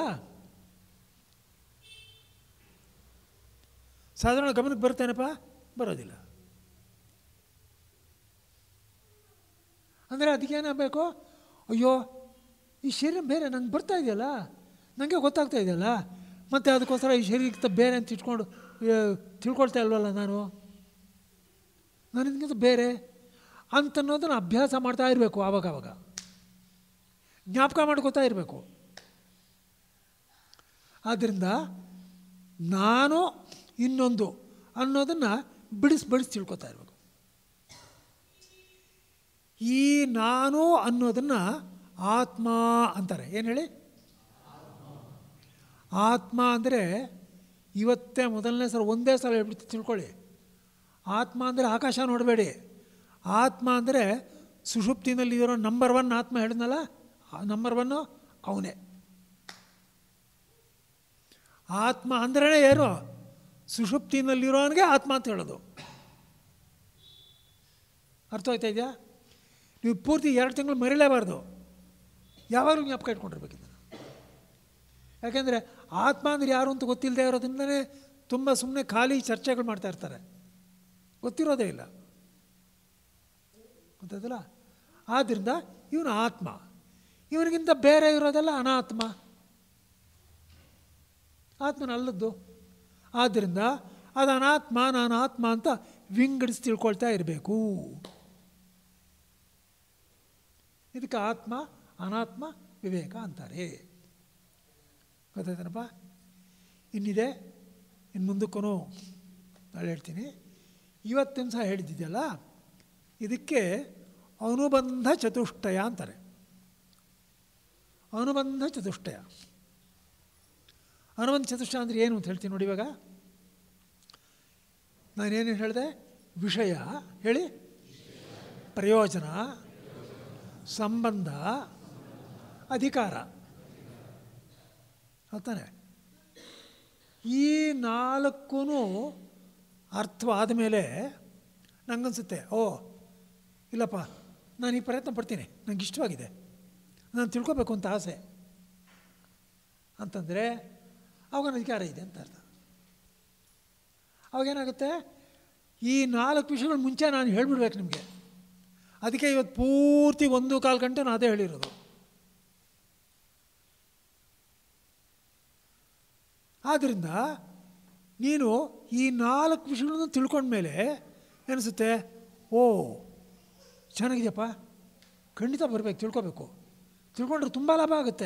ಸಾಧಾರಣ ಗಮನಕ್ಕೆ ಬರ್ತೇನಪ್ಪ ಬರೋದಿಲ್ಲ ಅಂದರೆ ಅದಕ್ಕೇನಾಗಬೇಕು ಅಯ್ಯೋ ಈ ಶರೀರ ಬೇರೆ ನಂಗೆ ಬರ್ತಾ ಇದೆಯಲ್ಲ ನನಗೆ ಗೊತ್ತಾಗ್ತಾ ಇದೆಯಲ್ಲ ಮತ್ತು ಅದಕ್ಕೋಸ್ಕರ ಈ ಶರೀರಕ್ಕಿಂತ ಬೇರೆ ಅಂತ ಇಟ್ಕೊಂಡು ಏ, ತಿಳ್ಕೊಳ್ತಾ ಇಲ್ವಲ್ಲ ನಾನು ನಾನು ಇದಕ್ಕಿಂತ ಬೇರೆ ಅಂತನ್ನೋದನ್ನು ಅಭ್ಯಾಸ ಮಾಡ್ತಾ ಇರಬೇಕು ಆವಾಗ ಆವಾಗ ಜ್ಞಾಪಕ ಮಾಡ್ಕೋತಾ ಇರಬೇಕು ಆದ್ದರಿಂದ ನಾನು ಇನ್ನೊಂದು ಅನ್ನೋದನ್ನು ಬಿಡಿಸಿ ಬಿಡಿಸಿ ತಿಳ್ಕೊತಾ ಇರಬೇಕು ಈ ನಾನು ಅನ್ನೋದನ್ನು ಆತ್ಮ ಅಂತಾರೆ ಏನು ಹೇಳಿ ಆತ್ಮ ಅಂದರೆ ಇವತ್ತೇ ಮೊದಲನೇ ಸಲ ಒಂದೇ ಸಲ ಹೇಳ್ಬಿಟ್ಟು ತಿಳ್ಕೊಳ್ಳಿ ಆತ್ಮ ಅಂದರೆ ಆಕಾಶ ನೋಡಬೇಡಿ ಆತ್ಮ ಅಂದರೆ ಸುಷುಪ್ತಿನಲ್ಲಿ ಇರೋ ನಂಬರ್ ಒನ್ ಆತ್ಮ ಹೇಳಿದ್ನಲ್ಲ ನಂಬರ್ ಒನ್ನು ಅವನೇ ಆತ್ಮ ಅಂದ್ರೇ ಏನು ಸುಷುಪ್ತಿನಲ್ಲಿರೋನಿಗೆ ಆತ್ಮ ಅಂತ ಹೇಳೋದು ಅರ್ಥ ಆಯ್ತಾ ಇದೆಯಾ ನೀವು ಪೂರ್ತಿ ಎರಡು ತಿಂಗಳು ಮರಿಲೇಬಾರ್ದು ಯಾವಾಗಲೂ ಜ್ಞಾಪಕ ಇಟ್ಕೊಂಡಿರ್ಬೇಕು ಇದನ್ನು ಯಾಕೆಂದರೆ ಆತ್ಮ ಅಂದರೆ ಯಾರು ಅಂತ ಗೊತ್ತಿಲ್ಲದೆ ಇರೋದ್ರಿಂದಲೇ ತುಂಬ ಸುಮ್ಮನೆ ಖಾಲಿ ಚರ್ಚೆಗಳು ಮಾಡ್ತಾ ಇರ್ತಾರೆ ಗೊತ್ತಿರೋದೇ ಇಲ್ಲ ಗೊತ್ತಾಯ್ತಲ್ಲ ಆದ್ದರಿಂದ ಇವನು ಆತ್ಮ ಇವನಿಗಿಂತ ಬೇರೆ ಇರೋದೆಲ್ಲ ಅನಾತ್ಮ ಆತ್ಮನಲ್ಲದ್ದು ಆದ್ದರಿಂದ ಅದು ಅನಾತ್ಮ ನಾನು ಆತ್ಮ ಅಂತ ವಿಂಗಡಿಸಿ ತಿಳ್ಕೊಳ್ತಾ ಇರಬೇಕು ಇದಕ್ಕೆ ಆತ್ಮ ಅನಾತ್ಮ ವಿವೇಕ ಅಂತಾರೆ ಗೊತ್ತಾಯ್ತನಪ್ಪ ಇನ್ನಿದೆ ಇನ್ನು ಮುಂದಕ್ಕೂ ನಾಳೆ ಹೇಳ್ತೀನಿ ಇವತ್ತಿನ ಸಹ ಹೇಳಿದ್ದಿದೆಯಲ್ಲ ಇದಕ್ಕೆ ಅನುಬಂಧ ಚತುಷ್ಟಯ ಅಂತಾರೆ ಅನುಬಂಧ ಚತುಷ್ಟಯ ಅನುಬಂಧ ಚತುಷ್ಟಯ ಅಂದರೆ ಏನು ಅಂತ ಹೇಳ್ತೀನಿ ನೋಡಿ ಇವಾಗ ನಾನೇನು ಹೇಳಿದೆ ವಿಷಯ ಹೇಳಿ ಪ್ರಯೋಜನ ಸಂಬಂಧ ಅಧಿಕಾರ ಹೌದಾನೆ ಈ ನಾಲ್ಕೂ ಅರ್ಥವಾದ ಮೇಲೆ ನಂಗನ್ಸುತ್ತೆ ಓ ಇಲ್ಲಪ್ಪ ನಾನು ಈ ಪ್ರಯತ್ನ ಪಡ್ತೀನಿ ನನಗೆ ಇಷ್ಟವಾಗಿದೆ ನಾನು ತಿಳ್ಕೊಬೇಕು ಅಂತ ಆಸೆ ಅಂತಂದರೆ ಅವಾಗ ನನ್ನ ಅಧಿಕಾರ ಇದೆ ಅಂತ ಅರ್ಥ ಅವಾಗೇನಾಗುತ್ತೆ ಈ ನಾಲ್ಕು ವಿಷಯಗಳು ಮುಂಚೆ ನಾನು ಹೇಳ್ಬಿಡ್ಬೇಕು ನಿಮಗೆ ಅದಕ್ಕೆ ಇವತ್ತು ಪೂರ್ತಿ ಒಂದು ಕಾಲು ಗಂಟೆ ನಾನು ಅದೇ ಹೇಳಿರೋದು ಆದ್ದರಿಂದ ನೀನು ಈ ನಾಲ್ಕು ವಿಷಯಗಳನ್ನು ತಿಳ್ಕೊಂಡ್ಮೇಲೆ ಏನಿಸುತ್ತೆ ಓ ಚೆನ್ನಾಗಿದೆಯಪ್ಪ ಖಂಡಿತ ಬರಬೇಕು ತಿಳ್ಕೊಬೇಕು ತಿಳ್ಕೊಂಡ್ರೆ ತುಂಬ ಲಾಭ ಆಗುತ್ತೆ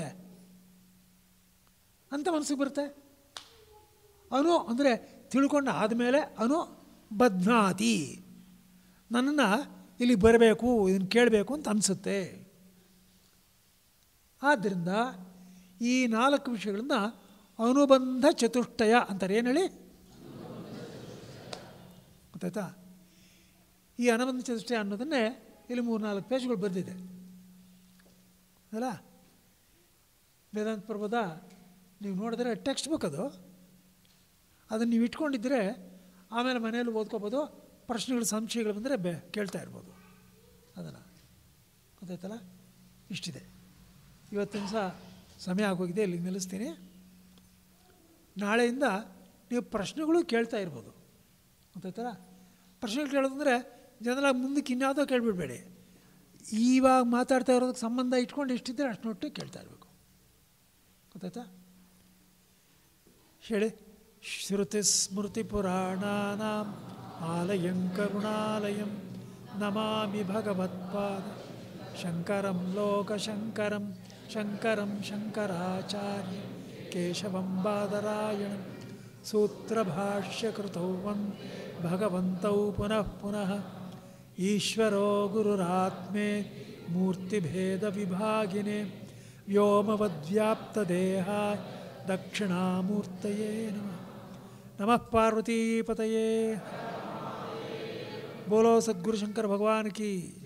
ಅಂತ ಮನಸ್ಸಿಗೆ ಬರುತ್ತೆ ಅನು ಅಂದರೆ ತಿಳ್ಕೊಂಡು ಆದಮೇಲೆ ಅನು ಬದ್ನಾತಿ ನನ್ನನ್ನು ಇಲ್ಲಿ ಬರಬೇಕು ಇದನ್ನು ಕೇಳಬೇಕು ಅಂತ ಅನಿಸುತ್ತೆ ಆದ್ದರಿಂದ ಈ ನಾಲ್ಕು ವಿಷಯಗಳನ್ನ ಅನುಬಂಧ ಚತುಷ್ಟಯ ಅಂತಾರೆ ಏನು ಹೇಳಿ ಗೊತ್ತಾಯ್ತಾ ಈ ಅನುಬಂಧ ಚತುಷ್ಟಯ ಅನ್ನೋದನ್ನೇ ಇಲ್ಲಿ ಮೂರು ನಾಲ್ಕು ಪೇಜ್ಗಳು ಬರೆದಿದೆ ಅಲ್ಲ ವೇದಾಂತ ಪ್ರಬೋಧ ನೀವು ನೋಡಿದ್ರೆ ಟೆಕ್ಸ್ಟ್ ಬುಕ್ ಅದು ಅದನ್ನು ನೀವು ಇಟ್ಕೊಂಡಿದ್ದರೆ ಆಮೇಲೆ ಮನೆಯಲ್ಲಿ ಓದ್ಕೋಬೋದು ಪ್ರಶ್ನೆಗಳು ಸಂಶಯಗಳು ಬಂದರೆ ಬೆ ಕೇಳ್ತಾ ಇರ್ಬೋದು ಅದನ್ನು ಗೊತ್ತಾಯ್ತಲ್ಲ ಇಷ್ಟಿದೆ ಇವತ್ತಿನ ಸಹ ಸಮಯ ಆಗೋಗಿದೆ ಇಲ್ಲಿಗೆ ನಿಲ್ಲಿಸ್ತೀನಿ ನಾಳೆಯಿಂದ ನೀವು ಪ್ರಶ್ನೆಗಳು ಕೇಳ್ತಾ ಇರ್ಬೋದು ಗೊತ್ತಾಯ್ತಲ್ಲ ಪ್ರಶ್ನೆಗಳು ಕೇಳೋದಂದರೆ ಜನರಾಗಿ ಮುಂದಕ್ಕೆ ಇನ್ಯಾವುದೋ ಕೇಳಿಬಿಡ್ಬೇಡಿ ಇವಾಗ ಮಾತಾಡ್ತಾ ಇರೋದಕ್ಕೆ ಸಂಬಂಧ ಇಟ್ಕೊಂಡು ಎಷ್ಟಿದ್ದರೆ ಅಷ್ಟನ್ನೊಟ್ಟು ಕೇಳ್ತಾ ಇರಬೇಕು ಗೊತ್ತಾಯ್ತಾ ಹೇಳಿ ಶ್ರುತಿ ಸ್ಮೃತಿ ಪುರಾಣಾನಾಂ ಆಲಯಂ ಕರುಣಾಲಯಂ ನಮಾಮಿ ಭಗವತ್ಪಾದ ಶಂಕರಂ ಲೋಕಶಂಕರಂ ಶಂಕರಂ ಶಂಕರಾಚಾರ್ಯ ಕೇಶವಂ ಬಾದರಾಯಣಂ ಸೂತ್ರಭಾಷ್ಯಕೃತೌ ವಂ ಭಗವಂತೌ ಪುನಃ ಪುನಃ ಈಶ್ವರೋ ಗುರುರಾತ್ಮೇ ಮೂರ್ತಿಭೇದವಿಭಾಗಿನೇ ವ್ಯೋಮವದ್ವ್ಯಾಪ್ತದೇಹ ದಕ್ಷಿಣಾಮೂರ್ತಯೇ ನಮಃ ನಮಃ ಪಾರ್ವತೀಪತಯೇ ಬೋಲೋ ಸದ್ಗುರು ಶಂಕರ ಭಗವಾನ್ ಕಿ